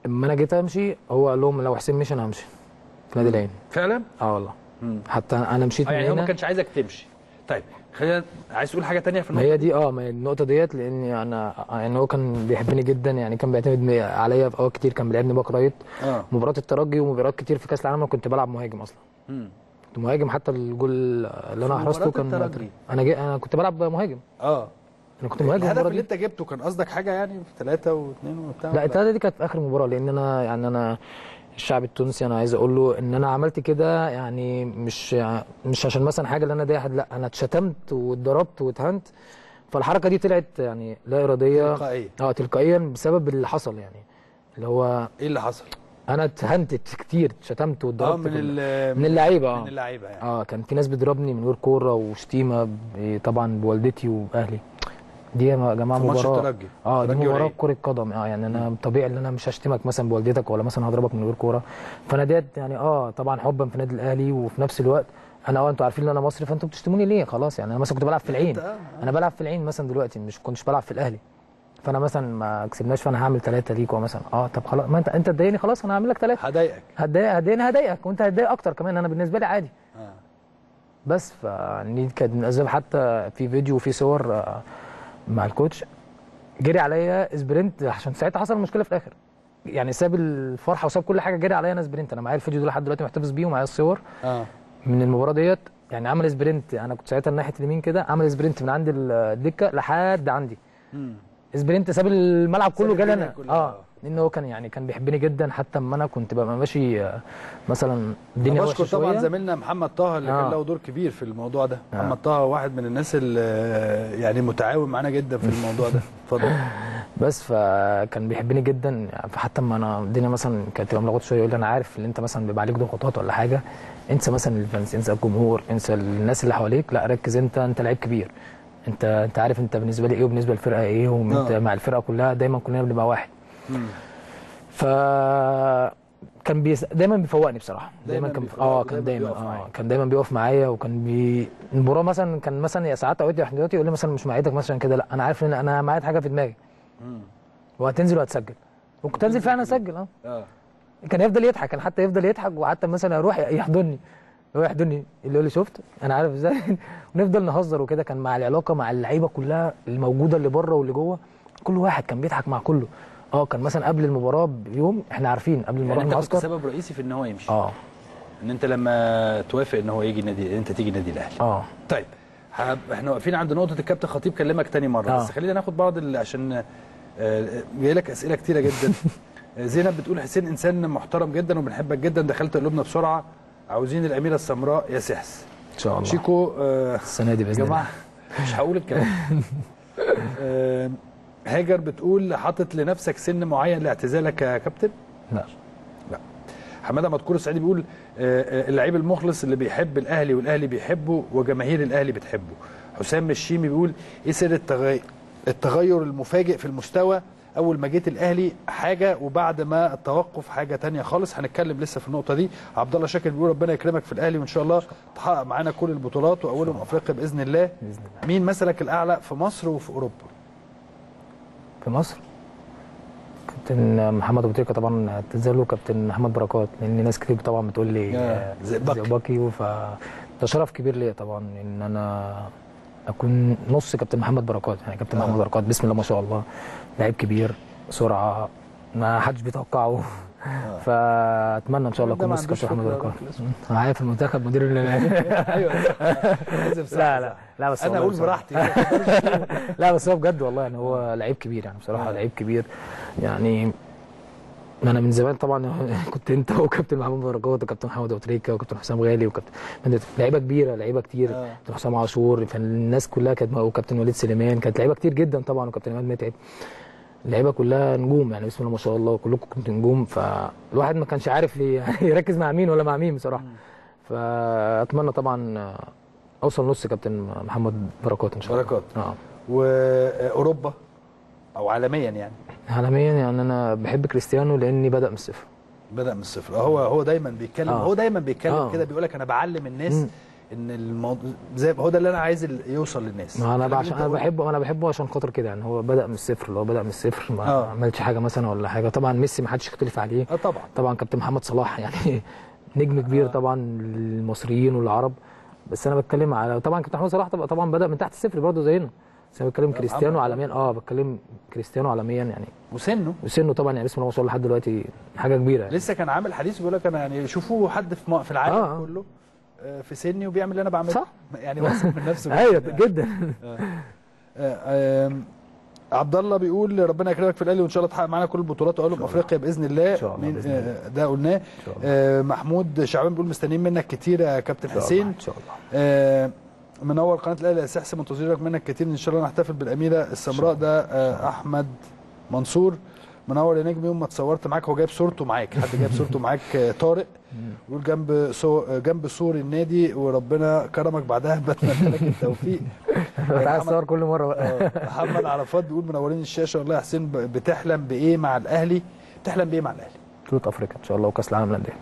اما انا جيت امشي هو قال لهم لو حسين مشي انا همشي في نادي العين فعلا اه والله حتى انا مشيت اه من يعني هو ما هنا كانش عايزك تمشي طيب خلينا عايز تقول حاجه تانية في ما النقطه هي دي اه ما هي النقطه ديت لاني انا يعني هو كان بيحبني جدا يعني كان بيعتمد عليا في اوقات كتير كان بيلعبني باك رايت اه مباراه الترجي ومباريات كتير في كاس العالم انا كنت بلعب مهاجم اصلا مم. كنت مهاجم حتى الجول اللي انا في حرزته مباراة كان الترجي. انا جي... انا كنت بلعب مهاجم اه انا كنت مهاجم الهدف المباراه اللي دي انت جبته كان قصدك حاجه يعني في ثلاثه واثنين وبتاع لا ولا؟ التلاته دي كانت في اخر مباراه لان انا يعني انا الشعب التونسي انا عايز اقول له ان انا عملت كده يعني مش مش عشان مثلا حاجه اللي انا اضايق حد لا انا اتشتمت واتضربت واتهنت فالحركه دي طلعت يعني لا اراديه تلقائية. اه تلقائيا بسبب اللي حصل يعني اللي هو ايه اللي حصل؟ انا اتهنتت كتير اتشتمت اه واتضربت من كل- ال- من اللعيبه اه من اللعيبه يعني اه كان في ناس بتضربني من غير كوره وشتيمه ب- طبعا بوالدتي واهلي دي يا جماعه في ماتش مباراه الترجي. اه دي الترجي مباراه والعين. كره قدم اه يعني انا طبيعي ان انا مش هشتمك مثلا بوالدتك ولا مثلا هضربك من غير كوره فانا ديت يعني اه طبعا حبا في النادي الاهلي وفي نفس الوقت انا اه انتوا عارفين ان انا مصري فانتوا بتشتموني ليه خلاص يعني انا مثلا كنت بلعب في العين انا بلعب في العين مثلا دلوقتي مش كنتش بلعب في الاهلي فانا مثلا ما كسبناش فانا هعمل ثلاثه ليك مثلا اه طب خلاص ما انت انت تضايقني خلاص انا هعمل لك ثلاثه هضايقك هتضايق هتضايقني هضايقك وانت هتضايق اكتر كمان انا بالنسبه لي عادي آه. بس فدي كانت من الاسباب حتى في فيديو وفي صور آه، مع الكوتش جري عليا سبرنت عشان ساعتها حصل مشكله في الاخر يعني ساب الفرحه وساب كل حاجه جري عليا انا سبرنت انا معايا الفيديو ده لحد دلوقتي محتفظ بيه ومعايا الصور اه من المباراه ديت يعني عمل سبرنت انا كنت ساعتها ناحيه اليمين كده عمل سبرنت من عند الدكه لحد عندي مم. سبرنت ساب الملعب كله ساب جالي الدنيا انا كلها، اه لان هو كان يعني كان بيحبني جدا حتى اما انا كنت ببقى ماشي آه، مثلا الدنيا بشكر وحشه طبعا شويه زميلنا محمد طه اللي آه. كان له دور كبير في الموضوع ده آه. محمد طه واحد من الناس اللي يعني متعاون معانا جدا في الموضوع ده اتفضل بس فكان بيحبني جدا فحتى اما انا الدنيا مثلا كانت تبقى ملخبطه شويه يقول لي انا عارف ان انت مثلا بيبقى عليك ضغوطات ولا حاجه انسى مثلا الفانس انسى الجمهور انسى الناس اللي حواليك لا ركز انت انت لعيب كبير انت انت عارف انت بالنسبه لي ايه وبالنسبه للفرقه ايه وانت آه. مع الفرقه كلها دايما كلنا بنبقى واحد مم. ف كان بيس... دايما بيفوقني بصراحه دايماً دايما كان بيفوقك اه ودايماً كان دايما بيقف اه معاك. كان دايما بيقف معايا وكان بي المباراه مثلا كان مثلا يا ساعات اوقات احتياطي يقول لي مثلا مش معيدك مثلا كده لا انا عارف ان انا معايا حاجه في دماغي مم. وهتنزل وهتسجل وكنت انزل فعلا اسجل اه اه كان يفضل يضحك كان حتى يفضل يضحك وحتى مثلا اروح يحضني هو يحضني اللي يقول لي شفت انا عارف ازاي ونفضل نهزر وكده كان مع العلاقه مع اللعيبه كلها الموجوده اللي بره واللي جوه كل واحد كان بيضحك مع كله اه كان مثلا قبل المباراه بيوم احنا عارفين قبل المباراه يعني انت كنت المعسكر سبب رئيسي في ان هو يمشي اه ان انت لما توافق ان هو يجي النادي انت تيجي النادي الاهلي اه طيب حب... احنا واقفين عند نقطه الكابتن خطيب كلمك تاني مره آه. بس خلينا ناخد بعض ال... عشان آه، جاي لك اسئله كتيره جدا آه، زينب بتقول حسين انسان محترم جدا وبنحبك جدا دخلت قلوبنا بسرعه عاوزين الاميره السمراء يا سحس ان شاء الله شيكو آه، السنه دي باذن يا الله جماعه مش هقول الكلام آه، هاجر بتقول حاطط لنفسك سن معين لاعتزالك يا كابتن لا لا حماده مذكور السعيدي بيقول آه، آه، اللعيب المخلص اللي بيحب الاهلي والاهلي بيحبه وجماهير الاهلي بتحبه حسام الشيمي بيقول ايه سر التغير التغير المفاجئ في المستوى اول ما جيت الاهلي حاجه وبعد ما التوقف حاجه تانية خالص هنتكلم لسه في النقطه دي عبد الله شاكر بيقول ربنا يكرمك في الاهلي وان شاء الله تحقق معانا كل البطولات واولهم افريقيا باذن الله باذن الله مين مثلك الاعلى في مصر وفي اوروبا في مصر كابتن محمد ابو تريكه طبعا اعتزال له كابتن محمد بركات لان ناس كتير طبعا بتقول لي يا آه، زئبقي. زئبقي ف ده شرف كبير ليا طبعا ان انا اكون نص كابتن محمد بركات يعني كابتن آه. محمد بركات بسم الله ما شاء الله لعيب كبير سرعه ما حدش بيتوقعه فاتمنى ان شاء الله ده اكون ما نص عندوش كابتن محمد فكرة بركات الراجل اسمه. معايا في المنتخب مدير ال ايوه لازم صح لا صح. لا لا بس انا والله اقول بصراحة. براحتي لا بس هو بجد والله يعني هو لعيب كبير يعني بصراحه آه. لعيب كبير يعني انا من زمان طبعا كنت انت وكابتن محمد بركات وكابتن محمد ابو تريكه وكابتن حسام غالي وكابتن لعيبه كبيره لعيبه كتير آه. كابتن حسام عاشور فالناس كلها كانت وكابتن وليد سليمان كانت لعيبه كتير جدا طبعا وكابتن عماد متعب اللعيبه كلها نجوم يعني بسم الله ما شاء الله كلكم كنتوا نجوم فالواحد ما كانش عارف ي- يركز مع مين ولا مع مين بصراحه فاتمنى طبعا اوصل نص كابتن محمد بركات ان شاء الله بركات. اه واوروبا او عالميا يعني عالميا يعني انا بحب كريستيانو لاني بدا من الصفر بدا من الصفر هو هو دايما بيتكلم آه. هو دايما بيتكلم آه. كده بيقول لك انا بعلم الناس مم. ان الموضوع زي هو ده اللي انا عايز ال- يوصل للناس ما انا الكلام عشان اللي انا أنت بحبه انا بحبه عشان خاطر كده يعني هو بدا من الصفر اللي هو بدا من الصفر ما آه. عملش حاجه مثلا ولا حاجه طبعا ميسي ما حدش يختلف عليه اه طبعا طبعا كابتن محمد صلاح يعني نجم كبير طبعا للمصريين والعرب بس انا بتكلم على طبعا كابتن محمد صلاح طبعا, طبعا بدا من تحت الصفر برضه زينا بس انا بتكلم كريستيانو عالميا اه بتكلم كريستيانو عالميا يعني وسنه وسنه طبعا يعني بسم الله ما شاء الله لحد دلوقتي حاجه كبيره يعني. لسه كان عامل حديث بيقول لك انا يعني شوفوا حد في م- في العالم آه، آه. كله آه، في سني وبيعمل اللي انا بعمله صح. يعني واثق من نفسه ايوه جداً. جدا آه، آم، عبد الله بيقول ربنا يكرمك في الاهلي وان شاء الله تحقق معانا كل البطولات وعلوم افريقيا باذن الله, شاء الله مين- بإذن الله. آه، ده قلناه آه، محمود شعبان بيقول مستنيين منك كتير يا كابتن حسين ان شاء الله آه، منور قناه الاهلي يا سحس منتظرك منك كتير ان شاء الله نحتفل بالاميره السمراء ده آه، احمد منصور منور يا نجم يوم ما اتصورت معاك هو جايب صورته معاك حد جايب صورته معاك آه، طارق يقول جنب سو آه، جنب سور النادي وربنا كرمك بعدها بتمنى لك التوفيق عايز اصور كل مره بقى آه، محمد عرفات بيقول منورين الشاشه والله يا حسين ب- بتحلم بايه مع الاهلي بتحلم بايه مع الاهلي بطوله افريقيا ان شاء الله وكاس العالم للانديه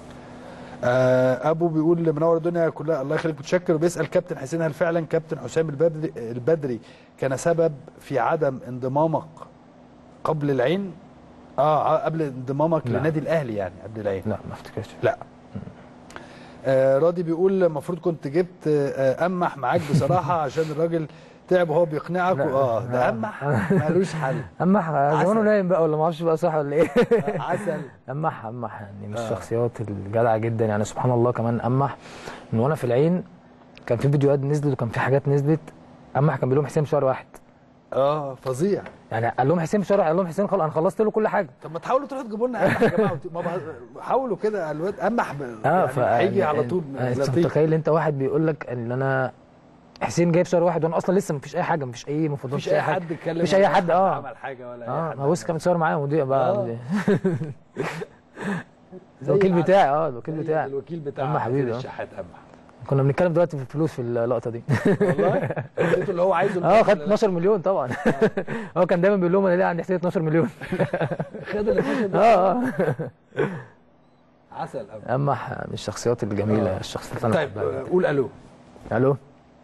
آه ابو بيقول منور الدنيا كلها الله يخليك متشكر وبيسال كابتن حسين هل فعلا كابتن حسام البدري البدري كان سبب في عدم انضمامك قبل العين اه ع- قبل انضمامك لا. لنادي الاهلي يعني قبل العين لا ما افتكرش لا آه راضي بيقول المفروض كنت جبت آه امح معاك بصراحه عشان الراجل تعب وهو بيقنعك لا. اه ده امح ملوش حل اما زمانه عسل. نايم بقى ولا ما اعرفش بقى صح ولا ايه عسل امح امح يعني من آه. الشخصيات الجدعه جدا يعني سبحان الله كمان امح من وانا في العين كان في فيديوهات نزلت وكان في حاجات نزلت امح كان بيقول لهم حسين بشهر واحد اه فظيع يعني قال لهم حسين بشهر واحد قال لهم حسين خلاص انا خلصت له كل حاجه طب ما تحاولوا تروحوا تجيبوا لنا امح يا جماعه ما بقى- حاولوا كده الواد امح ب- اه يعني ف هيجي على طول انت لطيف. متخيل انت واحد بيقول لك ان انا حسين جايب شهر واحد وانا اصلا لسه مفيش اي حاجه مفيش اي مفاوضات مفيش اي حد اتكلم مفيش اي ولا حد اه عمل حاجه ولا اي اه حد ما بص كان متصور معايا مذيع آه. بقى زي الوكيل العسل. بتاعي اه الوكيل زي بتاعي الوكيل بتاع أما حبيبي، آه. الشحات امح كنا بنتكلم دلوقتي في الفلوس في اللقطه دي والله اديته اللي هو عايزه اه خد 12 مليون طبعا هو كان دايما بيقول لهم انا ليه عندي احتياج 12 مليون خد ال 12 ده. اه اه عسل أوي. اما من الشخصيات الجميله الشخصيات اللي انا طيب بحبها آه، قول الو الو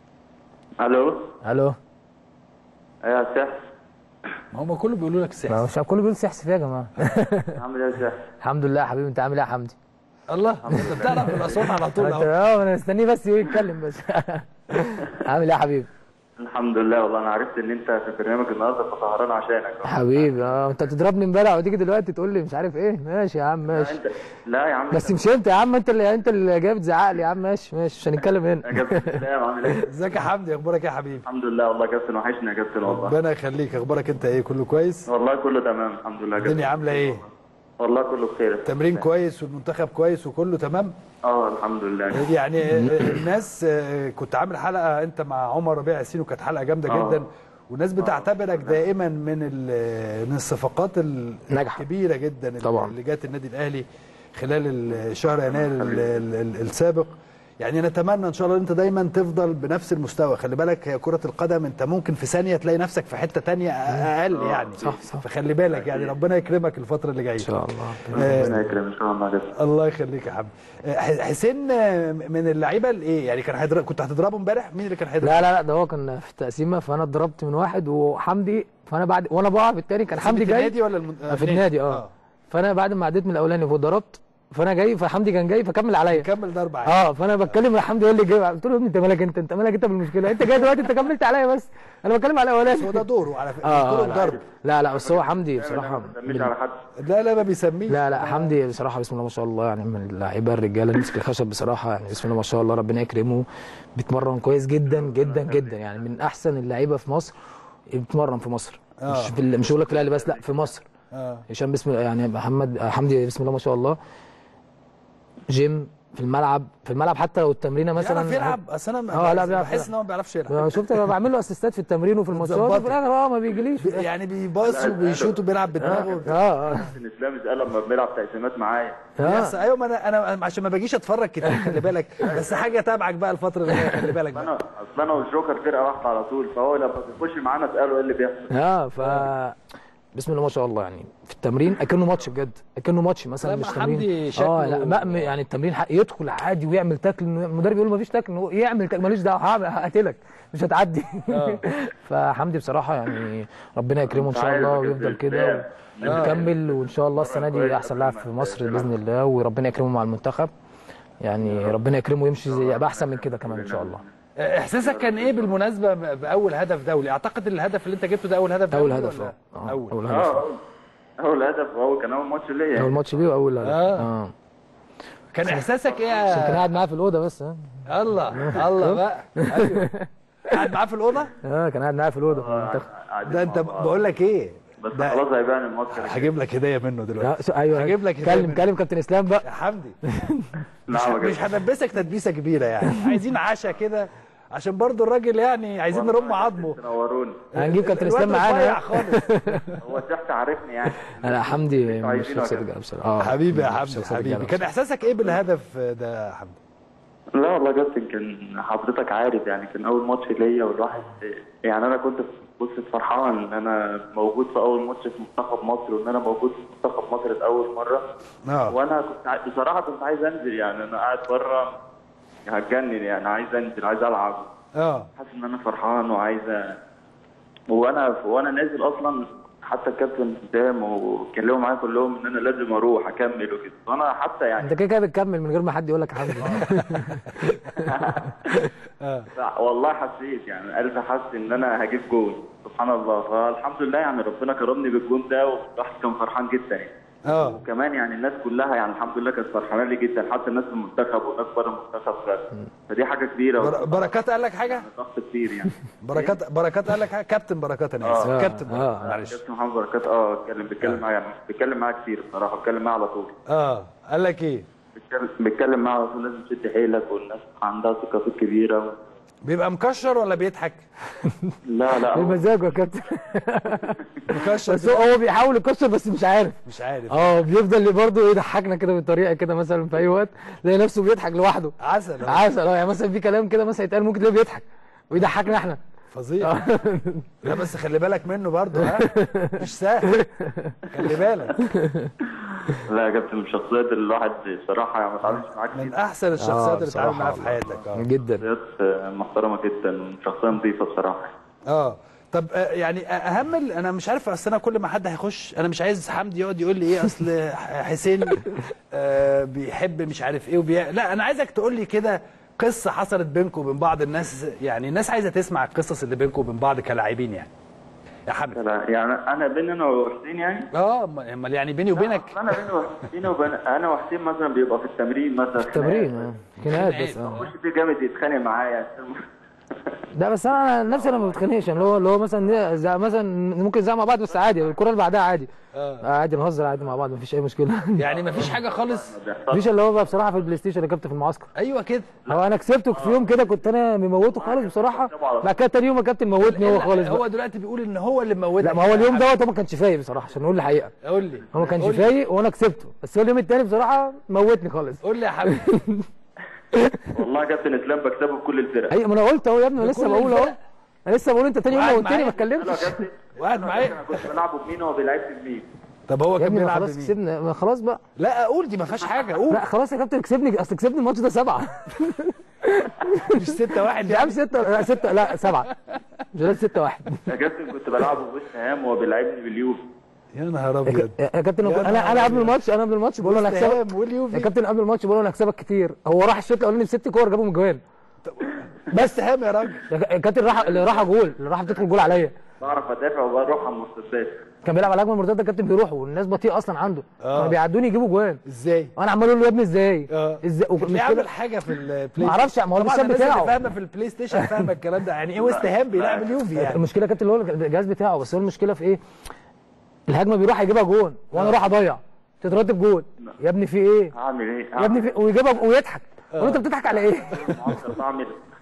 الو الو ايوه يا سحس ما هم كله بيقولوا لك ما سحس هو مش كله بيقول سحس فيها يا جماعه عامل ايه يا سحس الحمد لله يا حبيبي انت عامل ايه يا حمدي الله انت بتعرف الاصوات على طول انت اهو اه انا مستنيه بس يتكلم بس عامل ايه يا حبيبي الحمد لله والله انا عرفت ان انت في البرنامج النهارده فسهران عشانك حبيبي اه انت بتضربني امبارح وتيجي دلوقتي تقول لي مش عارف ايه ماشي يا عم ماشي انت لا يا عم بس مش انت يا عم انت اللي انت اللي جاي بتزعق لي يا عم ماشي ماشي مش هنتكلم هنا يا كابتن سلام عامل ايه ازيك يا حمدي اخبارك إيه يا حبيبي الحمد لله والله يا كابتن وحشني يا كابتن والله ربنا يخليك اخبارك انت ايه كله كويس والله كله تمام الحمد لله يا كابتن الدنيا عامله ايه والله كله بخير تمرين كويس والمنتخب كويس وكله تمام اه الحمد لله يعني الناس آه، كنت عامل حلقه انت مع عمر ربيع ياسين وكانت حلقه جامده آه. جدا والناس بتعتبرك دائما من ال- من الصفقات ال- ناجحة. الكبيره جدا اللي- طبعا. اللي جت النادي الاهلي خلال الشهر يناير ال- ال- ال- السابق يعني نتمنى ان شاء الله ان انت دايما تفضل بنفس المستوى خلي بالك هي كره القدم انت ممكن في ثانيه تلاقي نفسك في حته تانية اقل يعني صح، صح. فخلي بالك يعني ربنا يكرمك الفتره اللي جايه ان شاء الله ربنا يكرم ان شاء الله يا كابتن الله يخليك يا حبيبي آه، ح- حسين آه، من اللعيبه الايه يعني كان هيضرب كنت هتضربه امبارح مين اللي كان هيضرب لا لا لا ده هو كان في التقسيمه فانا اتضربت من واحد وحمدي فانا بعد وانا بقع في التاني كان حمدي في جاي النادي ولا المن... آه، في النادي اه فانا بعد ما عديت من الاولاني وضربت فانا جاي فحمدي كان جاي فكمل عليا كمل ضرب عادي اه فانا بتكلم يا حمدي يقول لي جاي قلت له يا ابني انت مالك انت انت مالك انت بالمشكله انت جاي دلوقتي انت كملت عليا بس انا بتكلم على الاولاني هو ده دوره على فكره اه دوره لا. ضرب لا لا بس هو حمدي بصراحه ما تسميش على حد لا لا ما بيسميش لا لا حمدي بصراحه بسم الله ما شاء الله يعني من اللعيبه الرجاله اللي مسك الخشب بصراحه يعني بسم الله ما شاء الله ربنا يكرمه بيتمرن كويس جدا جدا جدا يعني من احسن اللعيبه في مصر بيتمرن في مصر آه. مش في ال- مش هقول لك في الاهلي بس لا في مصر اه هشام بسم يعني محمد آه، حمدي بسم الله ما شاء الله جيم في الملعب في الملعب حتى لو التمرينه مثلا بيعرف يلعب اصل انا اه لا بيعرف بحس يلعب. ان هو ما بيعرفش يلعب شفت أنا بعمل له اسيستات في التمرين وفي الماتشات بتظبطه. وفي الاخر اه ما بيجيليش في الآخر. يعني بيباص وبيشوط وبيلعب بدماغه اه اه كابتن اسلام قال لما بنلعب تقسيمات معايا بيحصل ايوه ما انا انا عشان ما باجيش اتفرج كتير خلي بالك بس حاجه تابعك بقى الفتره اللي جايه خلي بالك بقى انا اصل انا والجوكر فرقه واحده على طول فهو لما بيخش معانا اساله ايه اللي بيحصل اه ف بسم الله ما شاء الله يعني في التمرين اكنه ماتش بجد اكنه ماتش مثلا لما مش حمدي تمرين شكله- اه لا ما ما- يعني التمرين حق يدخل عادي ويعمل تاكل المدرب يقول ما فيش تاكل هو يعمل تاكل ماليش دعوه هعمل- هقتلك مش هتعدي فحمدي بصراحه يعني ربنا يكرمه ان شاء عارف الله يا ويفضل كابتن كده إسلام. ونكمل وان شاء الله السنه دي احسن لاعب في مصر باذن الله وربنا يكرمه مع المنتخب يعني ربنا يكرمه ويمشي زي يبقى احسن من كده كمان ان شاء الله احساسك كان ايه بالمناسبه ب- باول هدف دولي اعتقد الهدف اللي انت جبته ده اول هدف اول دولي هدف ولا؟ اه اول اول هدف اه اول هدف وهو كان اول ماتش ليا اول ماتش ليه واول هدف آه. اه كان احساسك ايه عشان كان يا قاعد معاه في الاوضه بس ها الله الله بقى ايوه قاعد معاه في الاوضه اه كان قاعد معاه في الاوضه في المنتخب ده انت بقول لك ايه بس ده- خلاص هيبان الماتش هجيب لك هديه منه دلوقتي لا، س- ايوه هجيب لك هدية كلم منه. كلم كابتن اسلام بقى يا حمدي مش, نعم يا مش كابتن. هلبسك تدبيسه كبيره يعني عايزين عشاء كده عشان برضو الراجل يعني عايزين نرم عظمه تنوروني هنجيب كابتن الواد اسلام معانا رفيع ها؟ خالص هو تحت عارفني يعني لا حمدي مش عايزينه شخصية كده. رجاله بصراحه اه حبيبي يا مش حمدي شخصية حبيبي رجالة كان بصراحة. احساسك ايه بالهدف ده يا حمدي لا والله يا كابتن كان حضرتك عارف يعني كان اول ماتش ليا والواحد يعني انا كنت بص فرحان ان انا موجود في اول ماتش في منتخب مصر وان انا موجود في منتخب مصر لاول مره اه وانا كنت عاي- بصراحه كنت عايز انزل يعني انا قاعد بره هتجنن يعني عايز انزل عايز العب اه حاسس ان انا فرحان وعايز أ- وانا وانا نازل اصلا حتى الكابتن قدام وكلموا معايا كلهم ان انا لازم اروح اكمل وكده وانا حتى يعني انت كده كده بتكمل من غير ما حد يقول لك يا حمدي لا، والله حسيت يعني قلبي حس ان انا هجيب جول سبحان الله فالحمد لله يعني ربنا كرمني بالجول ده والواحد كان فرحان جدا يعني اه وكمان يعني الناس كلها يعني الحمد لله كانت فرحانه لي جدا حتى الناس في المنتخب والناس بره المنتخب ف- فدي حاجه كبيره بر- بركات قال لك حاجه ضغط كتير يعني بركات بركات قال لك حاجه كابتن بركات انا اسف آه. كابتن آه. معلش كابتن محمد بركات اه اتكلم بيتكلم معايا بيتكلم معايا كتير بصراحه بيتكلم معايا على طول اه قال لك ايه بيتكلم- بيتكلم معايا على طول لازم تشد حيلك والناس عندها ثقه فيك كبيره بيبقى مكشر ولا بيضحك لا لا هو- بمزاجه يا كابتن مكشر بس هو هو بيحاول يكسر بس مش عارف مش عارف اه بيفضل برضه يضحكنا كده بطريقه كده مثلا في اي وقت تلاقي نفسه بيضحك لوحده عسل أهو. عسل اه يعني مثلا في كلام كده مثلا يتقال ممكن تلاقيه بيضحك ويضحكنا احنا فظيع لا بس خلي بالك منه برضه ها مش سهل خلي بالك لا يا كابتن من الشخصيات اللي الواحد صراحه يعني ما اتعاملش معاه من كتير احسن الشخصيات اللي تتعامل معاها في حياتك اه جدا شخصيات محترمه جدا شخصيه نظيفه بصراحه اه طب آه، يعني اهم ال- انا مش عارف اصل انا كل ما حد هيخش انا مش عايز حمدي يقعد يقول لي ايه اصل حسين آه بيحب مش عارف ايه وبي... لا انا عايزك تقول لي كده قصه حصلت بينكم وبين بعض الناس يعني الناس عايزه تسمع القصص اللي بينكم وبين بعض كلاعبين يعني يا حمدي لا، يعني انا بين انا وحسين يعني اه امال يعني بيني وبينك انا بيني وحسين وبين انا وحسين مثلا بيبقى في التمرين مثلا تمرين اه خناقات بس اه مش في جامد يتخانق معايا لا بس انا عن نفسي انا ما بتخانقش يعني اللي هو اللي هو مثلا زي مثلا ممكن نزعق مع بعض بس عادي الكره اللي بعدها عادي آه. عادي نهزر عادي مع بعض مفيش اي مشكله يعني مفيش حاجه خالص مفيش اللي هو بقى بصراحه في البلاي ستيشن اللي كابتن في المعسكر ايوه كده هو انا كسبته في يوم كده كنت انا مموته خالص بصراحه بعد كده تاني يوم الكابتن موتني هو لا، خالص هو بقى. دلوقتي بيقول ان هو اللي موتك لا ما هو اليوم دوت هو ما كانش فايق بصراحه عشان نقول الحقيقه قول لي هو ما كانش قول لي. فايق وانا كسبته بس هو اليوم التاني بصراحه موتني خالص قول لي يا حبيبي والله يا كابتن اسلام بكسبه بكل الفرق ايوه ما انا قلت اهو يا ابني انا لسه بكل بقول اهو الفرق. انا لسه بقول انت تاني يوم وقاعد موتني معايا. ما اتكلمتش يا كابتن وقاعد معايا انا كنت بلعبه بمين وهو بيلعبني بمين طب هو يا كان ابني ما بيلعب خلاص بمين كسبنا ما خلاص بقى لا اقول دي ما فيهاش حاجه قول لا خلاص يا كابتن كسبني اصل كسبني الماتش ده سبعه مش 6 1 يا عم ستة لا ستة لا سبعة مش لازم ستة واحد يا كابتن كنت بلعبه بوست هام وهو بيلعبني باليوفي يا نهار ابيض يا يا كابتن يا انا نهار انا قبل أبيض. الماتش انا قبل الماتش بقول له انا وست هام هكسبك واليوفي. يا كابتن قبل الماتش بقول له انا هكسبك كتير هو راح الشوط الاولاني بست كور جابهم جوان بس هام يا راجل يا يا كابتن راح اللي راح جول اللي راح بتدخل جول عليا بعرف ادافع وبروح على المرتدات كان بيلعب على اجمل مرتده كابتن بيروح والناس بطيئه اصلا عنده آه. كانوا بيعدوني يجيبوا جوان ازاي وانا عمال اقول له يا ابني ازاي اه ازاي تلاقيه عامل حاجه في البلاي ما اعرفش ما هو طبعا الحساب الناس اللي بتاعه فاهمه في البلاي ستيشن فاهمه الكلام ده يعني ايه ويست هام بيلعب اليوفي يعني المشكله يا كابتن اللي هو الجهاز بتاعه بس هو المشكله في ايه الهجمه بيروح يجيبها جون وانا اروح اضيع تترتب جول يا ابني في ايه هعمل ايه؟ يا ابني في ويجيبها ويضحك اقول له انت بتضحك على ايه معسكر بعمل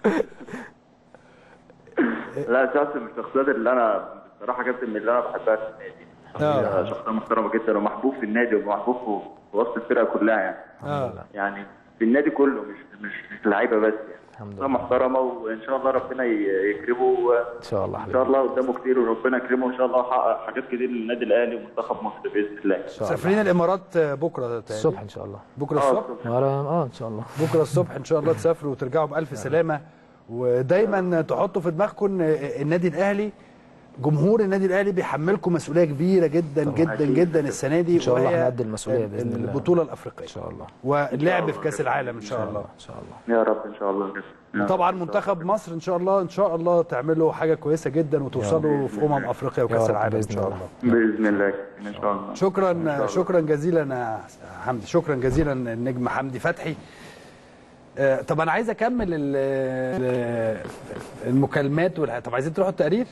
لا شخص من الشخصيات اللي انا بصراحه كابتن من اللي انا بحبها في النادي آه. شخصيه محترمه جدا ومحبوب في النادي ومحبوب في- في وسط الفرقه كلها يعني اه يعني في النادي كله مش مش مش لعيبه بس يعني شخصيه محترمه وان شاء الله ربنا ي- يكرمه ان شاء الله ان شاء الله قدامه كتير وربنا يكرمه ان شاء الله ويحقق حاجات كتير للنادي الاهلي ومنتخب مصر باذن الله مسافرين الامارات بكره تقريبا. الصبح ان شاء الله بكره آه، الصبح اه ان شاء الله بكره الصبح ان شاء الله تسافروا وترجعوا بالف سلامه ودايما تحطوا في دماغكم ان النادي الاهلي جمهور النادي الاهلي بيحملكم مسؤوليه كبيره جدا جدا أكيد. جدا السنه دي ان شاء الله وهي احنا قد المسؤوليه باذن الله البطوله الافريقيه ان شاء الله واللعب في كاس العالم ان شاء الله ان شاء الله يا رب ان شاء الله كده. طبعا منتخب مصر ان شاء الله ان شاء الله تعملوا حاجه كويسه جدا وتوصلوا في امم افريقيا وكاس رب العالم ان بإذن شاء الله. الله باذن الله ان شاء الله شكرا شكرا جزيلا يا حمدي شكرا جزيلا النجم حمدي فتحي آه، طب انا عايز اكمل ال- ال- المكالمات والح... طب عايزين تروحوا التقرير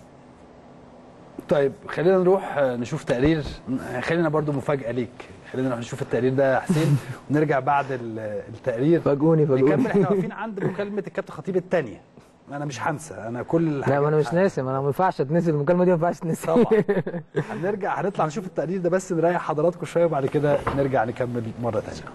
طيب خلينا نروح آه، نشوف تقرير خلينا برضو مفاجاه ليك خلينا نروح نشوف التقرير ده يا حسين ونرجع بعد ال- التقرير فاجئوني فاجئوني نكمل احنا واقفين عند مكالمه الكابتن خطيب الثانيه انا مش هنسى انا كل لا ما انا مش ناسي ما انا ما ينفعش اتنسي المكالمه دي ما ينفعش تنسي طبعا هنرجع هنطلع نشوف التقرير ده بس نريح حضراتكم شويه وبعد كده نرجع نكمل مره ثانيه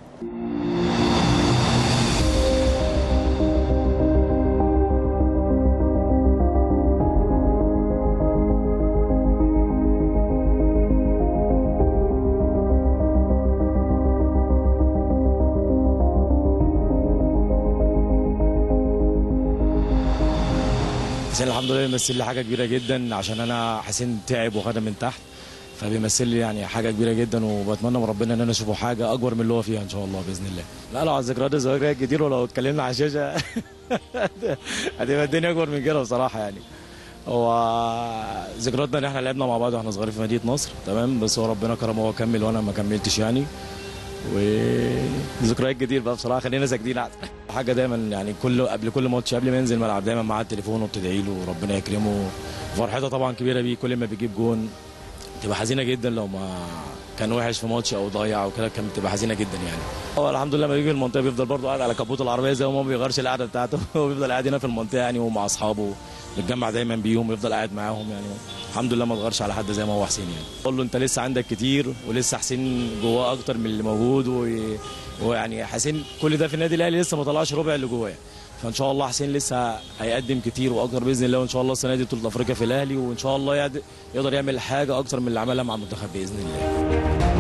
حسين الحمد لله بيمثل لي حاجه كبيره جدا عشان انا حسين تعب وخدها من تحت فبيمثل لي يعني حاجه كبيره جدا وبتمنى من ربنا ان انا اشوفه حاجه اكبر من اللي هو فيها ان شاء الله باذن الله لا لو على الذكريات الذكريات كتير ولو اتكلمنا على الشاشه هتبقى الدنيا اكبر من كده بصراحه يعني هو ذكرياتنا ان احنا لعبنا مع بعض واحنا صغيرين في مدينه نصر تمام بس هو ربنا كرمه هو كمل وانا ما كملتش يعني وذكريات كتير بقى بصراحه خلينا ساكتين احسن حاجه دايما يعني كل قبل كل ماتش قبل ما ينزل الملعب دايما معاه التليفون وبتدعي له وربنا يكرمه فرحتها طبعا كبيره بيه كل ما بيجيب جون تبقى حزينه جدا لو ما كان وحش في ماتش او ضيع او كده كانت بتبقى حزينه جدا يعني هو الحمد لله لما بيجي المنطقه بيفضل برضه قاعد على كبوت العربيه زي ما ما بيغيرش القعده بتاعته هو بيفضل قاعد هنا في المنطقه يعني ومع اصحابه بيتجمع دايما بيهم ويفضل قاعد معاهم يعني الحمد لله ما اتغيرش على حد زي ما هو حسين يعني بقول له انت لسه عندك كتير ولسه حسين جواه اكتر من اللي موجود و... ويعني حسين كل ده في النادي الاهلي لسه ما طلعش ربع اللي جواه فان شاء الله حسين لسه هيقدم كتير واكتر باذن الله وان شاء الله السنه دي بطوله افريقيا في الاهلي وان شاء الله يقدر- يقدر يعمل حاجه اكتر من اللي عملها مع المنتخب باذن الله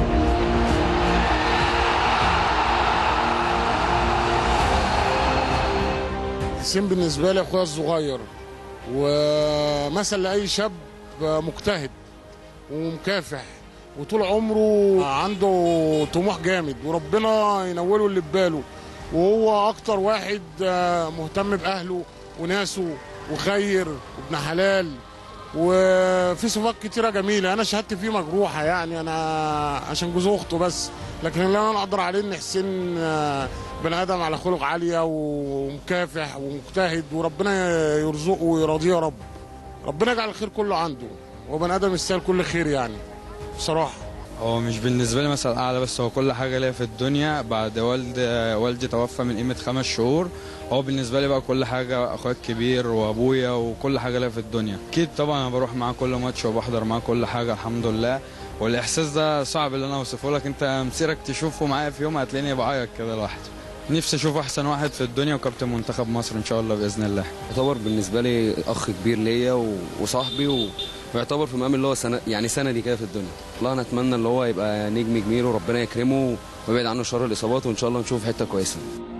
حسين بالنسبة لي أخويا الصغير ومثل لأي شاب مجتهد ومكافح وطول عمره عنده طموح جامد وربنا ينوله اللي في باله وهو أكتر واحد مهتم بأهله وناسه وخير وابن حلال وفي صفات كتيرة جميلة أنا شهادتي فيه مجروحة يعني أنا عشان جوز أخته بس لكن اللي أنا أقدر عليه إن حسين آه، بني آدم على خلق عالية ومكافح ومجتهد وربنا يرزقه ويرضيه يا رب ربنا يجعل الخير كله عنده هو بني آدم يستاهل كل خير يعني بصراحة هو مش بالنسبة لي مثل أعلى بس هو كل حاجة ليا في الدنيا بعد والد والدي توفى من قيمة خمس شهور هو بالنسبة لي بقى كل حاجة أخويا الكبير وأبويا وكل حاجة ليا في الدنيا أكيد طبعا أنا بروح معاه كل ماتش وبحضر معاه كل حاجة الحمد لله والإحساس ده صعب اللي أنا أوصفه لك أنت مسيرك تشوفه معايا في يوم هتلاقيني بعيط كده لوحده نفسي أشوف أحسن واحد في الدنيا وكابتن منتخب مصر إن شاء الله بإذن الله يعتبر بالنسبه لي اخ كبير ليا و- وصاحبي و- ويعتبر في مقام اللي هو سنة يعني سندي كده في الدنيا والله انا اتمنى اللي هو يبقى نجم كبير وربنا يكرمه ويبعد عنه شر الاصابات وان شاء الله نشوف حته كويسه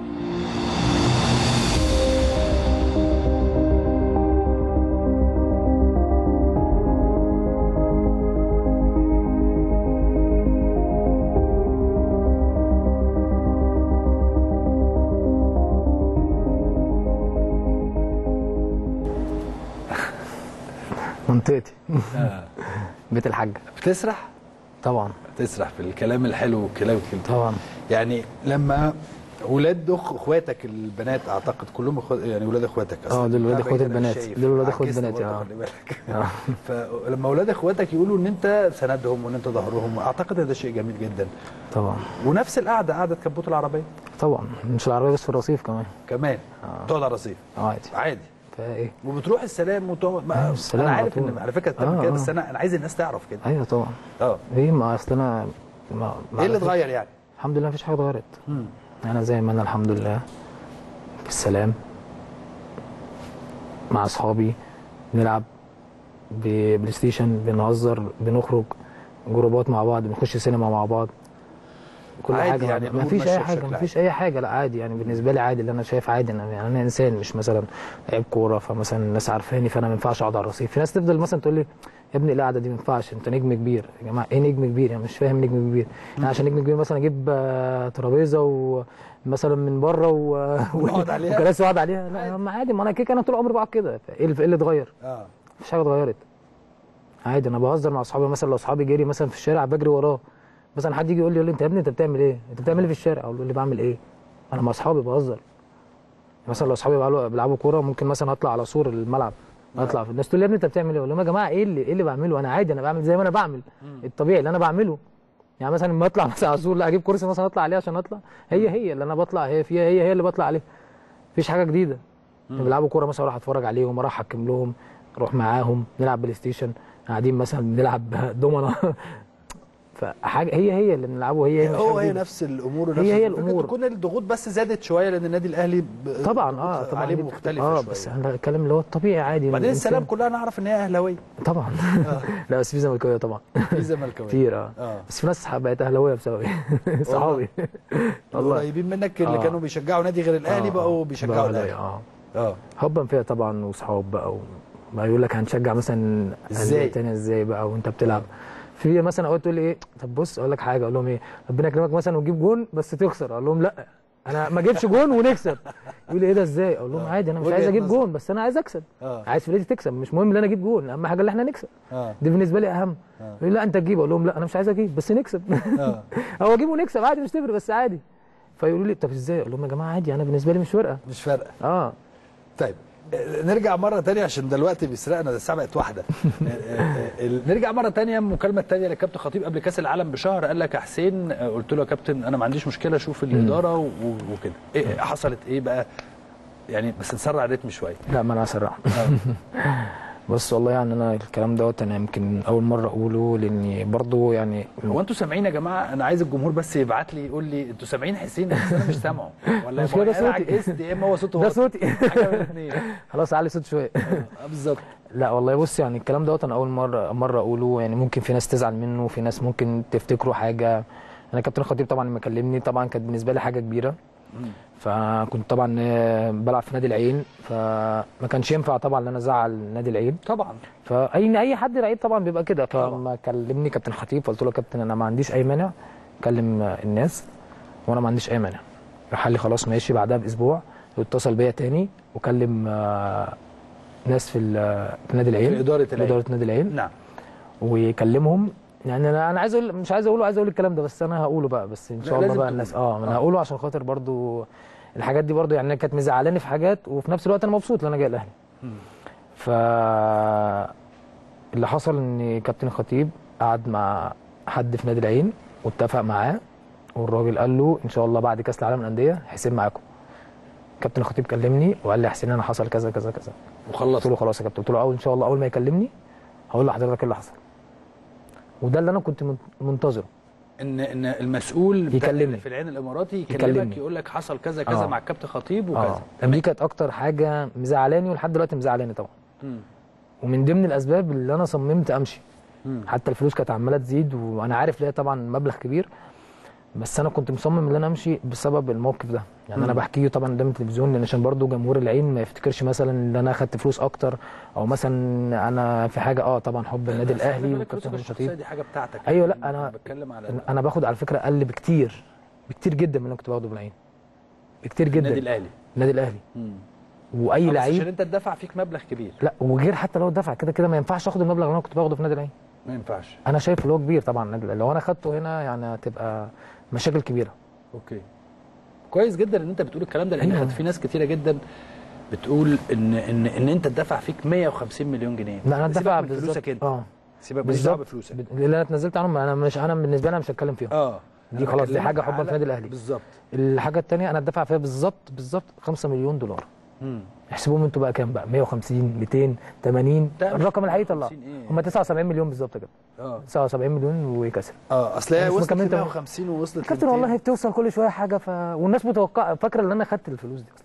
منطقتي بيت الحاج بتسرح طبعا تسرح في الكلام الحلو والكلام الكلام طبعا يعني لما ولاد اخ اخواتك البنات اعتقد كلهم اخوات يعني ولاد اخواتك اه دول ولاد أنا اخوات بقيت أنا البنات شايف. دول ولاد اخوات عكسنا بناتي برضه، اه خلي بالك آه. فلما ولاد اخواتك يقولوا ان انت سندهم وان انت ظهرهم اعتقد ان ده شيء جميل جدا طبعا ونفس القعده قعده كبوت العربيه طبعا مش العربيه بس في الرصيف كمان كمان تقعد على الرصيف عادي عادي فايه وبتروح السلام وتقعد ما- السلام انا على عارف طول. ان على فكره بتعمل آه، كده آه. بس انا انا عايز الناس تعرف كده ايوه طبعا اه ايه ما اصل انا ما ما ايه اللي عرفتش- اتغير يعني؟ الحمد لله مفيش حاجه اتغيرت انا زي ما انا الحمد لله بالسلام مع اصحابي نلعب بلاي ستيشن بنهزر بنخرج جروبات مع بعض بنخش سينما مع بعض كل عادي حاجه يعني ما الأمور فيش ماشية اي حاجه بشكل ما فيش اي حاجه لا عادي يعني بالنسبه لي عادي اللي انا شايف عادي انا يعني انا انسان مش مثلا لعيب كوره فمثلا الناس عارفاني فانا ما ينفعش اقعد على الرصيف في ناس تفضل مثلا تقول لي يا ابني القعده دي ما ينفعش انت نجم كبير يا جماعه ايه نجم كبير يعني مش فاهم نجم كبير يعني عشان نجم كبير مثلا اجيب آه، ترابيزه ومثلا من بره و... ونقعد عليها؟ وكراسي واقعد عليها لا ما عادي ما انا كده كده انا طول عمري بقعد كده فايه اللي إيه اللي اتغير؟ اه مفيش حاجه اتغيرت عادي انا بهزر مع اصحابي مثلا لو اصحابي جري مثلا في الشارع بجري وراه مثلا حد يجي يقول لي يقول لي انت يا ابني انت بتعمل ايه؟ انت بتعمل ايه في الشارع؟ اقول له اللي بعمل ايه؟ انا مع اصحابي بهزر مثلا لو اصحابي بيلعبوا بيلعبوا كوره ممكن مثلا اطلع على سور الملعب اطلع في الناس تقول لي يا ابني انت بتعمل ايه؟ اقول لهم يا جماعه ايه اللي ايه اللي بعمله؟ انا عادي انا بعمل زي ما انا بعمل الطبيعي اللي انا بعمله يعني مثلا لما اطلع مثلا على سور لا اجيب كرسي مثلا اطلع عليه عشان اطلع هي هي اللي انا بطلع هي فيها هي هي اللي بطلع عليها مفيش حاجه جديده بيلعبوا كوره مثلا اروح اتفرج عليهم اروح احكم لهم اروح معاهم نلعب بلاي ستيشن قاعدين مثلا بنلعب دومنا فحاجه هي هي اللي بنلعبه هي هي مش هو حاجة هي جديدة. نفس الامور ونفس هي هي ممكن الأمور. تكون الضغوط بس زادت شويه لان النادي الاهلي ب- طبعا اه الضغوط طبعا عليه دي مختلفه اه شوية. بس انا الكلام اللي هو الطبيعي عادي بعدين الإنسان- السلام كلها نعرف ان هي اهلاويه طبعا لا بس في زملكاويه طبعا في زملكاويه كتير اه اه بس في ناس بقت اهلاويه بسببي صحابي والله قريبين منك اللي آه. كانوا بيشجعوا نادي غير الاهلي آه، بقوا آه. بيشجعوا بقوا الاهلي اه اه حبا فيها طبعا وصحاب بقى و... ما يقول لك هنشجع مثلا إزاي؟ أندية تانية ازاي بقى وانت بتلعب في مثلا اوقات تقول لي ايه طب بص اقول لك حاجه اقول لهم ايه ربنا يكرمك مثلا وتجيب جون بس تخسر اقول لهم لا انا ما اجيبش جون ونكسب يقول لي ايه ده ازاي اقول لهم عادي انا مش وجهة عايز اجيب نظر. جون بس انا عايز اكسب اه عايز فرقتي تكسب مش مهم ان انا اجيب جون اهم حاجه ان احنا نكسب اه دي بالنسبه لي اهم آه. يقول لي لا انت تجيب اقول لهم لا انا مش عايز اجيب بس نكسب اه او اجيب ونكسب عادي مش تفرق بس عادي فيقولوا لي طب ازاي اقول لهم يا جماعه عادي انا بالنسبه لي مش فارقه مش فارقه اه طيب آه، نرجع مرة تانية عشان ده الوقت بيسرقنا ده الساعة بقت واحدة آه، آه، آه، نرجع مرة تانية المكالمة التانية للكابتن خطيب قبل كأس العالم بشهر قال لك يا حسين آه، قلت له يا كابتن أنا ما عنديش مشكلة أشوف الإدارة و- وكده إيه حصلت إيه بقى يعني بس نسرع الريتم شوية لا ما انا هسرع بص والله يعني انا الكلام دوت انا يمكن اول مره اقوله لاني برضو يعني هو انتوا سامعين يا جماعه انا عايز الجمهور بس يبعت لي يقول لي انتوا سامعين حسين بس انا مش سامعه ولا مش كده يبقى انا صوتي. عجزت يا اما هو صوته ده هو صوتي حاجه من الاثنين خلاص علي صوت شويه آه، بالظبط لا والله بص يعني الكلام دوت انا اول مره مره اقوله يعني ممكن في ناس تزعل منه في ناس ممكن تفتكروا حاجه انا كابتن خطيب طبعا لما كلمني طبعا كانت بالنسبه لي حاجه كبيره فكنت طبعا آه، بلعب في نادي العين فما كانش ينفع طبعا ان انا ازعل نادي العين طبعا فاي اي حد لعيب طبعا بيبقى كده فما كلمني كابتن خطيب فقلت له يا كابتن انا ما عنديش اي مانع كلم آه، الناس وانا ما عنديش اي مانع راح قال لي خلاص ماشي بعدها باسبوع اتصل بيا تاني وكلم آه، ناس في ال- في نادي العين في إدارة العين. اداره نادي العين نعم ويكلمهم يعني انا انا عايز اقول مش عايز اقوله عايز اقول الكلام ده بس انا هقوله بقى بس ان لا، شاء الله لازم بقى تقول. الناس اه انا آه. هقوله عشان خاطر برضو الحاجات دي برضو يعني كانت مزعلاني في حاجات وفي نفس الوقت انا مبسوط ان انا جاي الاهلي ف اللي حصل ان كابتن خطيب قعد مع حد في نادي العين واتفق معاه والراجل قال له ان شاء الله بعد كاس العالم للانديه حسين معاكم كابتن خطيب كلمني وقال لي يا حسين انا حصل كذا كذا كذا وخلص قلت له خلاص يا كابتن قلت له اول ان شاء الله اول ما يكلمني هقول لحضرتك ايه اللي حصل وده اللي انا كنت من- منتظره ان ان المسؤول بتاع- يكلمني. في العين الاماراتي يكلمك يكلمني. يقول لك حصل كذا كذا آه. مع الكابتن خطيب وكذا اه دي كانت اكتر حاجه مزعلاني ولحد دلوقتي مزعلاني طبعا مم. ومن ضمن الاسباب اللي انا صممت امشي مم. حتى الفلوس كانت عماله تزيد وانا عارف ليها طبعا مبلغ كبير بس انا كنت مصمم ان انا امشي بسبب الموقف ده يعني انا مم. بحكيه طبعا قدام التلفزيون لان عشان برضو جمهور العين ما يفتكرش مثلا ان انا اخدت فلوس اكتر او مثلا انا في حاجه اه طبعا حب النادي بس خلي الاهلي بالك وكابتن فلوسك الشخصية خطيب دي حاجه بتاعتك ايوه لا انا بتكلم على انا باخد على فكره اقل بكتير بكتير جدا من اللي أنا كنت باخده بالعين بكتير جدا النادي الاهلي النادي الاهلي مم. واي آه، بس عشان لعيب انت تدفع فيك مبلغ كبير لا وغير حتى لو دفع كده كده ما ينفعش اخد المبلغ اللي انا كنت باخده في نادي العين ما ينفعش انا شايف اللي هو كبير طبعا النادي الأهلي. لو انا خدته هنا يعني هتبقى مشاكل كبيره اوكي كويس جدا ان انت بتقول الكلام ده لان أيوة. كانت في ناس كتيره جدا بتقول ان ان ان انت تدفع فيك 150 مليون جنيه لا انا سيبك دفع من بالظبط فلوسك انت اه سيبك ماليش دعوه بالظبط بفلوسك اللي انا اتنزلت عنهم انا مش انا بالنسبه لي انا مش هتكلم فيهم اه دي أنا خلاص دي بكلمك حاجه حبا على- في النادي الاهلي بالظبط الحاجه الثانيه انا اتدفع فيها بالظبط بالظبط 5 مليون دولار مم. احسبوهم انتوا بقى كام بقى 150 200 80 لا، مش الرقم الحقيقي طلع 150 إيه؟ هم 79 مليون بالظبط كده اه 79 مليون وكسر اه اصل هي يعني اسمه وصلت كمان ل 150 ووصلت ل كابتن 200. والله بتوصل كل شويه حاجه ف... والناس متوقعه فاكره ان انا خدت الفلوس دي اصلا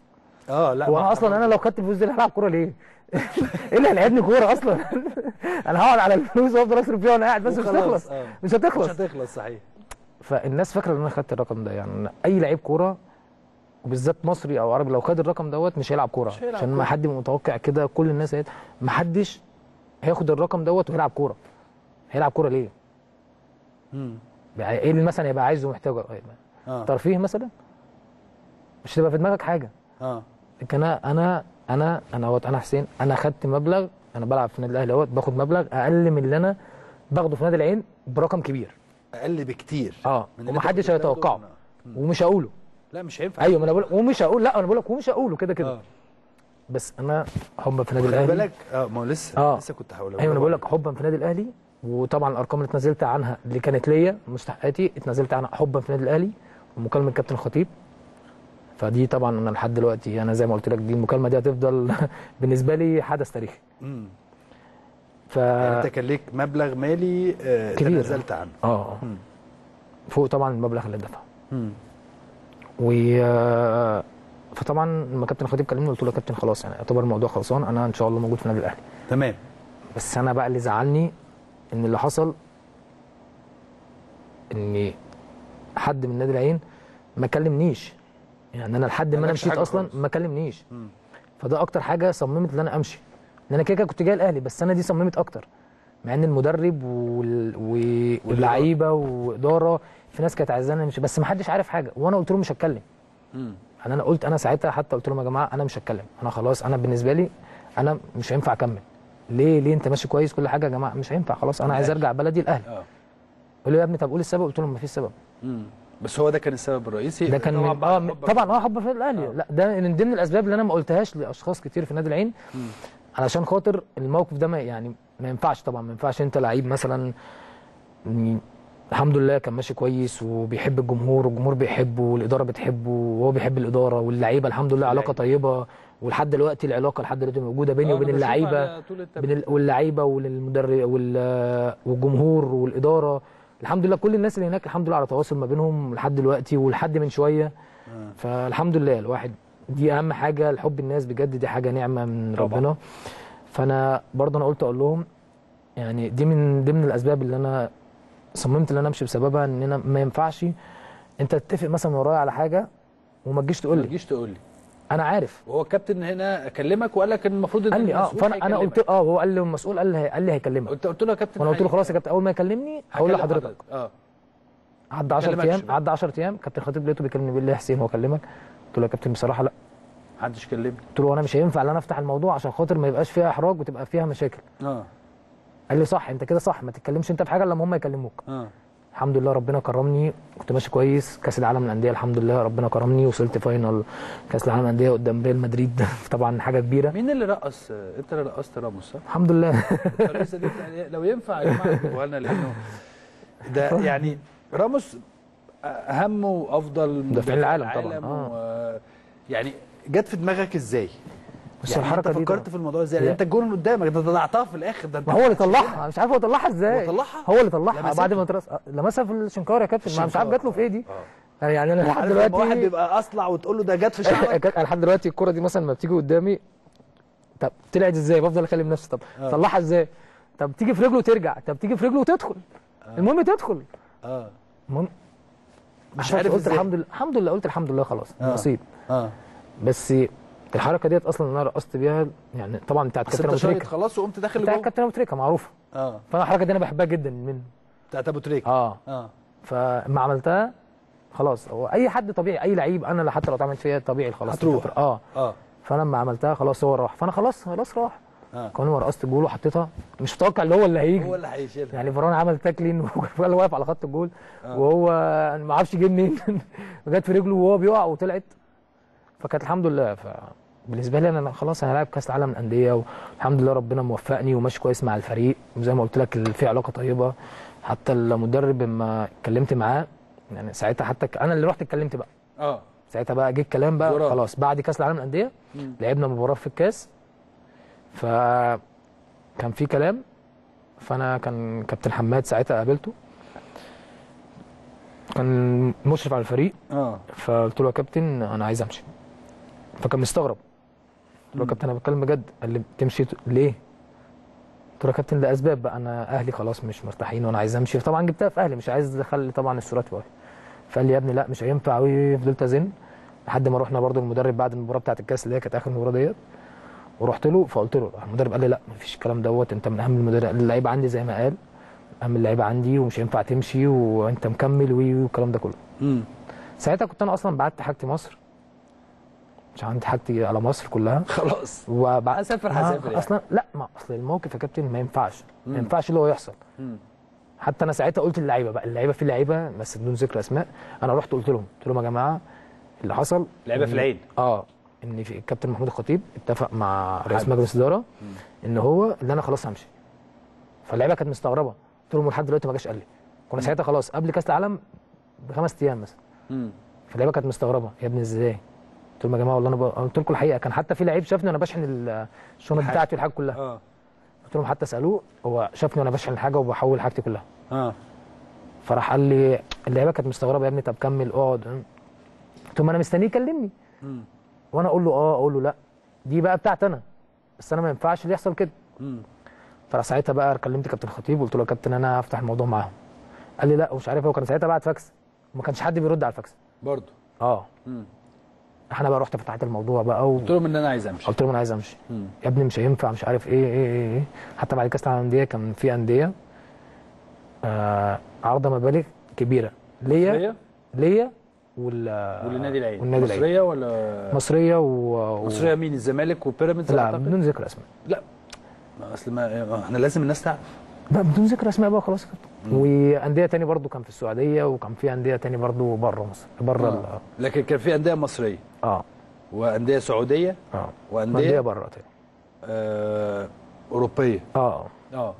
اه لا هو انا ما- اصلا انا لو خدت الفلوس دي هلعب كوره ليه؟ ايه اللي هيلعبني كوره اصلا؟ انا هقعد على الفلوس وافضل اصرف فيها وانا قاعد بس مش وخلاص، هتخلص آه. مش هتخلص مش هتخلص صحيح فالناس فاكره ان انا خدت الرقم ده يعني اي لعيب كوره وبالذات مصري او عربي لو خد الرقم دوت مش هيلعب كوره هيلعب عشان كورة. ما حد متوقع كده كل الناس قالت ما حدش هياخد الرقم دوت وهيلعب كوره هيلعب كوره ليه؟ مم. يعني ايه اللي مثلا يبقى عايزه ومحتاجه اه ترفيه مثلا مش هتبقى في دماغك حاجه اه لكن انا انا انا انا اهوت انا حسين انا خدت مبلغ انا بلعب في النادي الاهلي اهوت باخد مبلغ اقل من اللي انا باخده في نادي العين برقم كبير اقل بكتير اه من اللي ومحدش أنت كنت بتاخده هيتوقعه ومش هقوله لا مش هينفع ايوه ما انا بقول ومش هقول لا انا بقول لك ومش هقوله كده كده بس انا حبا في النادي خلي الاهلي بالك اه ما هو لسه اه لسه كنت هقول ايوه انا بقول لك حبا في النادي الاهلي وطبعا الارقام اللي اتنازلت عنها اللي كانت ليا مستحقاتي اتنازلت عنها حبا في النادي الاهلي ومكالمه كابتن خطيب فدي طبعا انا لحد دلوقتي انا زي ما قلت لك دي المكالمه دي هتفضل بالنسبه لي حدث تاريخي امم ف يعني انت كان ليك مبلغ مالي آه كبير. تنازلت عنه اه مم. فوق طبعا المبلغ اللي دفعه مم. و فطبعا لما كابتن خطيب كلمني قلت له يا كابتن خلاص يعني اعتبر الموضوع خلصان انا ان شاء الله موجود في النادي الاهلي تمام بس انا بقى اللي زعلني ان اللي حصل ان حد من نادي العين ما كلمنيش يعني انا لحد ما انا قالكش مشيت حاجة اصلا خالص. ما كلمنيش مم. فده اكتر حاجه صممت ان انا امشي ان انا كده كده كنت جاي الاهلي بس انا دي صممت اكتر مع ان المدرب وال... و- واللعيبه واداره في ناس كانت عايزاني امشي بس ما حدش عارف حاجه وانا قلت لهم مش هتكلم مم. يعني انا قلت انا ساعتها حتى قلت لهم يا جماعه انا مش هتكلم انا خلاص انا بالنسبه لي انا مش هينفع اكمل ليه ليه انت ماشي كويس كل حاجه يا جماعه مش هينفع خلاص انا عايز ارجع بلدي الاهلي اه قالوا لي يا ابني طب قول السبب قلت لهم ما فيش سبب مم. بس هو ده كان السبب الرئيسي ده كان طبعاً من بعد اه حبك طبعا اه حب في الاهلي لا ده من ضمن الاسباب اللي انا ما قلتهاش لاشخاص كتير في نادي العين مم. علشان خاطر الموقف ده ما يعني ما ينفعش طبعا ما ينفعش انت لعيب مثلا م- الحمد لله كان ماشي كويس وبيحب الجمهور والجمهور بيحبه والاداره بتحبه وهو بيحب الاداره واللعيبه الحمد لله علاقه طيبه ولحد دلوقتي العلاقه لحد دلوقتي موجوده بيني آه، وبين أنا بشوف اللعيبه على طول التمرين. بين ال- واللعيبه والمدرب وال- والجمهور والاداره الحمد لله كل الناس اللي هناك الحمد لله على تواصل ما بينهم لحد دلوقتي ولحد من شويه فالحمد لله الواحد دي اهم حاجه لحب الناس بجد دي حاجه نعمه من طبعاً. ربنا فانا برضه انا قلت اقول لهم يعني دي من ضمن الاسباب اللي انا صممت ان انا امشي بسببها ان انا ما ينفعش انت تتفق مثلا ورايا على حاجه وما تجيش تقول ما لي تجيش تقول لي انا عارف وهو الكابتن هنا كلمك وقال لك ان المفروض ان قال لي اه المسؤول فانا انا هيكلمك. قلت اه هو قال لي المسؤول قال لي قال لي هيكلمك قلت قلت له يا كابتن وانا قلت له هي- خلاص يا كابتن اول ما يكلمني هقول هكلم لحضرتك اه عدى 10 كلمكش ايام بقى. عدى 10 ايام كابتن خطيب لقيته بيكلمني بيقول لي يا حسين هو كلمك قلت له يا كابتن بصراحه لا محدش كلمني قلت له انا مش هينفع ان انا افتح الموضوع عشان خاطر ما يبقاش فيها احراج وتبقى فيها مشاكل اه قال لي صح انت كده صح ما تتكلمش انت في حاجه الا لما هم يكلموك اه الحمد لله ربنا كرمني كنت ماشي كويس كاس العالم للانديه الحمد لله ربنا كرمني وصلت فاينل كاس العالم للانديه قدام ريال مدريد طبعا حاجه كبيره مين اللي رقص انت اللي رقصت راموس صح؟ الحمد لله الرئيسة دي بتاع- لو ينفع يا جماعه اكتبوها لنا لانه ده يعني راموس اهم وافضل مدافعين العالم طبعاً، و... يعني جت في دماغك ازاي؟ بس يعني الحركة انت دي فكرت طبعاً. في الموضوع ازاي؟ هي- انت الجون قدامك ده ضيعتها في الاخر ده انت ما هو اللي طلعها مش عارف هو طلعها ازاي هو طلعها؟ هو اللي طلعها لمسها؟ بعد ما ترس... لمسها في الشنكار يا كابتن ما مش عارف الشنكار، جات له في ايه دي يعني انا لحد عارف لما واحد دلوقتي بيبقى اصلع وتقول له ده جت في شعرك انا لحد دلوقتي الكره دي مثلا لما بتيجي قدامي طب طلعت ازاي بفضل اكلم نفسي طب آه. طلعها ازاي طب تيجي في رجله وترجع طب تيجي في رجله وتدخل المهم تدخل اه المهم مش عارف عارف قلت ازاي. الحمد لله الحمد لله قلت الحمد لله خلاص آه. نصيب اه بس الحركه ديت اصلا اللي انا رقصت بيها يعني طبعا بتاعت بس كابتن انت ابو شايط تريكه خلاص وقمت داخل بتاعت جوه كابتن ابو تريكه معروفه اه فانا الحركه دي انا بحبها جدا منه بتاعت ابو تريكه اه اه فما عملتها خلاص هو اي حد طبيعي اي لعيب انا حتى لو اتعملت فيها طبيعي خلاص هتروح. اه اه فانا لما عملتها خلاص هو راح فانا خلاص خلاص راح اه كمان ما رقصت الجول وحطيتها مش متوقع اللي هو اللي هيجي هو اللي هيشيلها يعني فران عمل تاكلين وهو واقف على خط الجول آه. وهو أنا ما اعرفش جه منين جت في رجله وهو بيقع وطلعت فكانت الحمد لله فبالنسبه لي انا خلاص انا هلاعب كاس العالم للانديه والحمد لله ربنا موفقني وماشي كويس مع الفريق وزي ما قلت لك في علاقه طيبه حتى المدرب لما اتكلمت معاه يعني ساعتها حتى ك- انا اللي رحت اتكلمت بقى اه ساعتها بقى جه الكلام بقى زرار. خلاص بعد كاس العالم للانديه مم. لعبنا مباراه في الكاس ف كان في كلام فانا كان كابتن حماد ساعتها قابلته كان مشرف على الفريق اه فقلت له يا كابتن انا عايز امشي قال لي ليه؟ قلت له يا كابتن انا عايز امشي قال لي ليه؟ قلت له عشان انا فكان مستغرب قلت له يا كابتن انا بتكلم بجد قال لي تمشي ليه؟ قلت له يا كابتن لاسباب بقى انا اهلي خلاص مش مرتاحين وانا عايز امشي طبعا جبتها في اهلي مش عايز اخلي طبعا الصورات في أهلي. فقال لي يا ابني لا مش هينفع وفضلت ازن لحد ما رحنا برضو المدرب بعد المباراه بتاعت الكاس اللي هي كانت اخر مباراه ديت ورحت له فقلت له المدرب قال لي لا مفيش الكلام دوت انت من اهم المدرب اللعيبه عندي زي ما قال اهم اللعيبه عندي ومش هينفع تمشي وانت مكمل وي والكلام ده كله امم ساعتها كنت انا اصلا بعت حاجتي مصر مش عندي حاجتي على مصر كلها خلاص وبعد هسافر هسافر يعني. اصلا لا ما اصل الموقف يا كابتن ما ينفعش مم. ما ينفعش اللي هو يحصل مم. حتى انا ساعتها قلت للعيبه بقى اللعيبه في لعيبه بس بدون ذكر اسماء انا رحت قلت لهم قلت لهم يا جماعه اللي حصل لعيبة في إن- العين. اه ان في الكابتن محمود الخطيب اتفق مع رئيس مجلس الاداره ان هو اللي انا خلاص همشي فاللعيبه كانت مستغربه قلت لهم لحد دلوقتي ما جاش قال لي كنا ساعتها خلاص قبل كاس العالم بخمس ايام مثلا امم فاللعيبه كانت مستغربه يا ابني ازاي قلت لهم يا جماعه والله انا ب... قلت لكم الحقيقه كان حتى في لعيب شافني وانا بشحن ال- الشنط الحاجة. بتاعتي والحاجه كلها اه قلت لهم حتى سالوه هو شافني وانا بشحن الحاجه وبحول حاجتي كلها اه فراح قال لي اللعيبه كانت مستغربه يا ابني طب كمل اقعد قلت لهم انا مستنيه يكلمني امم وانا اقول له اه اقول له لا دي بقى بتاعتي انا بس انا ما ينفعش اللي يحصل كده امم فراح ساعتها بقى كلمت كابتن خطيب وقلت له يا كابتن انا هفتح الموضوع معاهم قال لي لا ومش عارف ايه وكان ساعتها بعت فاكس وما كانش حد بيرد على الفاكس برضه اه امم احنا بقى رحت فتحت الموضوع بقى و... قلت لهم ان انا عايز امشي قلت لهم انا عايز امشي مم. يا ابني مش هينفع مش عارف ايه ايه ايه, إيه. حتى بعد كاس العالم للانديه كان في انديه آه عارضه مبالغ كبيره ليا مصرية؟ ليا وال والنادي العين والنادي العين مصريه ولا مصريه و... و... مصريه مين الزمالك وبيراميدز لا أعتقد؟ بدون ذكر اسماء لا ما اصل ما احنا لازم الناس تعرف لا بدون ذكر اسماء بقى خلاص كده وانديه تاني برضو كان في السعوديه وكان في انديه تاني برضو بره مصر بره ال- آه. لكن كان في انديه مصريه اه وانديه سعوديه اه وانديه انديه بره تاني آه اوروبيه اه اه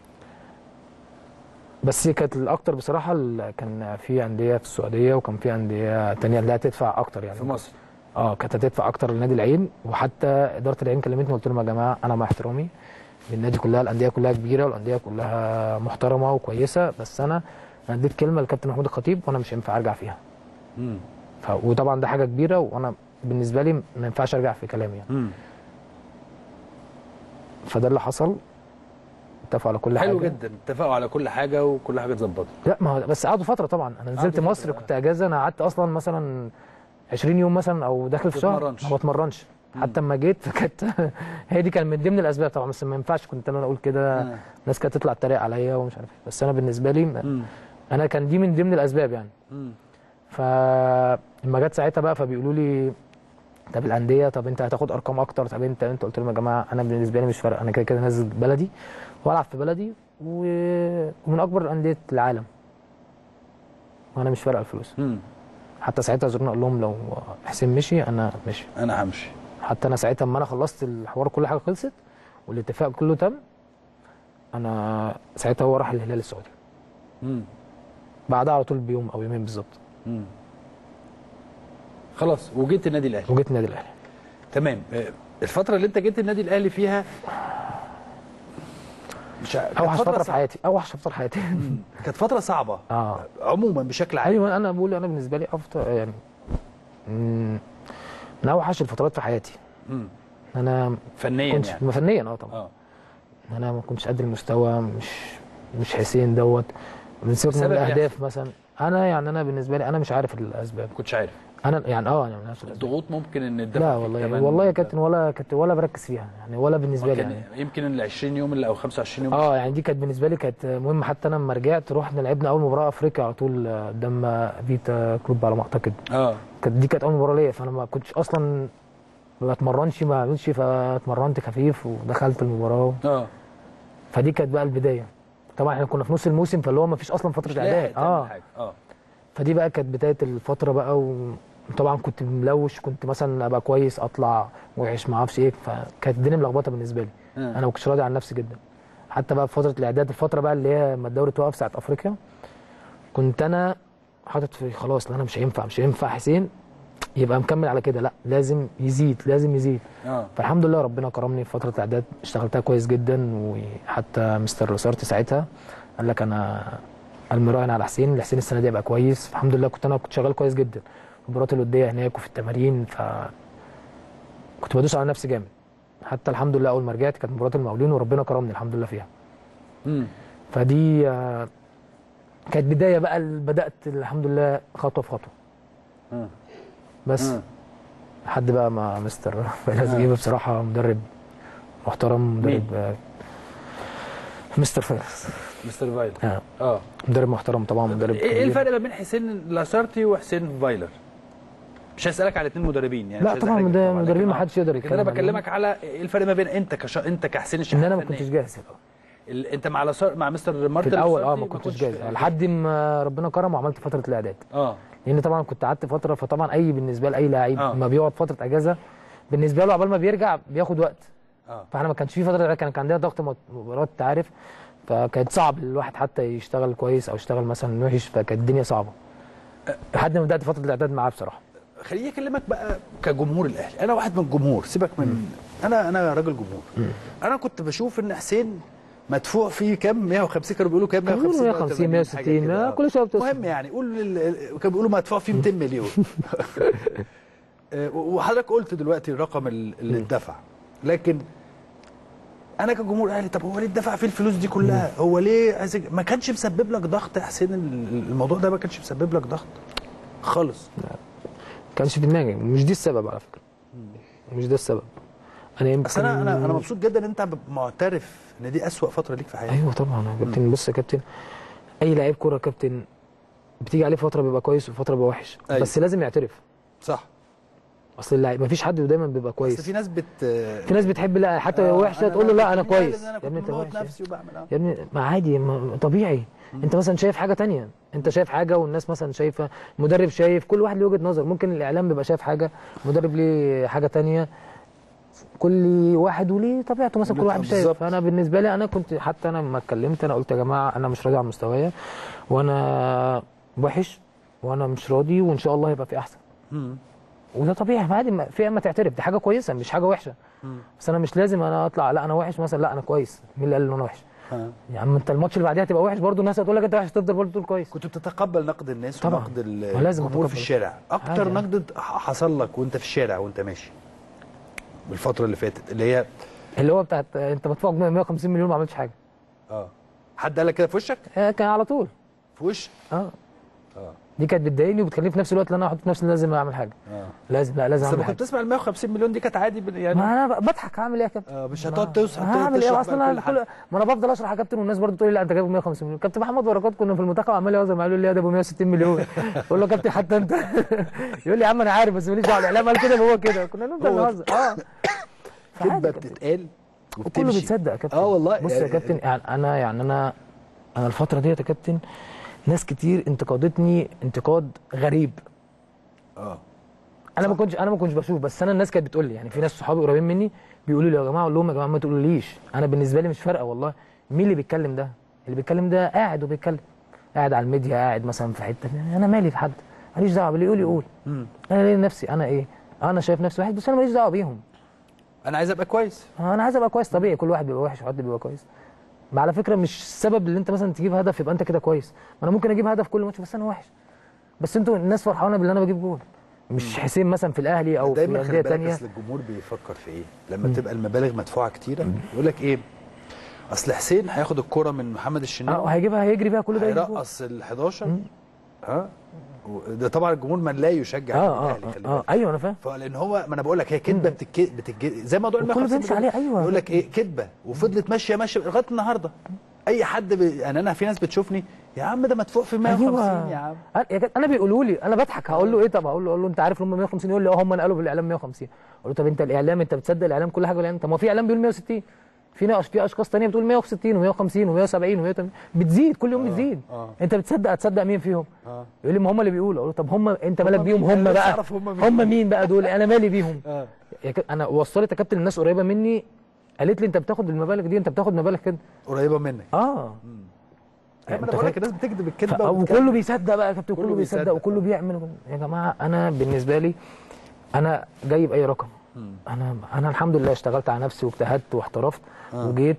بس كانت الاكتر بصراحه ال- كان في انديه في السعوديه وكان في انديه تانية اللي هتدفع اكتر يعني في مصر اه كانت هتدفع اكتر لنادي العين وحتى اداره العين كلمتني وقلت لهم يا جماعه انا مع احترامي النادي كلها الانديه كلها كبيره والانديه كلها محترمه وكويسه بس انا انا اديت كلمه للكابتن محمود الخطيب وانا مش هينفع ارجع فيها امم ف... وطبعا ده حاجه كبيره وانا بالنسبه لي ما ينفعش ارجع في كلامي يعني امم فده اللي حصل اتفقوا على كل حلو حاجه جدا اتفقوا على كل حاجه وكل حاجه اتظبطت لا ما هو بس قعدوا فتره طبعا انا نزلت قعدوا مصر كنت اجازه انا قعدت اصلا مثلا 20 يوم مثلا او داخل في شهر بتتمرنش. ما بتمرنش حتى اما جيت فكانت هي دي كان من ضمن الاسباب طبعا بس ما ينفعش كنت انا اقول كده آه. الناس كانت تطلع تتريق عليا ومش عارف إيه. بس انا بالنسبه لي ما- امم انا كان دي من ضمن الاسباب يعني امم فلما جت ساعتها بقى فبيقولوا لي طب الانديه طب انت هتاخد ارقام اكتر طب انت انت قلت لهم يا جماعه انا بالنسبه لي مش فارقه انا كده كده نازل بلدي والعب في بلدي و... ومن اكبر انديه العالم وانا مش فارقه الفلوس امم حتى ساعتها زرنا قال لهم لو حسين مشي انا مشي انا همشي حتى انا ساعتها اما انا خلصت الحوار كل حاجه خلصت والاتفاق كله تم انا ساعتها هو راح الهلال السعودي امم بعدها على طول بيوم او يومين بالظبط امم خلاص وجيت النادي الاهلي وجيت النادي الاهلي تمام آه، الفتره اللي انت جيت النادي الاهلي فيها مش ع- كانت اوحش فتره في صعبة. حياتي اوحش فتره في حياتي كانت فتره صعبه اه عموما بشكل عام ايوه انا بقول انا بالنسبه لي افضل يعني مم، من اوحش الفترات في حياتي امم انا فنيا كنت يعني فنيا اه طبعا اه انا ما كنتش قد المستوى مش مش حسين دوت بنسيبك من بسبب الاهداف مثلا انا يعني انا بالنسبه لي انا مش عارف الاسباب كنتش عارف انا يعني اه يعني نفس الاسباب الضغوط ممكن ان الدفع لا فيك والله كمان والله يا كابتن ولا كنت ولا بركز فيها يعني ولا بالنسبه لي كان يعني يمكن ال 20 يوم اللي او 25 يوم اه يعني دي كانت بالنسبه لي كانت مهمه حتى انا لما رجعت رحنا لعبنا اول مباراه افريقيا على طول قدام فيتا كلوب على ما اعتقد اه كانت دي كانت اول مباراه ليا فانا ما كنتش اصلا ما بتمرنش ما بعملش فاتمرنت خفيف ودخلت المباراه اه فدي كانت بقى البدايه طبعا احنا كنا في نص الموسم فاللي هو ما فيش اصلا فتره اعداد اه اه حاجه اه فدي بقى كانت بدايه الفتره بقى وطبعا كنت ملوش كنت مثلا ابقى كويس اطلع وحش ما اعرفش ايه فكانت الدنيا ملخبطه بالنسبه لي آه. انا ما كنتش راضي عن نفسي جدا حتى بقى في فتره الاعداد الفتره بقى اللي هي لما الدوري توقف ساعه افريقيا كنت انا حاطط في خلاص لا انا مش هينفع مش هينفع حسين يبقى مكمل على كده لا لازم يزيد لازم يزيد اه فالحمد لله ربنا كرمني في فتره الاعداد اشتغلتها كويس جدا وحتى مستر لوسارتي ساعتها قال لك انا المراهن على حسين حسين السنه دي هيبقى كويس الحمد لله كنت انا كنت شغال كويس جدا المباريات الوديه هناك وفي التمارين ف كنت بدوس على نفسي جامد حتى الحمد لله اول ما رجعت كانت مباراه المقاولين وربنا كرمني الحمد لله فيها مم. فدي آه، كانت بدايه بقى ال- بدات الحمد لله خطوه في خطوه مم. بس مم. لحد بقى مع مستر فيلاس جيبه بصراحه مدرب محترم مدرب آه، مستر فيلاس مستر فايلر اه اه مدرب محترم طبعا مدرب ايه إيه كبير. الفرق ما بين حسين لاسارتي وحسين فايلر مش هسالك على الاثنين مدربين يعني لا مش عايز طبعا أحرجك ده طبعاً، مدربين لكن ما آه. حدش يقدر لكن انا يتكلم عليهم. بكلمك على ايه الفرق ما بين انت كش... انت كحسين ان الشحات انا ما فنياً. كنتش جاهز ال... انت مع لاسار مع مستر في مارتن الاول اه لاسارتي ما كنتش جاهز لحد ما ربنا كرم وعملت فتره الاعداد اه لان طبعا كنت قعدت فتره فطبعا اي بالنسبه لاي لعيب آه. ما بيقعد فتره اجازه بالنسبه له عقبال ما بيرجع بياخد وقت اه فاحنا ما كانش في فتره كان كان عندنا ضغط مت- مباريات انت عارف فكانت صعب الواحد حتى يشتغل كويس او يشتغل مثلا وحش فكانت الدنيا صعبه لحد ما بدات فتره الاعداد معاه بصراحه خليني اكلمك بقى كجمهور الاهلي انا واحد من الجمهور سيبك من انا انا راجل جمهور انا كنت بشوف ان حسين مدفوع فيه كام 150 كانوا بيقولوا كام كانوا 150 بيقولوا 150 160 ما كل شويه بتصل المهم يعني قول ال- ال- كانوا بيقولوا مدفوع فيه 200 مليون آه، وحضرتك قلت دلوقتي الرقم ال- اللي اتدفع لكن انا كجمهور اهلي طب هو ليه اتدفع فيه الفلوس دي كلها هو ليه عايز يج- ما كانش مسبب لك ضغط يا حسين ال- الموضوع ده ما كانش مسبب لك ضغط خالص كانش في دماغي مش دي السبب على فكره مش ده السبب انا يمكن بس انا انا انا مبسوط جدا ان انت معترف ان دي اسوأ فتره ليك في حياتك ايوه طبعا يا كابتن بص يا كابتن اي لعيب كوره يا كابتن بتيجي عليه فتره بيبقى كويس وفتره بيبقى وحش أيوة. بس لازم يعترف صح اصل اللعيب مفيش حد دايما بيبقى بس كويس في ناس بت في ناس بتحب لا حتى آه، لو وحشه أنا- تقول له أنا لا انا كنت بقول كويس إن أنا يا ابني كنت انت بموت وحش نفسي وبعمل آه. يا ابني ما عادي ما طبيعي انت مثلا شايف حاجه تانية انت شايف حاجه والناس مثلا شايفه مدرب شايف كل واحد له وجهه نظر ممكن الاعلام بيبقى شايف حاجه مدرب ليه حاجه تانية كل واحد وليه طبيعته مثلا كل واحد شايف بالظبط. فانا بالنسبه لي انا كنت حتى انا لما اتكلمت انا قلت يا جماعه انا مش راضي عن مستوايا وانا وحش وانا مش راضي وان شاء الله هيبقى في احسن مم. وده طبيعي عادي ما- في اما تعترف دي حاجه كويسه مش حاجه وحشه مم. بس انا مش لازم انا اطلع لا انا وحش مثلا لا انا كويس مين اللي قال ان انا وحش آه. يا عم انت الماتش اللي بعديها هتبقى وحش برضه الناس هتقول لك انت وحش تفضل برضه تقول كويس كنت بتتقبل نقد الناس طبعاً. ونقد ال- ما لازم الجمهور في أتقبل. الشارع اكتر عادي. نقد ح- حصل لك وانت في الشارع وانت ماشي بالفتره اللي فاتت اللي هي اللي هو بتاعت انت مدفوع 150 مليون ما عملتش حاجه اه حد قال لك كده في وشك آه، كان على طول في وشك اه اه دي كانت بتضايقني وبتخليني في نفس الوقت ان انا احط في نفسي لازم اعمل حاجه اه لازم لا لازم بس اعمل لما حاجه كنت تسمع ال 150 مليون دي كانت عادي بال- يعني ما انا ب- بضحك هعمل ايه يا كابتن آه مش هتقعد توصل هعمل تشرح ايه بقى اصلا لكل انا حد. كل ما انا بفضل اشرح يا كابتن والناس برضه تقول لي لا انت جايب 150 مليون كابتن محمد بركات كنا في المنتخب عمال يهزر معايا يقول لي يا ده ابو 160 مليون اقول له يا كابتن حتى انت يقول لي يا عم انا عارف بس ماليش دعوه الاعلام قال كده هو كده كنا نفضل هو- نهزر اه كلمه بتتقال وكله وبتمشي. بيتصدق يا كابتن اه والله بص يا يعني- كابتن يعني انا يعني انا انا الفتره ديت يا كابتن ناس كتير انتقدتني انتقاد غريب اه انا ما كنتش انا ما كنتش بشوف بس انا الناس كانت بتقول لي يعني في ناس صحابي قريبين مني بيقولوا لي يا جماعه اقول لهم يا جماعه ما تقولوليش انا بالنسبه لي مش فارقه والله مين اللي بيتكلم ده اللي بيتكلم ده قاعد وبيتكلم قاعد على الميديا قاعد مثلا في حته انا مالي في حد ماليش دعوه باللي يقول يقول مم. انا ليه نفسي انا ايه انا شايف نفسي واحد بس انا ماليش دعوه بيهم انا عايز ابقى كويس انا عايز ابقى كويس طبيعي كل واحد بيبقى وحش وحد بيبقى كويس ما على فكره مش السبب اللي انت مثلا تجيب هدف يبقى انت كده كويس ما انا ممكن اجيب هدف كل ماتش بس انا وحش بس انتوا الناس فرحانه باللي انا بجيب جول مش حسين مثلا في الاهلي او في دايما خلي انديه بالك تانية اصل الجمهور بيفكر في ايه لما تبقى المبالغ مدفوعه كتيره يقول لك ايه اصل حسين هياخد الكرة من محمد اه الشناوي وهيجيبها هيجري بيها كل ده يجيب جول. هيرقص ال 11 ها ده طبعا الجمهور من لا يشجع اه الاهلي اه خلي اه بالك ايوه انا فاهم فلان هو ما انا بقول لك هي كدبه بتك... بتك... زي موضوع ال وكله 150 بيمشي مليون. عليه، أيوة. يقول لك ايه كدبه وفضلت ماشيه ماشيه لغايه النهارده اي حد ب... يعني انا في ناس بتشوفني يا عم ده مدفوع في 150 يا عم أنا- يا كابتن انا بيقولوا لي انا بضحك هقول له ايه طب هقول له اقول له انت عارف ان هم 150 يقول لي اه هم نقلوا في الاعلام 150 اقول له طب انت الاعلام انت بتصدق الاعلام كل حاجه الاعلام طب ما في اعلام بيقول 160 في ناس في اشخاص ثانيه بتقول 160 و150 و170 و180 بتزيد كل يوم بتزيد آه. انت بتصدق هتصدق مين فيهم اه يقول لي ما هم اللي بيقولوا اقول له طب هم انت هم مالك بيهم مين؟ هم أنا نفسي بقى أعرف هم مين. هم مين بقى دول انا مالي بيهم اه يا كابتن انا وصلت يا كابتن الناس قريبه مني قالت لي انت بتاخد المبالغ دي انت بتاخد مبالغ كده قريبه منك اه انا أنت بقول لك فاهم؟ الناس بتكذب ف- الكذبه وكله بيصدق بقى يا كابتن كله كله بيصدق بيصدق. وكله بيعمل يا جماعه انا بالنسبه لي انا جايب اي رقم انا انا الحمد لله اشتغلت على نفسي واجتهدت واحترفت آه. وجيت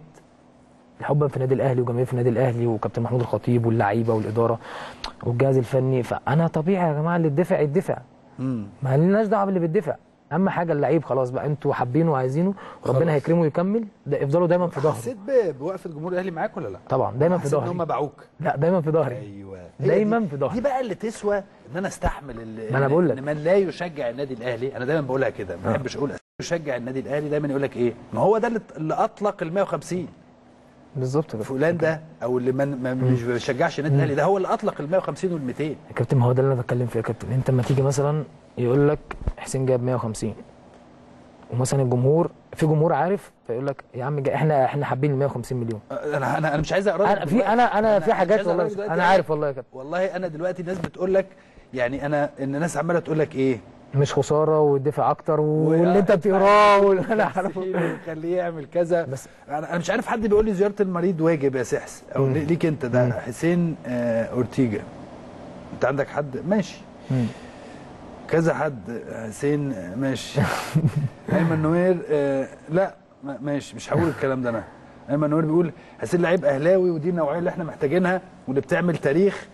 حبا في النادي الاهلي وجماهير في النادي الاهلي وكابتن محمود الخطيب واللعيبه والاداره والجهاز الفني فانا طبيعي يا جماعه اللي الدفع يدفع امم ما لناش دعوه باللي بيدفع اهم حاجه اللعيب خلاص بقى انتوا حابينه وعايزينه خلاص. ربنا هيكرمه ويكمل ده افضلوا دايما في ظهره حسيت ب- بوقفه جمهور الاهلي معاك ولا لا؟ طبعا دايما في حسيت ان ظهري هم باعوك لا دايما في ظهري ايوه دايما دي- في ظهري دي بقى اللي تسوى ان انا استحمل ال- ما أنا إن- بقول لك. ان من لا يشجع النادي الاهلي انا دايما بقولها كده ما بحبش اقول يشجع النادي الاهلي دايما يقول لك ايه ما هو ده اللي اللي اطلق ال 150 بالظبط كده فلان ده او اللي من ما مش بيشجعش النادي الاهلي ده هو اللي اطلق ال 150 وال 200 يا كابتن ما هو ده اللي انا بتكلم فيه يا كابتن انت لما تيجي مثلا يقول لك حسين جاب 150 ومثلا الجمهور في جمهور عارف فيقول لك يا عم جا- احنا احنا حابين ال 150 مليون انا انا انا مش عايز اقرا انا في انا انا في حاجات والله انا عارف والله يا كابتن والله انا دلوقتي ناس بتقول لك يعني انا ان الناس عماله تقول لك ايه مش خساره والدفع اكتر واللي انت بتقراه واللي انا عارفه خليه يعمل كذا بس انا أنا مش عارف حد بيقول لي زياره المريض واجب يا سحس او مم. ليك انت ده حسين آه اورتيجا انت عندك حد ماشي مم. كذا حد حسين آه، ماشي ايمن نوير آه لا ما- ماشي مش هقول الكلام ده انا ايمن نوير بيقول حسين لعيب اهلاوي ودي النوعيه اللي احنا محتاجينها واللي بتعمل تاريخ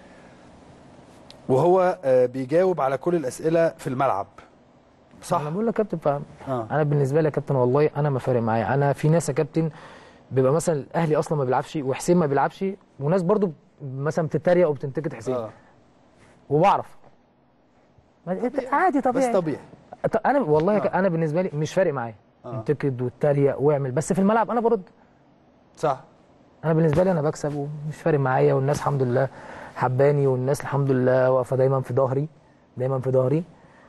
وهو آه بيجاوب على كل الاسئله في الملعب صح انا بقول لك يا كابتن فاهم آه. انا بالنسبه لي يا كابتن والله انا ما فارق معايا انا في ناس يا كابتن بيبقى مثلا الاهلي اصلا ما بيلعبش وحسين ما بيلعبش وناس برضو مثلا بتتريق وبتنتقد حسين آه. وبعرف ما- عادي طبيعي بس طبيعي ط- انا والله يا ك- انا بالنسبه لي مش فارق معايا آه. انتقد واتريق واعمل بس في الملعب انا برد صح انا بالنسبه لي انا بكسب ومش فارق معايا والناس الحمد لله حباني والناس الحمد لله واقفه دايما في ظهري دايما في ظهري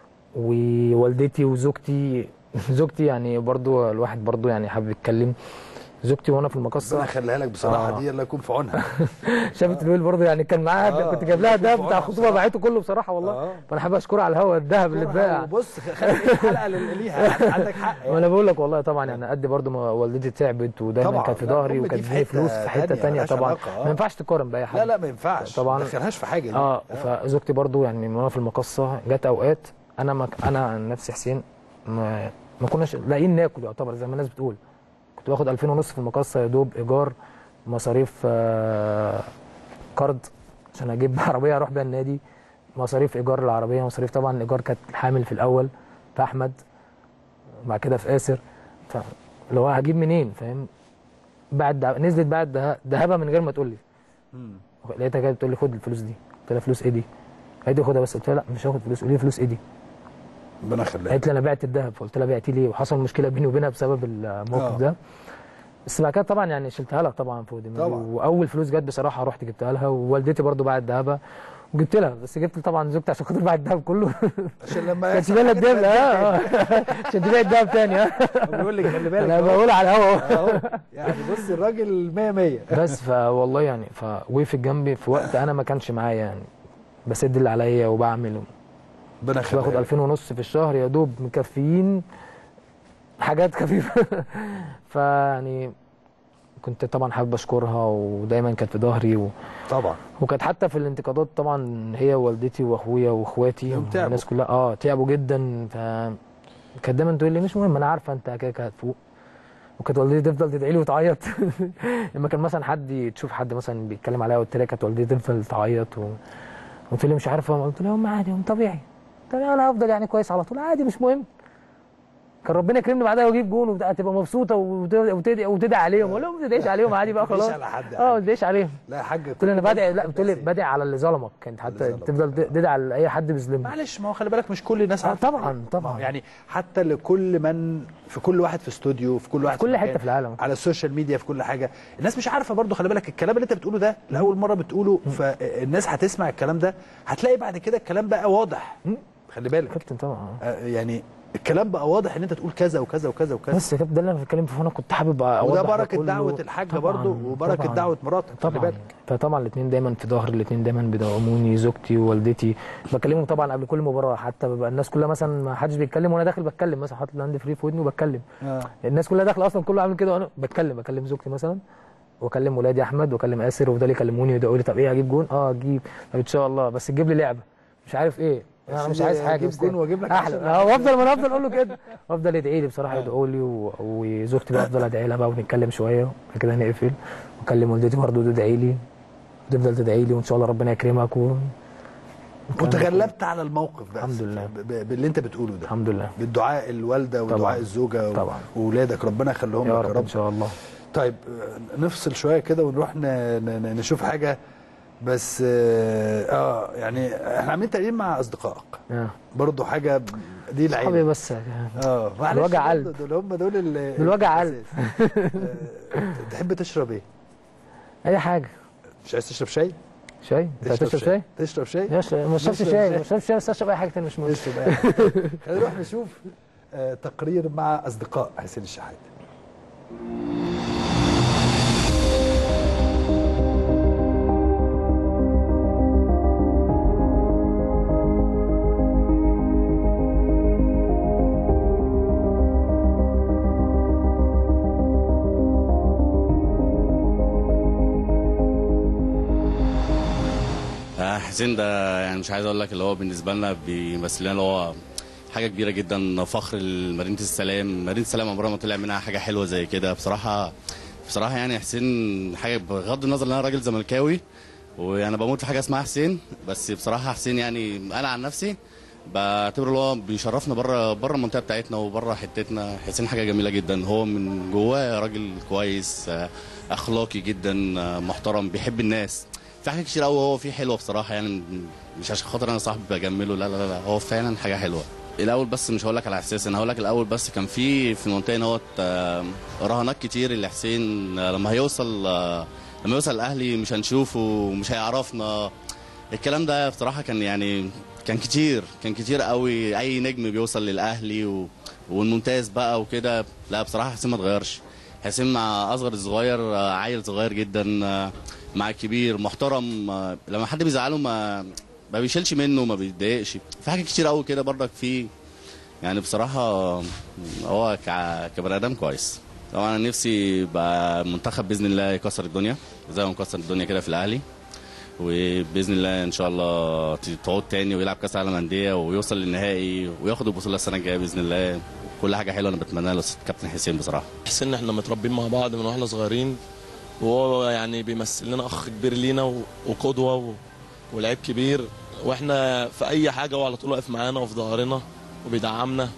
ووالدتي وزوجتي زوجتي يعني برضو الواحد برضو يعني حابب يتكلم زوجتي وانا في المقصه ربنا يخليها لك بصراحه آه. دي الله يكون في عونها شافت الويل برضه يعني كان معاها آه، كنت جايب لها الله يكون الدهب في بتاع عونها الخطوبه باعته كله بصراحه والله آه. فانا حابب اشكرها على الهوا الدهب اللي اتباع بص خلي حلقه لل- ليها عندك حق ما انا بقول لك والله طبعا يعني قد برضه ما والدتي تعبت ودايما طبعاً. كانت في لا، ظهري الأم دي وكانت في بتديني حتة فلوس في حته تانية، ثانيه ملهاش طبعا علاقة، آه. ما ينفعش تقارن باي حد لا لا ما ينفعش طبعا ما تدخلهاش في حاجه دي. اه فزوجتي برضه يعني من وانا في المقصه جت اوقات انا ما انا عن نفسي حسين ما ما كناش لاقيين ناكل يعتبر زي ما الناس بتقول كنت باخد 2000 ونص في المقصه يا دوب ايجار مصاريف آه، قرض عشان اجيب عربيه اروح بيها النادي مصاريف ايجار العربيه مصاريف طبعا الايجار كانت حامل في الاول في احمد وبعد كده في اسر فاللي هو هجيب منين فاهم بعد نزلت بعد ده- دهبها من غير ما تقول لي لقيتها جايه بتقول لي خد الفلوس دي قلت لها فلوس ايه دي؟ قالت لي خدها بس قلت لها لا مش هاخد فلوس قولي لي فلوس ايه دي؟ ربنا يخليها قالت لي انا بعت الذهب فقلت لها بعتيه ليه؟ وحصل مشكله بيني وبينها بسبب الموقف آه. ده بس بعد كده طبعا يعني شلتها لها طبعا فوق دماغي طبعا. واول فلوس جت بصراحه رحت جبتها لها ووالدتي برضو باعت ذهبها وجبت لها بس جبت طبعا زوجتي عشان خاطر باعت الذهب كله عشان لما كانتش يحصل بالها حاجة الدبل تبقى اه آه. عشان تبيع الذهب تاني ها بيقول لك خلي بالك انا أهو. بقول على الهوا أهو. يعني بص الراجل 100 100 بس فوالله يعني فوقفت جنبي في وقت انا ما كانش معايا يعني بسد اللي عليا وبعمل ربنا كنت باخد يخليها 2000 ونص في الشهر يا دوب مكفيين حاجات خفيفه فيعني كنت طبعا حابب اشكرها ودايما كانت في ظهري و... طبعا وكانت حتى في الانتقادات طبعا هي ووالدتي واخويا واخواتي يوم تعبوا. والناس كلها اه تعبوا جدا ف كانت دايما تقول لي مش مهم انا عارفه انت كده كده هتفوق وكانت والدتي تفضل تدعي لي وتعيط لما كان مثلا حد تشوف حد مثلا بيتكلم عليا قلت لها كانت والدتي تفضل تعيط و... قلت لي مش عارفه قلت لها هم عادي هم طبيعي طبيعي انا هفضل يعني كويس على طول عادي مش مهم كان ربنا يكرمني بعدها واجيب جون وبتاع تبقى مبسوطه وت- وتدعي وتدعي عليهم اقول لهم ما تدعيش عليهم عادي بقى مفيش خلاص على حد اه ما تدعيش عليهم لا يا حاج قلت له انا بدعي لا قلت له بدعي على اللي ظلمك كانت حتى تفضل تدعي على اي حد بيظلمك معلش ما هو خلي بالك مش كل الناس آه، عارفة طبعا طبعا يعني حتى لكل من في كل واحد في استوديو في كل واحد في كل مكان، حتة في العالم. على السوشيال ميديا في كل حاجه الناس مش عارفه برضو خلي بالك الكلام اللي انت بتقوله ده لاول مره بتقوله فالناس هتسمع الكلام ده هتلاقي بعد كده الكلام بقى واضح خلي بالك كابتن طبعا آه، يعني الكلام بقى واضح ان انت تقول كذا وكذا وكذا وكذا بس يا كابتن ده اللي انا بتكلم فيه انا كنت حابب اوضح وده ده بركه كله. دعوه الحاجه طبعاً، برضو وبركه طبعاً. دعوه مراتك خلي طبعا بالك فطبعا الاثنين دايما في ظهر الاثنين دايما بيدعموني زوجتي ووالدتي بكلمهم طبعا قبل كل مباراه حتى بيبقى الناس كلها مثلا ما حدش بيتكلم وانا داخل بتكلم مثلا حاطط الهاند فري في ودني وبتكلم آه. الناس كلها داخله اصلا كله عامل كده وانا بتكلم بكلم زوجتي مثلا واكلم ولادي احمد واكلم اسر وفضلوا يكلموني ويدعوا لي طب ايه هجيب جون اه اجيب طب ان شاء الله بس تجيب لي لعبه مش عارف ايه انا مش عايز حاجه اجيب بس جون واجيب لك احلى عشرة. اه وافضل ما انا افضل اقول له كده وافضل يدعي لي بصراحه يدعوا لي و- وزوجتي بقى افضل ادعي لها بقى ونتكلم شويه وبعد كده نقفل واكلم والدتي برضه تدعي لي وتفضل تدعي لي وان شاء الله ربنا يكرمك و... وتغلبت على الموقف ده الحمد لله. ب- ب- باللي انت بتقوله ده الحمد لله بالدعاء الوالده ودعاء طبعاً. الزوجه و- طبعاً. واولادك ربنا يخليهم يا لك رب ان شاء الله طيب آه، نفصل شويه كده ونروح ن- ن- ن- نشوف حاجه بس اه آه، يعني احنا عاملين تقريبا مع اصدقائك آه. برضه حاجه ب- دي صحابي العيله بس اه معلش الوجع برضه دول هم دول ال- بالوجع قلب تحب تشرب ايه؟ اي حاجه مش عايز تشرب شاي؟ شاي انت هتشرب شاي؟ تشرب شاي؟ يشرب ما اشربش نشرب شاي ما اشربش شاي بس اشرب اي حاجه تانية مش مهم نشرب أي حاجة. خلينا نروح نشوف آه، تقرير مع اصدقاء حسين الشحات آه، حسين ده يعني مش عايز اقول لك اللي هو بالنسبه لنا بيمثل لنا اللي هو حاجه كبيره جدا فخر لمدينه السلام مدينه السلام عمرها ما طلع منها حاجه حلوه زي كده بصراحه بصراحه يعني حسين حاجه بغض النظر ان انا راجل زملكاوي وانا بموت في حاجه اسمها حسين بس بصراحه حسين يعني انا عن نفسي بعتبره اللي هو بيشرفنا بره بره المنطقه بتاعتنا وبره حتتنا حسين حاجه جميله جدا هو من جواه راجل كويس آه، اخلاقي جدا آه، محترم بيحب الناس في حاجات كتير قوي هو فيه حلوه بصراحه يعني مش عشان خاطر انا صاحبي بجمله لا لا لا, لا هو فعلا حاجه حلوه الاول بس مش هقول لك على احساس انا هقول لك الاول بس كان في في المنطقه نوت آه، رهانات كتير اللي حسين آه، لما هيوصل آه، لما يوصل الاهلي مش هنشوفه مش هيعرفنا الكلام ده بصراحه كان يعني كان كتير كان كتير قوي اي نجم بيوصل للاهلي و... والممتاز بقى وكده لا بصراحه حسين ما اتغيرش حسين مع اصغر الصغير آه، عيل صغير جدا آه، مع الكبير محترم آه، لما حد بيزعله ما ما بيشيلش منه ما بيتضايقش في حاجات كتير قوي كده برضك فيه يعني بصراحه هو كع- كبني ادم كويس طبعا انا نفسي بقى المنتخب باذن الله يكسر الدنيا زي ما مكسر الدنيا كده في الاهلي وباذن الله ان شاء الله تعود تاني ويلعب كاس العالم انديه ويوصل للنهائي وياخد البطوله السنه الجايه باذن الله كل حاجه حلوه انا بتمناها لكابتن حسين بصراحه حسين احنا متربيين مع بعض من واحنا صغيرين وهو يعني بيمثل لنا اخ كبير لينا و- وقدوه و- ولعيب كبير واحنا في اي حاجه هو على طول واقف معانا وفي ظهرنا وبيدعمنا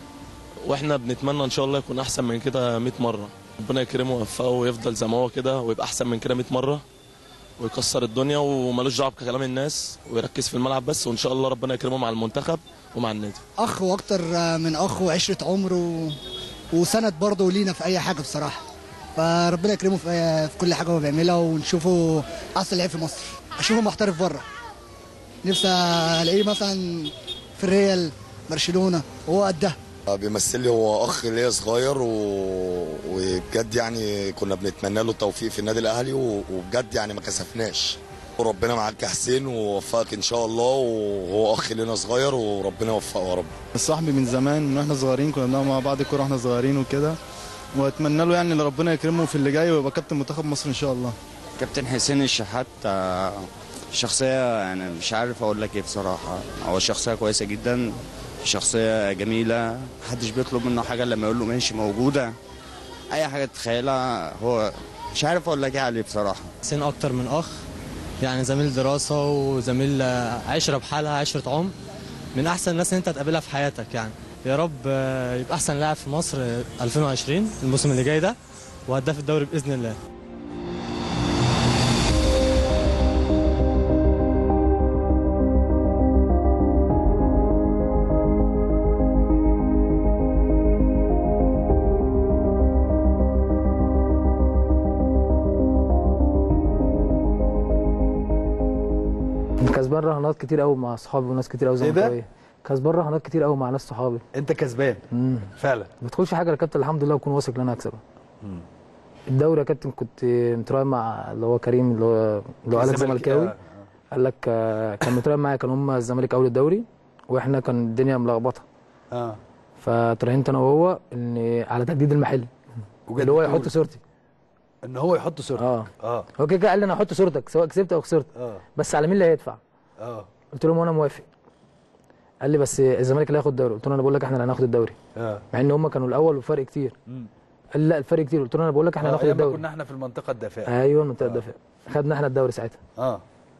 واحنا بنتمنى ان شاء الله يكون احسن من كده 100 مره ربنا يكرمه ويوفقه ويفضل زي ما هو كده ويبقى احسن من كده 100 مره ويكسر الدنيا ومالوش دعوه بكلام الناس ويركز في الملعب بس وان شاء الله ربنا يكرمه مع المنتخب ومع النادي اخ واكتر من اخ وعشره عمر و... وسند برضه لينا في اي حاجه بصراحه فربنا يكرمه في, في كل حاجه هو بيعملها ونشوفه احسن لعيب في مصر اشوفه محترف بره نفسي الاقيه مثلا في الريال برشلونه وهو قدها بيمثل لي هو اخ ليا صغير و... وبجد يعني كنا بنتمنى له التوفيق في النادي الاهلي و... وبجد يعني ما كسفناش وربنا معاك يا حسين ووفقك ان شاء الله وهو اخ لنا صغير وربنا يوفقه يا رب صاحبي من زمان من واحنا صغيرين كنا بنلعب مع بعض الكوره واحنا صغيرين وكده واتمنى له يعني ان ربنا يكرمه في اللي جاي ويبقى كابتن منتخب مصر ان شاء الله كابتن حسين الشحات آه، شخصية يعني مش عارف أقول لك إيه بصراحة هو شخصية كويسة جدا شخصية جميلة محدش بيطلب منه حاجة لما يقول له ماشي موجودة أي حاجة تتخيلها هو مش عارف أقول لك إيه عليه بصراحة حسين اكتر من اخ يعني زميل دراسه وزميل آه، عشره بحالها عشره عمر من احسن الناس اللي انت هتقابلها في حياتك يعني يا رب آه، يبقى احسن لاعب في مصر آه، 2020 الموسم اللي جاي ده وهداف الدوري باذن الله كسبان رهانات كتير قوي مع اصحابي وناس كتير قوي إيه ده؟ زملكاويه كسبان رهانات كتير قوي مع ناس صحابي انت كسبان امم فعلا ما تدخلش حاجه يا كابتن الحمد لله وكون واثق ان انا هكسبها الدوري يا كابتن كنت متراهن مع اللي هو كريم اللي هو اللي هو قال لك الزمالك- زملكاوي آه، قال لك آه، كان متراهن معايا كان هم الزمالك اول الدوري واحنا كان الدنيا ملخبطه اه فتراهنت انا وهو ان على تجديد المحل اللي هو يحط صورتي ان هو يحط صورتك اه اه هو كده كده قال لي انا هحط صورتك سواء كسبت او خسرت اه بس على مين اللي هيدفع اه قلت له وانا موافق قال لي بس الزمالك اللي هياخد الدوري قلت له انا بقول لك احنا اللي هناخد الدوري اه مع ان هم كانوا الاول وفرق كتير مم. قال لي لا الفرق كتير قلت له انا بقول لك احنا آه، هناخد أيام ما الدوري كنا احنا في المنطقه الدافئه ايوه منطقه الدفاع خدنا احنا الدوري ساعتها اه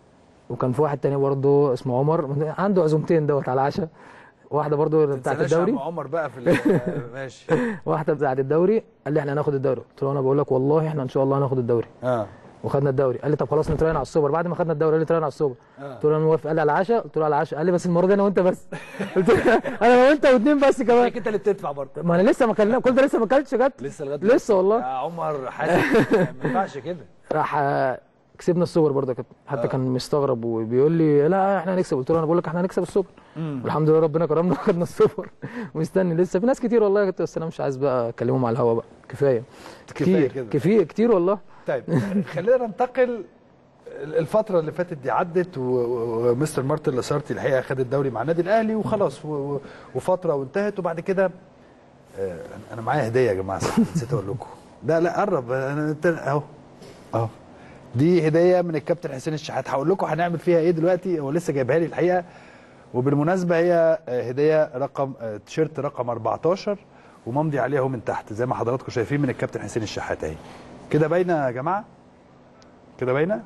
وكان في واحد تاني برضه اسمه عمر عنده عزومتين دوت على العشاء واحده برضه بتاعت تنساناش يا الدوري عم عمر بقى في ال- ماشي واحده بتاعت الدوري قال لي احنا هناخد الدوري قلت له انا بقول لك والله احنا ان شاء الله هناخد الدوري اه وخدنا الدوري قال لي طب خلاص نتراهن على السوبر بعد ما خدنا الدوري قال لي تراهن على السوبر آه. قلت له انا موافق قال لي على العشاء قلت له على العشاء قال لي بس المره دي انا وانت بس قلت له انا وانت واثنين بس كمان انت اللي بتدفع برضه ما انا لسه ما كلمنا كل ده لسه ما اكلتش جت لسه لغايه لسه والله يا عمر حاسس ما ينفعش كده راح آه، كسبنا السوبر برضه يا كابتن حتى آه. كان مستغرب وبيقول لي لا احنا هنكسب قلت له انا بقول لك احنا هنكسب السوبر مم. والحمد لله ربنا كرمنا وخدنا السوبر مستني لسه في ناس كتير والله يا كابتن بس انا مش عايز بقى اكلمهم على الهوا بقى كفايه كفاية كتير كده. كتير كتير والله طيب خلينا ننتقل الفترة اللي فاتت دي عدت و- و- ومستر مارتن لاسارتي الحقيقة خد الدوري مع النادي الأهلي وخلاص و- و- وفترة وانتهت وبعد كده آه، أنا معايا هدية يا جماعة صح نسيت أقول لكم لا لا قرب أنا أنت أهو أهو دي هدية من الكابتن حسين الشحات هقول لكم هنعمل فيها إيه دلوقتي هو لسه جايبها لي الحقيقة وبالمناسبة هي آه، هدية رقم آه، تيشيرت رقم 14 وممضي عليها اهو من تحت زي ما حضراتكم شايفين من الكابتن حسين الشحات اهي كده باينه يا جماعه كده باينه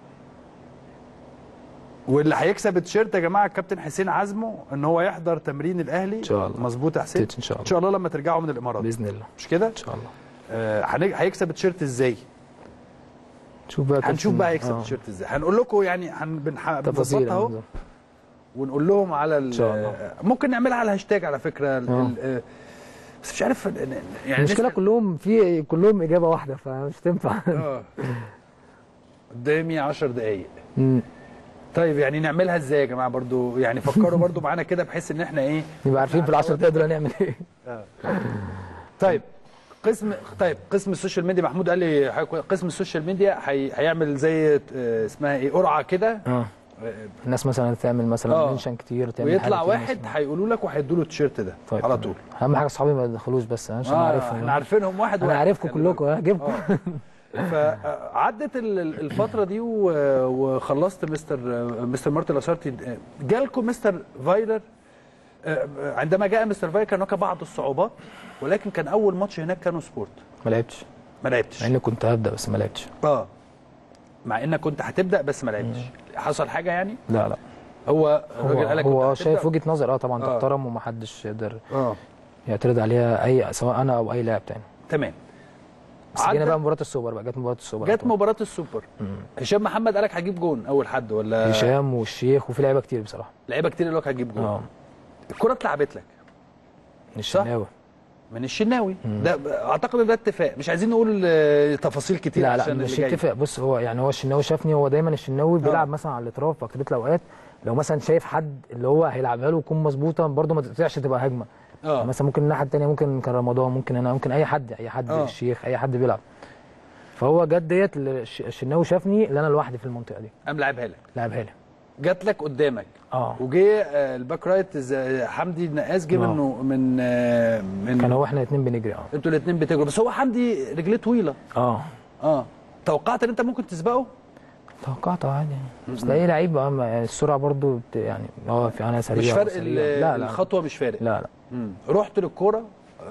واللي هيكسب التيشيرت يا جماعه الكابتن حسين عزمه ان هو يحضر تمرين الاهلي ان شاء الله. مظبوط يا حسين ان شاء الله ان شاء الله لما ترجعوا من الامارات باذن الله مش كده ان شاء الله آه هنج- هيكسب التيشيرت ازاي شوف بقى هنشوف كابتن- بقى هيكسب آه. التيشيرت ازاي هنقول لكم يعني هن بنح- تفاصيل بنظبطها اهو بالظبط. ونقول لهم على ال- إن شاء الله. ممكن نعملها على الهاشتاج على فكره ال- آه. ال- آه، بس مش عارف يعني المشكله نسأل- كلهم في كلهم اجابه واحده فمش تنفع اه قدامي 10 دقايق مم. طيب يعني نعملها ازاي يا جماعه برضو يعني فكروا برضو معانا كده بحيث ان احنا ايه نبقى عارفين في العشر دقايق دول هنعمل ايه آه. طيب قسم طيب قسم السوشيال ميديا محمود قال لي حاجة كويسة. قسم السوشيال ميديا هي... هيعمل زي آه، اسمها ايه قرعه كده اه الناس مثلا تعمل مثلا آه. منشن كتير تعمل ويطلع حاجة كتير واحد مثلاً. هيقولوا لك وهيدوا له التيشيرت ده طيب على تمام. طول اهم حاجه اصحابي ما يدخلوش بس عشان آه، عارفهم احنا عارفينهم واحد انا واحد عارفكم كلكم هجيبكم فعدت ال- ال- الفتره دي و- وخلصت مستر مستر مارتن لاسارتي جالكم مستر فايلر آه، عندما جاء مستر فايلر كان هناك بعض الصعوبات ولكن كان اول ماتش هناك كانوا سبورت ما لعبتش ما لعبتش مع اني كنت هبدا بس ما لعبتش اه مع انك كنت هتبدا بس ما لعبتش حصل حاجه يعني لا لا هو هو الراجل قال لك هو كنت شايف هتبدأ؟ وجهه نظر اه طبعا آه. تحترم ومحدش يقدر اه يعترض عليها اي سواء انا او اي لاعب تاني تمام بس جينا عدى- بقى مباراه السوبر بقى جت مباراه السوبر جت مباراه السوبر هشام محمد قالك هجيب جون اول حد ولا هشام والشيخ وفي لعيبه كتير بصراحه لعيبه كتير اللي هجيب جون اه الكره اتلعبت لك الشناوي من الشناوي ده اعتقد ان ده اتفاق مش عايزين نقول آه، تفاصيل كتير لا لا عشان مش اللي جاي. اتفق بص هو يعني هو الشناوي شافني هو دايما الشناوي بيلعب مثلا على الاطراف في اكتر الاوقات لو مثلا شايف حد اللي هو هيلعبها له يكون مظبوطه برده ما تقطعش تبقى هجمه اه مثلا ممكن الناحيه الثانيه ممكن كان رمضان ممكن انا ممكن اي حد اي حد آه. الشيخ اي حد بيلعب فهو جت ديت اللي الش- الشناوي شافني اللي انا لوحدي في المنطقه دي قام لعبها لك لعبها لي جات لك قدامك اه وجه آه، الباك رايت ز- حمدي النقاس جه آه. منه من آه، من كان هو احنا الاثنين بنجري اه انتوا الاثنين بتجروا بس هو حمدي رجليه طويله اه اه توقعت ان انت ممكن تسبقه توقعت عادي يعني بس ده ايه لعيب اه ما- يعني السرعه برضو بت يعني اه في انا سريع مش فرق سريع. ال- لا لا الخطوه مش فارق لا لا مم. رحت للكوره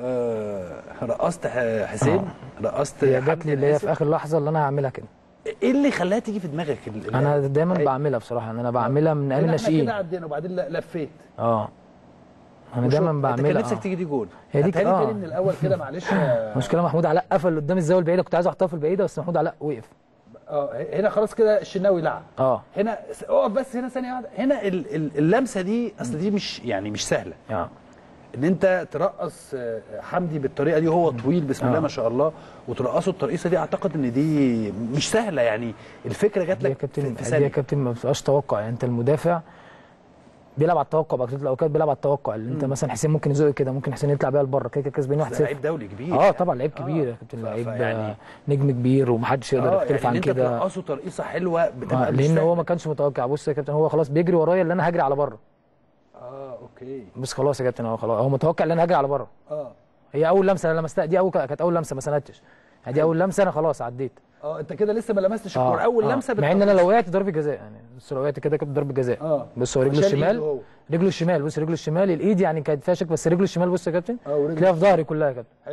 آه، رقصت ح- حسين رقصت هي جات حمدي لي اللي هي النقاس. في اخر لحظه اللي انا هعملها كده ايه اللي خلاها تيجي في دماغك ال- ال- انا دايما أي- بعملها بصراحه انا بعملها من ايام هنا احنا الناشئين كده عدينا وبعدين ل- لفيت اه انا وشوط. دايما انت بعملها كان نفسك آه. تيجي دي جول هي دي هاتها لي آه. تاني من الاول كده معلش آه، المشكله محمود علاء قفل قدام الزاويه البعيده كنت عايز احطها في البعيده بس محمود علاء وقف اه هنا خلاص كده الشناوي لعب اه هنا س- اقف بس هنا ثانيه واحده هنا ال- ال- اللمسه دي اصل دي مش يعني مش سهله اه ان انت ترقص آه، حمدي بالطريقه دي وهو طويل بسم الله آه. ما شاء الله وترقصه الترقيصه دي اعتقد ان دي مش سهله يعني الفكره جات دي يا لك كابتن في دي يا ثانيه كابتن ما بتبقاش توقع يعني انت المدافع بيلعب على التوقع بقى الاوقات بيلعب على التوقع اللي انت مم. مثلا حسين ممكن يزق كده ممكن حسين يطلع بيها لبره كده كده كسبان 1-0 ده لعيب دولي كبير اه طبعا لعيب كبير يا كابتن لعيب يعني- آه، نجم كبير ومحدش يقدر اه يختلف يعني عن ان انت كده ترقصه ترقيصه حلوه آه بتبقى مش لان هو سهلة. ما كانش متوقع بص يا كابتن هو خلاص بيجري ورايا اللي انا هجري على بره اه اوكي بس خلاص يا كابتن هو خلاص هو متوقع ان انا هجري على بره اه هي اول لمسه انا لمستها دي اول كانت اول لمسه ما سندتش يعني دي اول لمسه انا خلاص عديت اه انت كده لسه ما لمستش الكوره اول لمسه مع ان انا بترقص. لو وقعت ضربه جزاء يعني بس لو وقعت كده كنت ضربه جزاء اه بص هو رجله عشان الشمال إيده هو. رجله الشمال بص رجله الشمال الايد يعني كانت فيها شك بس رجله الشمال بص يا كابتن اه ورجله تلاقيها في ظهري كلها يا كابتن حلو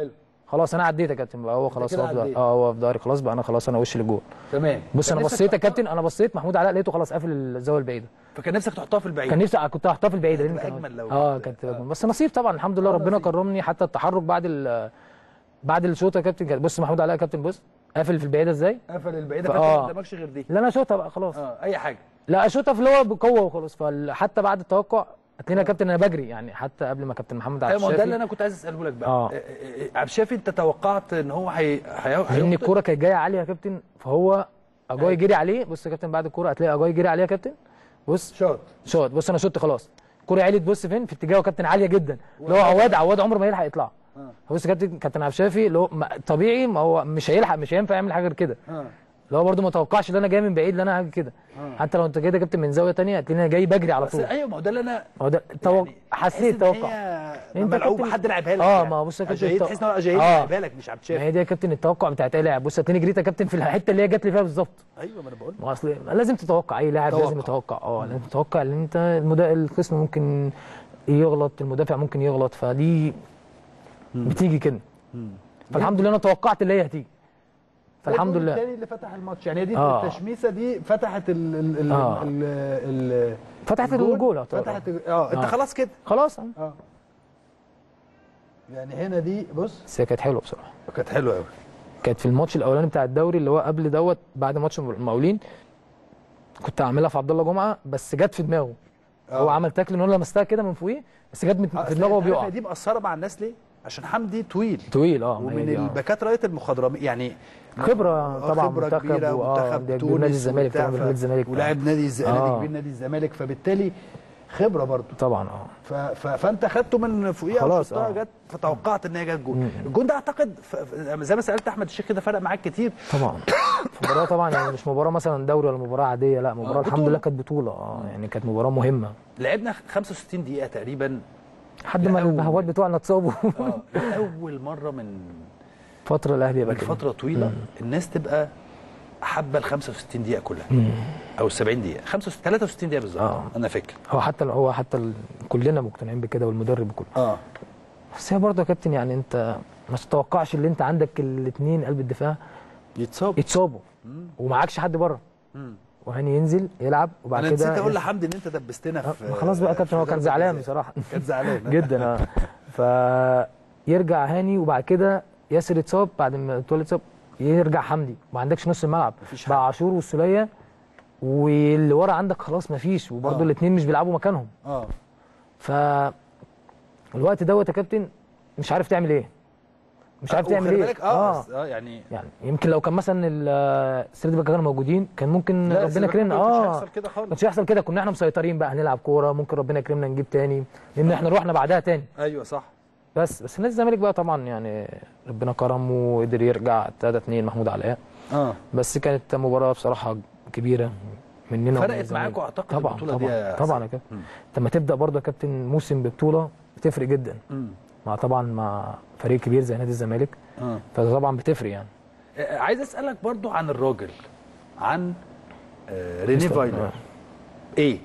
خلاص انا عديت يا كابتن بقى هو خلاص كده هو في ظهري عديت. اه هو في ظهري خلاص بقى انا خلاص انا وش للجول تمام بص كان انا نفسك بصيت يا تحطها- كابتن انا بصيت محمود علاء لقيته خلاص قافل الزاويه البعيده فكان نفسك تحطها في البعيد كان نفسي كنت هحطها في البعيده لان هتبقى كان- أجمل لو اه كانت تبقى أجمل. بس نصيب طبعا الحمد لله ربنا كرمني حتى التحرك بعد ال بعد الشوط يا كابتن كان بص محمود علاء يا كابتن بص قافل في البعيده ازاي قفل البعيده فا- فانت ما آه. قدامكش غير دي لا انا اشوطها بقى خلاص اه اي حاجه لا اشوطها في اللي هو بقوه وخلاص فحتى بعد التوقع هتلاقيني يا كابتن انا بجري يعني حتى قبل ما كابتن محمد عبد ايوه ما هو ده الشافي اللي انا كنت عايز اساله لك بقى آه. آه، آه، آه، عبد الشافي انت توقعت ان هو هي هي لان هيخطئ؟ الكوره كانت جايه عاليه يا كابتن فهو اجاي جري عليه بص يا كابتن بعد الكوره هتلاقي اجاي جري عليه يا كابتن بص شوت شوت بص انا شوت خلاص الكوره عليت بص فين في اتجاهه كابتن عاليه جدا اللي هو عواد عواد عمره ما يلحق يطلع بص يا كابتن كابتن عبد الشافي اللي هو ما- طبيعي ما هو مش هيلحق مش هينفع يعمل حاجه غير كده اه اللي هو برده ما توقعش ان انا جاي من بعيد ان انا هاجي كده آه. حتى لو انت جاي يا كابتن من زاويه ثانيه هتلاقيني انا جاي بجري على بس طول ايوه ما هو ده اللي انا هو ده توق... حسيت تحس إن توقع هي ملعوبه كابتن- حد لعبها لك اه يعني. ما هو بص يا كابتن أجايد التو- تحس ان هو اجايد آه. لعبها لك مش عبد ما الشافي هي دي يا كابتن التوقع بتاعت اي لاعب بص هتلاقيني جريت يا كابتن في الحته اللي هي جت لي فيها بالظبط ايوه ما انا بقول ما اصل لازم تتوقع اي لاعب توقع. لازم يتوقع اه لازم تتوقع ان انت المدا... الخصم ممكن يغلط المدافع ممكن يغلط فدي بتيجي كده فالحمد لله انا توقعت اللي هي هتيجي فالحمد الجول لله التاني اللي فتح الماتش يعني دي آه. التشميسه دي فتحت ال ال ال آه. ال ال فتحت الجول يعتبر. فتحت ال- اه انت آه. خلاص كده خلاص اه يعني هنا دي بص بس هي كانت حلوه بصراحه كانت حلوه قوي كانت في الماتش الاولاني بتاع الدوري اللي هو قبل دوت بعد ماتش المقاولين كنت هعملها في عبد الله جمعه بس جت في دماغه هو عمل تاكل ان هو لمستها كده من فوقيه بس جت من- في دماغه وهو بيقع دي مأثره مع الناس ليه؟ عشان حمدي طويل طويل اه ما هي ومن دي، آه. الباكات رايه المخضرمين يعني خبره آه، طبعا خبره منتخب كبيره وآه، منتخب ده كبير تونس نادي الزمالك وبتاع، طبعا ف- نادي الزمالك ولاعب نادي الز- نادي آه. كبير نادي الزمالك فبالتالي خبره برضه طبعا اه ف... ف... فانت خدته من فوقيها خلاص، وشطها آه. جت فتوقعت ان هي جت جول مم. الجول ده اعتقد ف... ف- زي ما سالت احمد الشيخ كده فرق معاك كتير طبعا مباراه طبعا يعني مش مباراه مثلا دوري ولا مباراه عاديه لا مباراه الحمد بطولة. لله كانت بطوله اه يعني كانت مباراه مهمه لعبنا 65 دقيقه تقريبا لحد ما البهوات بتوعنا اتصابوا اه اول مره من فتره الاهلي يبقى من كده. فتره طويله الناس تبقى حابه ال 65 دقيقه كلها مم. او 70 دقيقه 65 63 دقيقه بالظبط آه. انا فاكر هو حتى هو حتى ال... كلنا مقتنعين بكده والمدرب كله اه بس هي برضه يا كابتن يعني انت ما تتوقعش اللي انت عندك الاثنين قلب الدفاع يتصابوا يتصابوا ومعكش حد بره وهاني ينزل يلعب وبعد انا كده نسيت اقول لحمدي ان انت دبستنا في ما خلاص بقى يا كابتن هو في كان ضربة زعلان الجزاء. بصراحه كان زعلان جدا اه فيرجع هاني وبعد كده ياسر يتصاب بعد ما تولد اتصاب يرجع حمدي ما عندكش نص الملعب بقى عاشور والسوليه واللي ورا عندك خلاص ما فيش وبرده آه. الاثنين مش بيلعبوا مكانهم اه ف الوقت دوت يا كابتن مش عارف تعمل ايه مش عارف تعمل وخلي ايه بالك اه اه يعني يعني يمكن لو كان مثلا ال- السرد باك كانوا موجودين كان ممكن لا، ربنا السيرفر يكرمنا ما كانش اه هيحصل كده خالص. ما كانش هيحصل كده كنا احنا مسيطرين بقى هنلعب كوره ممكن ربنا يكرمنا نجيب تاني لان احنا روحنا بعدها تاني ايوه صح بس بس نادي الزمالك بقى طبعا يعني ربنا كرمه وقدر يرجع 3 2 محمود علاء اه بس كانت مباراه بصراحه كبيره مننا ومن فرقت الزمالك. معاكوا أعتقد طبعا البطولة دي طبعا يا طبعا يا كابتن انت لما تبدا برضه يا كابتن موسم ببطوله بتفرق جدا مم. مع طبعا مع فريق كبير زي نادي الزمالك اه فطبعا بتفرق يعني آه، عايز اسالك برضو عن الراجل عن آه، ريني مستر- فايلر آه. ايه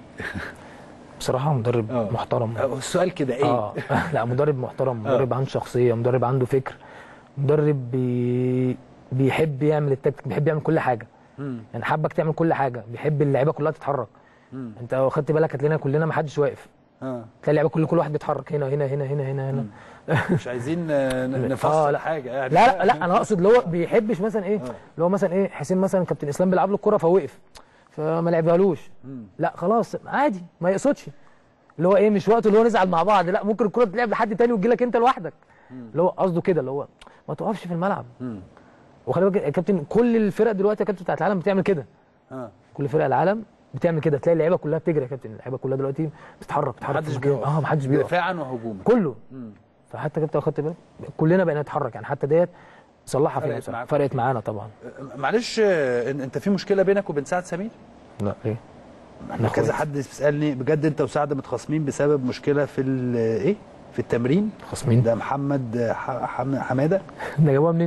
بصراحه مدرب محترم آه، السؤال كده ايه اه لا مدرب محترم مدرب عنده شخصيه مدرب عنده فكر مدرب بي... بيحب يعمل التكتيك بيحب يعمل كل حاجه مم. يعني حبك تعمل كل حاجه بيحب اللعيبه كلها تتحرك مم. انت لو خدت بالك هتلاقينا كلنا ما حدش واقف اه تلاقي اللعيبه كل كل واحد بيتحرك هنا هنا هنا هنا هنا هنا مش عايزين آه، ن- آه، نفصل لا. حاجه يعني لا لا لا انا اقصد اللي هو بيحبش مثلا ايه اللي هو مثلا ايه حسين مثلا كابتن اسلام بيلعب له الكوره فوقف فما لعبهالوش مم. لا خلاص عادي ما يقصدش اللي هو ايه مش وقته اللي هو نزعل مع بعض لا ممكن الكوره تلعب لحد تاني وتجي لك انت لوحدك اللي هو قصده كده اللي هو ما تقفش في الملعب مم. وخلي بالك يا كابتن كل الفرق دلوقتي يا كابتن بتاعت العالم بتعمل كده اه كل فرق العالم بتعمل كده تلاقي اللعيبه كلها بتجري يا كابتن اللعيبه كلها دلوقتي بتتحرك بتتحرك محدش في مكان. بيقف اه محدش بيقف دفاعا وهجوما كله مم. فحتى كابتن لو خدت بالك كلنا بقينا نتحرك يعني حتى ديت صلحها فينا فرقت بصراحة. معاك. فرقت معانا طبعا آه، معلش آه، إن- انت في مشكله بينك وبين سعد سمير لا ليه احنا كذا حد بيسالني بجد انت وسعد متخاصمين بسبب مشكله في ال- ايه في التمرين خاصمين ده محمد آه، ح- حم- حماده ده جابوها منين دي؟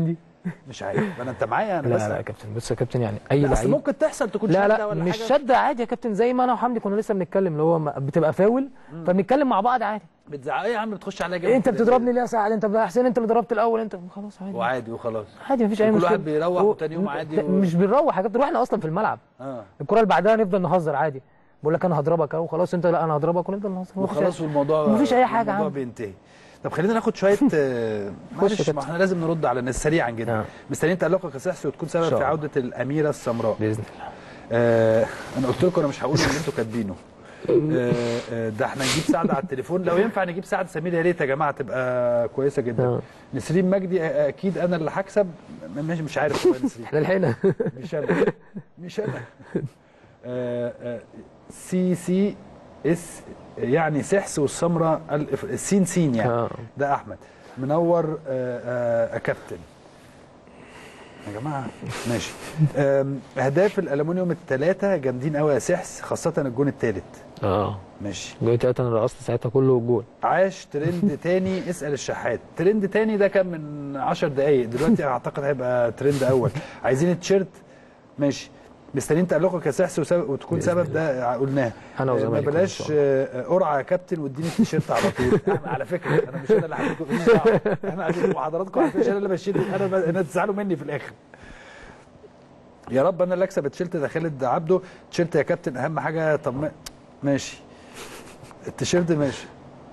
مش عارف انا انت معايا انا لا بس لا يا كابتن بص يا كابتن يعني اي لا، اصل لعيب ممكن تحصل تكون لا شدة لا ولا مش حاجة. شده عادي يا كابتن زي ما انا وحمدي كنا لسه بنتكلم اللي هو ما- بتبقى فاول فبنتكلم مع بعض عادي بتزعق ايه يا عم بتخش عليا جامد انت كده بتضربني ليه يا سعد انت يا حسين انت اللي ضربت الاول انت خلاص عادي وعادي وخلاص عادي مفيش اي كل مشكله واحد بيروح و- وتاني يوم عادي و... مش بنروح يا كابتن واحنا اصلا في الملعب اه الكره اللي بعدها نفضل نهزر عادي بقول لك انا هضربك اهو خلاص انت لا انا هضربك ونفضل نهزر مفيش وخلاص أي- والموضوع مفيش اي حاجه الموضوع عم بينتهي طب خلينا ناخد شويه آه، معلش كابتن. ما احنا لازم نرد على الناس سريعا جدا مستنيين تألقك يا سحسي وتكون سبب إن شاء في الله. عوده الاميره السمراء باذن الله آه انا قلت لكم انا مش هقول اللي انتوا كاتبينه آه، آه، ده احنا نجيب سعد على التليفون لو ينفع نجيب سعد سمير يا ريت يا جماعه تبقى كويسه جدا نسرين مجدي آه، اكيد انا اللي هكسب مش مش عارف والله نسرين احنا لحقنا مش انا مش انا آه، آه، سي سي اس يعني سحس والسمره الف- السين سين يعني آه. ده احمد منور آه، آه، يا كابتن يا جماعه ماشي آم، اهداف الالومنيوم الثلاثه جامدين قوي يا سحس خاصه الجون الثالث اه ماشي جول تلاته انا رقصت ساعتها كله جول عاش ترند تاني اسال الشحات ترند تاني ده كان من 10 دقايق دلوقتي اعتقد هيبقى ترند اول عايزين التيشيرت ماشي مستنيين تألقك يا سحس وسبب وتكون سبب ده قلناه أنا آه، ما وزمالك إن بلاش شاء الله. آه، قرعه يا كابتن واديني التيشيرت على طول أنا على فكره انا مش انا اللي هديكم ماليش دعوة. احنا قاعدين وحضراتكم عارفين مش انا اللي بشيل انا ب... انا تزعلوا مني في الاخر يا رب انا اللي اكسب التيشيرت ده خالد عبده التيشيرت يا كابتن اهم حاجه طب ماشي التيشيرت ماشي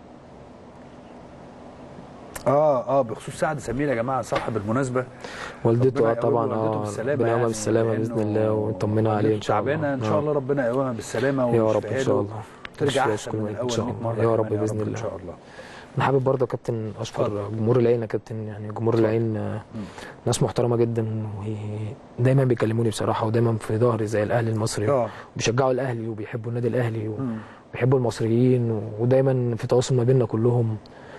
اه اه بخصوص سعد سمير يا جماعه صح بالمناسبه والدته ربنا اه طبعا يقويه والدته اه بالسلامة ربنا يقومها يعني، بالسلامه باذن الله ونطمنها عليه ان شاء الله تعبانه ان شاء آه. الله ربنا يقومها بالسلامه يا رب ويشفيها ان شاء له. الله ترجع يشفيها احسن ويسكن من ان الاول شاء 100 الله مره يا رب كمان باذن ان الله شاء الله انا حابب برضه يا كابتن اشكر جمهور العين يا كابتن يعني جمهور العين آه، ناس محترمه جدا ودايما بيكلموني بصراحه ودايما في ظهري زي الاهلي المصري آه. بيشجعوا الاهلي وبيحبوا النادي الاهلي مم. وبيحبوا المصريين ودايما في تواصل ما بيننا كلهم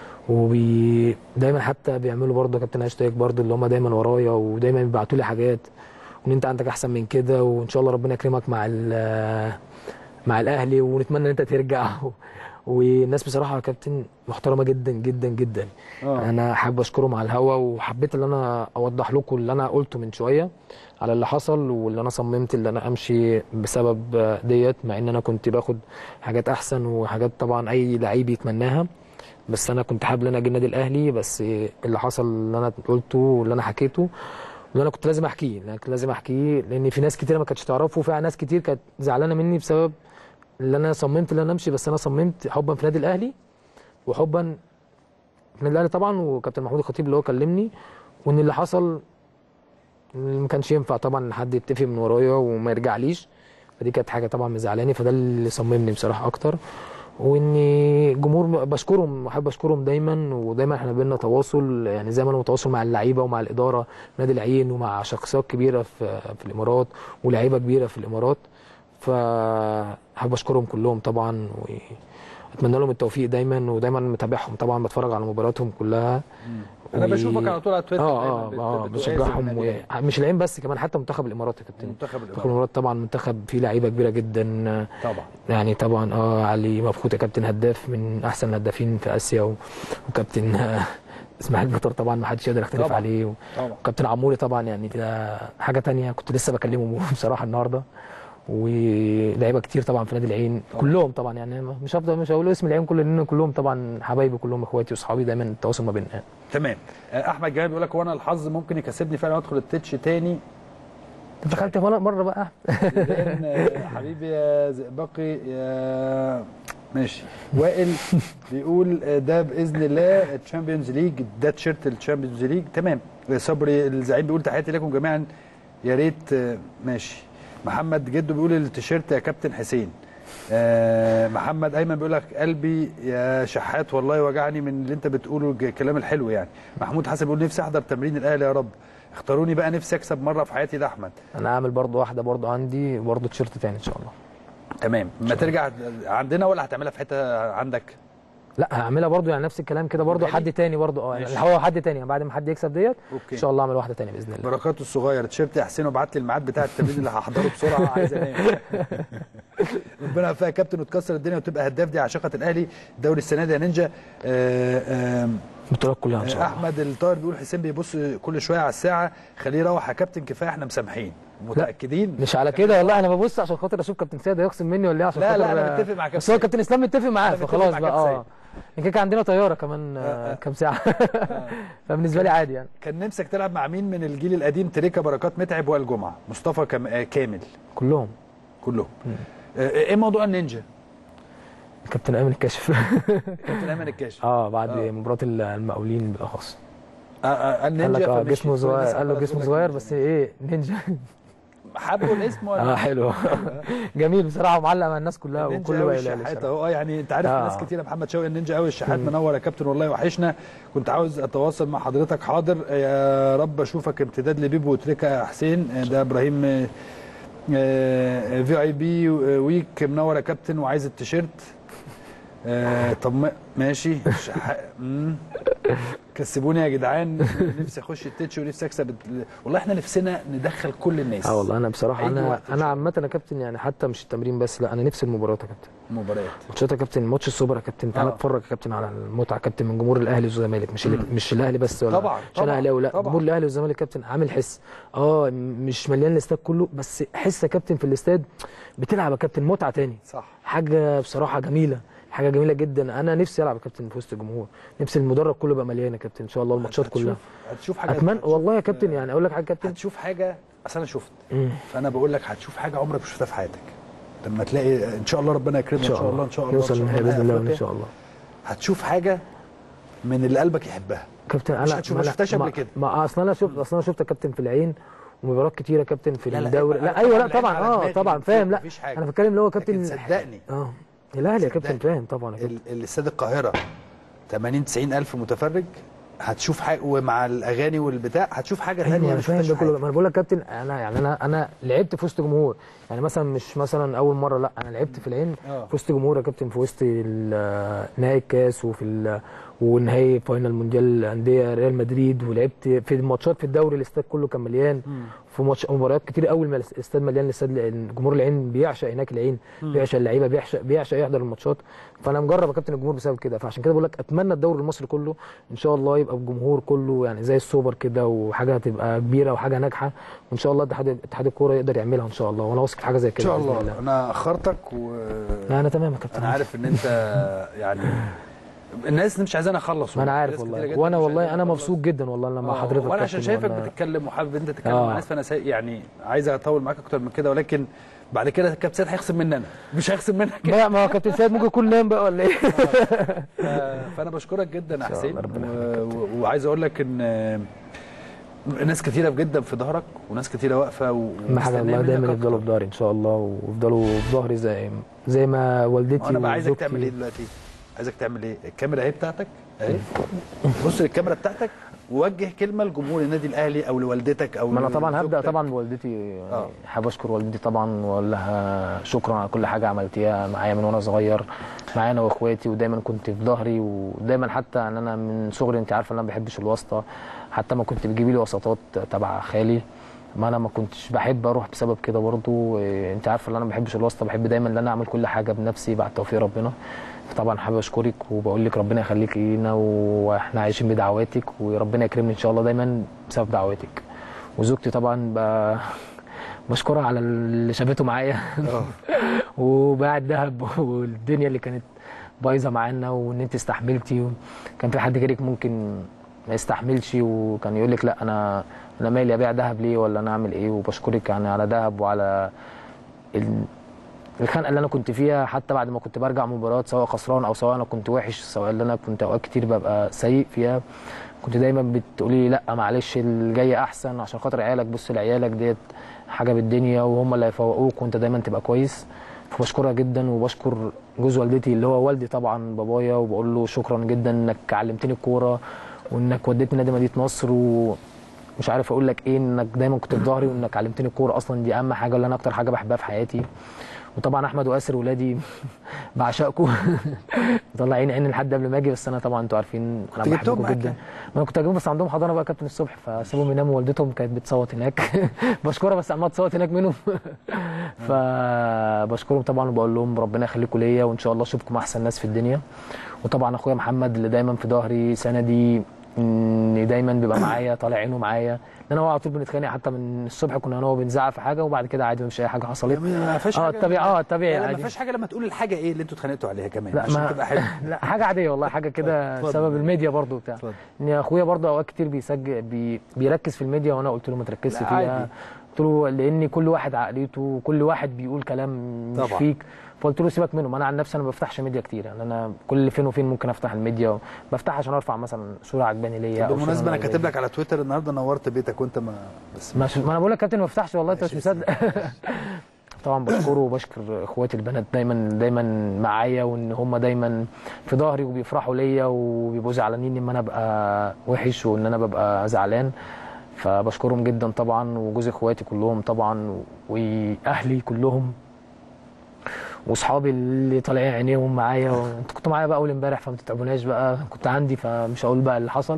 وبي دايما حتى بيعملوا برضه يا كابتن هاشتاج برضه اللي هم دايما ورايا ودايما بيبعتوا لي حاجات وان انت عندك احسن من كده وان شاء الله ربنا يكرمك مع ال- مع الاهلي ونتمنى ان انت ترجع والناس بصراحه يا كابتن محترمه جدا جدا جدا آه. انا حابب اشكرهم على الهوا وحبيت ان انا اوضح لكم اللي انا قلته من شويه على اللي حصل واللي انا صممت اللي انا امشي بسبب ديت مع ان انا كنت باخد حاجات احسن وحاجات طبعا اي لعيب يتمناها بس انا كنت حابب ان انا اجي النادي الاهلي بس اللي حصل اللي انا قلته واللي انا حكيته واللي انا كنت لازم احكيه انا كنت لازم احكيه لان في ناس كتير ما كانتش تعرفه وفي ناس كتير كانت زعلانه مني بسبب اللي انا صممت ان انا امشي بس انا صممت حبا في النادي الاهلي وحبا في النادي الاهلي طبعا وكابتن محمود الخطيب اللي هو كلمني وان اللي حصل اللي ما كانش ينفع طبعا ان حد يتفق من ورايا وما يرجعليش فدي كانت حاجه طبعا مزعلاني فده اللي صممني بصراحه اكتر وان جمهور بشكرهم بحب اشكرهم دايما ودايما احنا بينا تواصل يعني زي ما انا متواصل مع اللعيبه ومع الاداره نادي العين ومع شخصيات كبيره في في الامارات ولاعيبه كبيره في الامارات فحابب اشكرهم كلهم طبعا واتمنى لهم التوفيق دايما ودايما متابعهم طبعا بتفرج على مبارياتهم كلها انا و- بشوفك على طول على تويتر اه دايماً اه بت- اه بتؤازر بشجعهم النادي و... الأهلي. مش العين بس كمان حتى منتخب الامارات يا كابتن منتخب منتخب الامارات الامارات طبعا منتخب فيه لعيبه كبيره جدا طبعا يعني طبعا اه علي مبخوت يا كابتن هداف من احسن الهدافين في اسيا و... وكابتن آه، اسماعيل بطر طبعا ما حدش يقدر يختلف طبعاً. عليه و... طبعا وكابتن عموري طبعا يعني ده حاجه تانية كنت لسه بكلمه بصراحه النهارده ولعيبه كتير طبعا في نادي العين كلهم طبعا يعني مش هفضل مش هقول اسم العين كل لان كلهم طبعا حبايبي كلهم اخواتي واصحابي دايما التواصل ما بيننا تمام آه، احمد جمال بيقول لك وانا الحظ ممكن يكسبني فعلا ادخل التتش تاني انت دخلت مره مره بقى لان آه، حبيبي يا زئبقي يا ماشي وائل بيقول آه، ده باذن الله الشامبيونز ليج ده تيشيرت الشامبيونز ليج تمام صبري الزعيم بيقول تحياتي لكم جميعا يا ريت آه، ماشي محمد جدو بيقول التيشيرت يا كابتن حسين آه، محمد ايمن بيقول لك قلبي يا شحات والله وجعني من اللي انت بتقوله الج- الكلام الحلو يعني محمود حسن بيقول نفسي احضر تمرين الاهلي يا رب اختاروني بقى نفسي اكسب مره في حياتي ده احمد انا عامل برضو واحده برضو عندي برضو تيشيرت تاني ان شاء الله تمام ما ترجع عندنا ولا هتعملها في حته عندك لا هعملها برضو يعني نفس الكلام كده برضو تاني؟ حد تاني برضو اه يعني ماشي. هو حد تاني يعني بعد ما حد يكسب ديت أوكي. ان شاء الله اعمل واحده تاني باذن الله بركاته الصغير تيشيرت يا حسين وابعت لي الميعاد بتاع التمرين اللي هحضره بسرعه عايز انام ربنا يوفقك يا كابتن وتكسر الدنيا وتبقى هداف دي عشقه الاهلي الدوري السنه دي يا نينجا آه، آه، البطولات كلها ان شاء الله احمد الطاهر بيقول حسين بيبص كل شويه على الساعه خليه يروح يا كابتن كفايه احنا مسامحين متاكدين مش على كده والله انا ببص عشان خاطر اشوف كابتن سيد هيخصم مني ولا ايه عشان لا، خاطر لا، أنا متفق مع كابتن بس هو سيد. كابتن اسلام متفق معاه أنا متفق فخلاص مع بقى كابتن اه كده كده عندنا طياره كمان آه، كام ساعه فبالنسبه لي عادي يعني كان نفسك تلعب مع مين من الجيل القديم تريكا بركات متعب وائل جمعه مصطفى كم... آه، كامل كلهم كلهم آه، ايه موضوع النينجا كابتن ايمن الكاشف كابتن ايمن الكاشف اه بعد مباراه المقاولين بالاخص آه، آه، قال النينجا لك اه فمشي. جسمه كل صغير الناس قال له عمالة جسمه تقول لك صغير بس ايه نينجا حبوا الاسم ولا اه حلو جميل بصراحه ومعلق مع الناس كلها النينجا وكله أوي بقى يلاقي الشحات الصراحة. اهو اه يعني انت عارف آه. ناس كتير محمد شوقي النينجا قوي الشحات مم. منور يا كابتن والله وحشنا كنت عاوز اتواصل مع حضرتك حاضر يا رب اشوفك امتداد لبيبو وتريكا يا حسين آه، ده ابراهيم آه، آه، في اي بي ويك منور يا كابتن وعايز التيشيرت آه، طب ما- ماشي شح- مم. كسبوني يا جدعان نفسي اخش التتش ونفسي اكسب ال- والله احنا نفسنا ندخل كل الناس اه والله انا بصراحه أي انا وقت إن انا عامه يا كابتن يعني حتى مش التمرين بس لا انا نفسي المباريات يا كابتن مباريات ماتشات يا كابتن ماتش السوبر يا كابتن تعالى آه. اتفرج يا كابتن على المتعه يا كابتن من جمهور الاهلي والزمالك مش ال- مش الاهلي بس ولا طبعاً، مش انا طبعاً، اهلاوي لا طبعاً. جمهور الاهلي والزمالك يا كابتن عامل حس اه م- مش مليان الاستاد كله بس حس يا كابتن في الاستاد بتلعب يا كابتن متعه تاني صح حاجه بصراحه جميله حاجه جميله جدا انا نفسي العب يا كابتن في وسط الجمهور نفسي المدرج كله يبقى مليان يا كابتن ان شاء الله الماتشات كلها هتشوف حاجه اتمنى والله يا كابتن يعني اقول لك حاجه يا كابتن هتشوف حاجه اصل انا شفت مم. فانا بقول لك هتشوف حاجه عمرك ما شفتها في حياتك لما تلاقي ان شاء الله ربنا يكرمنا ان شاء الله ان شاء الله نوصل إن شاء النهائي الله باذن الله أفريقيا. ان شاء الله هتشوف حاجه من اللي قلبك يحبها كابتن مش انا هتشوف- ما أنا- شفتهاش قبل ما- كده. ما اصل انا شفت اصل انا شفت يا كابتن في العين ومباريات كتيره يا كابتن في لا، لا، الدوري أنا لا طبعاً ايوه لا العين طبعا على اه دماغي، طبعا من فاهم فوق لا مفيش حاجة. انا بتكلم اللي هو كابتن لكن صدقني اه الاهلي يا كابتن صدقني. فاهم طبعا يا كابتن ال- الاستاد القاهره 80 90 الف متفرج هتشوف حاجه ومع الاغاني والبتاع هتشوف حاجه ثانيه ايوه ما انا فاهم شفتهاش ده في كله حياتك. ما انا بقول لك كابتن انا يعني انا انا لعبت في وسط جمهور يعني مثلا مش مثلا اول مره لا انا لعبت في العين آه. في وسط جمهور يا كابتن في وسط ال- نهائي الكاس وفي ال- ونهائي فاينل مونديال الانديه ريال مدريد ولعبت في الماتشات في الدوري الاستاد كله كان مليان في ماتش مباريات كتير قوي ما الاستاد مليان الاستاد جمهور العين بيعشق هناك العين مم. بيعشق اللعيبه بيعشق بيعشق يحضر الماتشات فانا مجرب يا كابتن الجمهور بسبب كده فعشان كده بقول لك اتمنى الدوري المصري كله ان شاء الله يبقى الجمهور كله يعني زي السوبر كده وحاجه هتبقى كبيره وحاجه ناجحه وان شاء الله اتحاد اتحاد الكوره يقدر يعملها ان شاء الله وانا واثق في حاجه زي ان كده شاء بإذن الله انا اخرتك و لا انا تمام يا كابتن انا عارف ان انت يعني الناس مش عايزانا اخلص ما انا والله. عارف ناس كتيرة والله جداً وانا مش والله عايزانا انا نخلص. مبسوط جدا والله لما آه، حضرتك وانا عشان كابتن شايفك وأنا- بتتكلم وحابب انت تتكلم آه. مع ناس فانا سا... يعني عايز اطول معاك اكتر من كده ولكن بعد كده كابتن سيد هيخصم مني انا مش هيخصم منك لا ما هو كابتن سيد ممكن يكون نام بقى ولا ايه ف- فانا بشكرك جدا يا شاء حسين الله، ربنا و... و... وعايز اقول لك ان ناس كتيره جدا في ظهرك وناس كتيره واقفه و... اهم حاجه ومستنية الله منك دايما أكتر. يفضلوا في ظهري ان شاء الله ويفضلوا في ظهري زي زي ما والدتي انا بقى عايزك وزوجتي تعمل ايه دلوقتي عايزك تعمل ايه الكاميرا اهي بتاعتك اهي بص للكاميرا بتاعتك ووجه كلمه لجمهور النادي الاهلي او لوالدتك او ما انا طبعا هبدا لزوجتك. طبعا بوالدتي يعني حابب اشكر والدتي طبعا واقول لها شكرا على كل حاجه عملتيها معايا من وانا صغير معايا انا واخواتي ودايما كنت في ظهري ودايما حتى ان انا من صغري انت عارفه ان انا ما بحبش الواسطه حتى ما كنت بتجيبي لي وساطات تبع خالي ما انا ما كنتش بحب اروح بسبب كده برضو إيه، انت عارفه ان انا ما بحبش الواسطه بحب دايما ان انا اعمل كل حاجه بنفسي بعد توفيق ربنا طبعا حابب اشكرك وبقول لك ربنا يخليك لينا واحنا عايشين بدعواتك وربنا يكرمني ان شاء الله دايما بسبب دعواتك وزوجتي طبعا ب... بشكرها على اللي شافته معايا وباع الذهب والدنيا اللي كانت بايظه معانا وان انت استحملتي كان في حد غيرك ممكن ما يستحملش وكان يقول لك لا انا انا مالي ابيع ذهب ليه ولا انا اعمل ايه وبشكرك يعني على ذهب وعلى ال... الخنقه اللي انا كنت فيها حتى بعد ما كنت برجع مباراه سواء خسران او سواء انا كنت وحش سواء اللي انا كنت اوقات كتير ببقى سيء فيها كنت دايما بتقولي لي لا معلش اللي جاي احسن عشان خاطر عيالك بص لعيالك ديت حاجه بالدنيا وهم اللي هيفوقوك وانت دايما تبقى كويس فبشكرها جدا وبشكر جوز والدتي اللي هو والدي طبعا بابايا وبقول له شكرا جدا انك علمتني الكوره وانك وديتني نادي مدينه نصر ومش عارف اقول لك ايه انك دايما كنت في ظهري وانك علمتني الكوره اصلا دي اهم حاجه اللي انا اكتر حاجه بحبها في حياتي وطبعا احمد واسر ولادي بعشقكم مطلعين عيني لحد قبل ما اجي بس انا طبعا انتوا عارفين انا كنت جبتهم بحبكم معاك جدا يعني؟ ما انا كنت هجيبهم بس عندهم حضانه بقى كابتن الصبح فسيبهم يناموا والدتهم كانت بتصوت هناك بشكرها بس عمال تصوت هناك منهم فبشكرهم طبعا وبقول لهم ربنا يخليكم ليا وان شاء الله اشوفكم احسن ناس في الدنيا وطبعا اخويا محمد اللي دايما في ظهري سندي ان دايما بيبقى معايا طالع عينه معايا ان انا وهو على طول بنتخانق حتى من الصبح كنا انا وهو بنزعق في حاجه وبعد كده عادي مفيش اي حاجه حصلت ما فيش اه حاجه الطبيعي اه الطبيعي لا، ما عادي فيش حاجه لما تقول الحاجه ايه اللي انتوا اتخانقتوا عليها كمان لا عشان ما تبقى حلوه لا حاجه عاديه والله حاجه كده اتفضل. بسبب الميديا برضو بتاع ان اخويا برضو اوقات كتير بيسجل بي بيركز في الميديا وانا قلت له ما تركزش لا، فيها عادي. قلت له لان كل واحد عقليته وكل واحد بيقول كلام مش طبعا. فيك فقلت له سيبك منهم انا عن نفسي انا ما بفتحش ميديا كتير يعني انا كل فين وفين ممكن افتح الميديا بفتحها عشان ارفع مثلا صوره عجباني ليا أو صورة بالمناسبه انا عجباني. كاتب لك على تويتر النهارده نورت بيتك وانت ما بس مش ما انا بقول لك كابتن ما بفتحش والله انت مش مصدق طبعا بشكره وبشكر اخواتي البنات دايما دايما معايا وان هم دايما في ظهري وبيفرحوا ليا وبيبقوا زعلانين ان انا ابقى وحش وان انا ببقى زعلان فبشكرهم جدا طبعا وجوز اخواتي كلهم طبعا واهلي كلهم واصحابي اللي طالعين عينيهم معايا وانتوا كنتوا معايا بقى اول امبارح فما تتعبوناش بقى كنت عندي فمش هقول بقى اللي حصل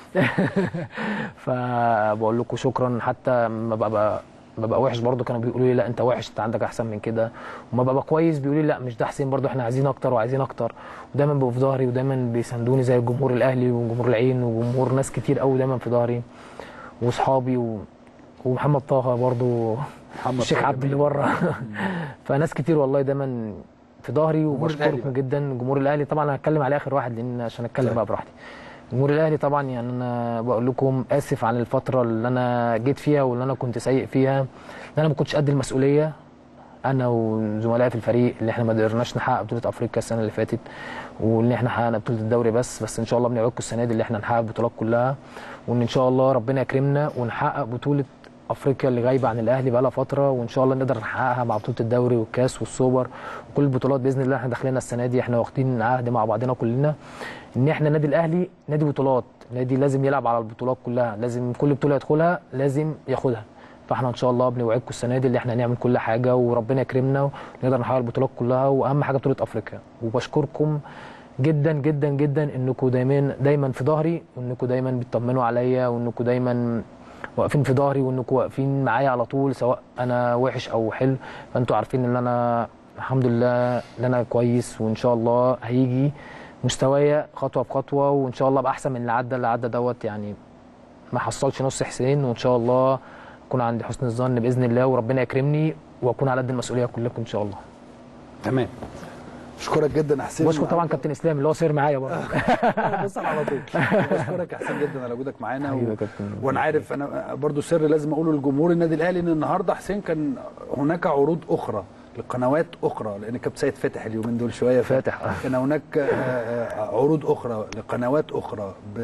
فبقول لكم شكرا حتى ما ببقى ببقى وحش برضو كانوا بيقولوا لي لا انت وحش انت عندك احسن من كده وما ببقى كويس بيقولوا لي لا مش ده حسين برضو احنا عايزين اكتر وعايزين اكتر ودايما بيبقوا في ظهري ودايما بيساندوني زي الجمهور الاهلي وجمهور العين وجمهور ناس كتير قوي دايما في ظهري واصحابي و... ومحمد طه برضو محمد الشيخ طه عبد اللي جميل. بره فناس كتير والله دايما في ظهري الأهلي وبشكركم بقى. جدا جمهور الاهلي طبعا انا هتكلم على اخر واحد لان عشان اتكلم طيب. بقى براحتي جمهور الاهلي طبعا يعني انا بقول لكم اسف عن الفتره اللي انا جيت فيها واللي انا كنت سيء فيها ان انا ما كنتش قد المسؤوليه انا وزملائي في الفريق اللي احنا ما قدرناش نحقق بطوله افريقيا السنه اللي فاتت وان احنا حققنا بطوله الدوري بس بس ان شاء الله بنوعدكم السنه دي اللي احنا نحقق البطولات كلها وان ان شاء الله ربنا يكرمنا ونحقق بطوله افريقيا اللي غايبه عن الاهلي بقى لها فتره وان شاء الله نقدر نحققها مع بطوله الدوري والكاس والسوبر وكل البطولات باذن الله احنا داخلين السنه دي احنا واخدين عهد مع بعضنا كلنا ان احنا النادي الاهلي نادي بطولات نادي لازم يلعب على البطولات كلها لازم كل بطوله يدخلها لازم ياخدها فاحنا ان شاء الله بنوعدكم السنه دي اللي احنا هنعمل كل حاجه وربنا يكرمنا ونقدر نحقق البطولات كلها واهم حاجه بطوله افريقيا وبشكركم جدا جدا جدا انكم دايما دايما في ظهري وانكم دايما بتطمنوا عليا وانكم دايما واقفين في ظهري وانكم واقفين معايا على طول سواء انا وحش او حلو فانتوا عارفين ان انا الحمد لله ان انا كويس وان شاء الله هيجي مستوايا خطوه بخطوه وان شاء الله ابقى احسن من اللي عدى اللي عدى دوت يعني ما حصلش نص حسين وان شاء الله اكون عند حسن الظن باذن الله وربنا يكرمني واكون على قد المسؤوليه كلكم ان شاء الله تمام اشكرك جدا يا حسين واشكر طبعا كابتن اسلام اللي هو سير معايا برضه بص على طول بشكرك يا حسين جدا على وجودك معانا حبيبي و... يا كابتن. وانا عارف انا برضو سر لازم اقوله لجمهور النادي الاهلي ان النهارده حسين كان هناك عروض اخرى لقنوات اخرى لان كابتن سيد فاتح اليومين دول شويه فاتح كان هناك آه، آه، عروض اخرى لقنوات اخرى ب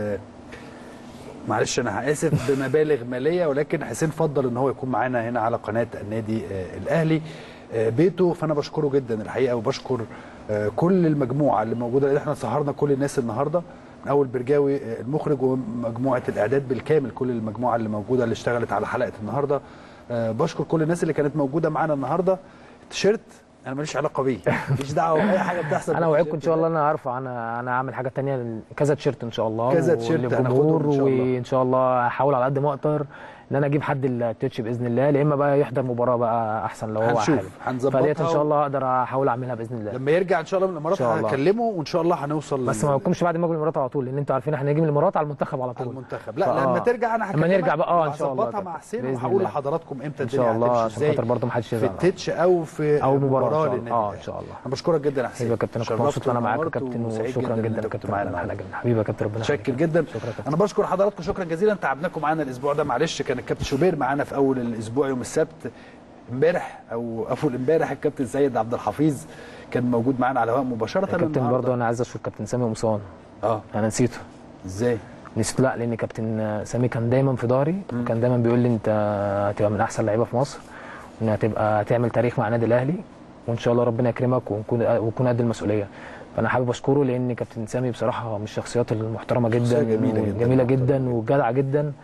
معلش انا اسف بمبالغ ماليه ولكن حسين فضل ان هو يكون معانا هنا على قناه النادي آه، الاهلي آه، بيته فانا بشكره جدا الحقيقه وبشكر آه، كل المجموعه اللي موجوده لان احنا سهرنا كل الناس النهارده من اول برجاوي آه، المخرج ومجموعه الاعداد بالكامل كل المجموعه اللي موجوده اللي اشتغلت على حلقه النهارده آه، بشكر كل الناس اللي كانت موجوده معانا النهارده التيشيرت انا ماليش علاقه بيه ماليش دعوه باي حاجه بتحصل انا وعدكم ان شاء الله انا هرفع انا انا هعمل حاجه تانية كذا تيشيرت ان شاء الله كذا تيشيرت للجمهور هناخدهم إن شاء الله. وان شاء الله هحاول على قد ما اقدر ان انا اجيب حد التتش باذن الله يا اما بقى يحضر مباراه بقى احسن لو هو هنشوف، حابب هنظبطها فديت ان شاء و- الله اقدر احاول اعملها باذن الله لما يرجع ان شاء الله من الامارات إن شاء الله. هكلمه وان شاء الله هنوصل بس لل- ما يكونش بعد ما اجي من الامارات على طول لان انتوا عارفين احنا هنيجي من الامارات على المنتخب على طول المنتخب لا فآه. لما ترجع انا لما نرجع بقى اه ان شاء الله هظبطها مع حسين بإذن وهقول الله. لحضراتكم امتى ان الدنيا شاء الله هتمشي عشان ازاي خاطر برضه ما حدش في يزعل التتش او في او مباراه ان شاء للنادي الله اه ان الأهلي. شاء الله انا بشكرك جدا يا حسين حبيبي يا كابتن انا كنت شرفت مبسوط وانا معاك يا ونورت كابتن وسعيد وشكرا إن جدا أنت يا كنت كابتن معانا على النهاردة. الحلقه حبيبي يا كابتن ربنا متشكر جدا انا بشكر حضراتكم شكرا جزيلا تعبناكم معانا الاسبوع ده معلش كان الكابتن شوبير معانا في اول الاسبوع يوم السبت امبارح او اول امبارح الكابتن سيد عبد الحفيظ كان موجود معانا على الهواء مباشره يا كابتن النهاردة. برضه انا عايز اشكر كابتن سامي قمصان اه انا نسيته ازاي نسيته لا لان كابتن سامي كان دايما في ظهري وكان دايما بيقول لي انت هتبقى من احسن لعيبه في مصر وان هتبقى هتعمل تاريخ مع النادي الاهلي وان شاء الله ربنا يكرمك ونكون ونكون قد المسؤوليه فانا حابب اشكره لان كابتن سامي بصراحه من الشخصيات المحترمه جدا شخصية جميلة جدا. جميله جدا وجدعه جدا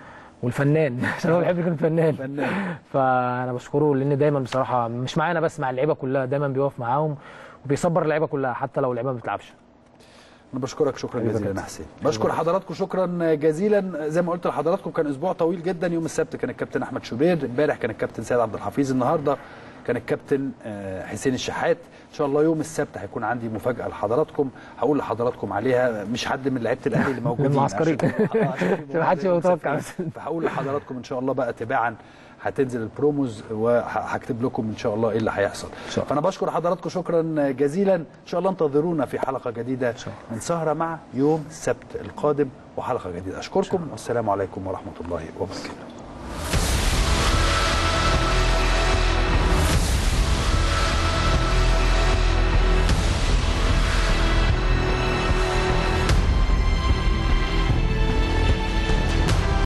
والفنان عشان هو بيحب يكون فنان فنان فانا بشكره لان دايما بصراحه مش معانا بس مع اللعيبه كلها دايما بيقف معاهم وبيصبر اللعيبه كلها حتى لو اللعيبه ما بتلعبش انا بشكرك شكرا حبيبي جزيلا كابتن. يا حسين بشكر حضراتكم شكرا جزيلا زي ما قلت لحضراتكم كان اسبوع طويل جدا يوم السبت كان الكابتن احمد شوبير امبارح كان الكابتن سيد عبد الحفيظ النهارده كان الكابتن آه، حسين الشحات ان شاء الله يوم السبت هيكون عندي مفاجاه لحضراتكم هقول لحضراتكم عليها مش حد من لعيبه الاهلي اللي موجودين المعسكرين. عشان- آه، عشان في عشان محدش مواضيع يبقى متوقع يوسف فهقول لحضراتكم ان شاء الله بقى تباعا هتنزل البروموز وهكتب لكم ان شاء الله ايه اللي هيحصل فانا بشكر حضراتكم شكرا جزيلا ان شاء الله انتظرونا في حلقه جديده من سهره مع يوم السبت القادم وحلقه جديده اشكركم والسلام عليكم ورحمه الله وبركاته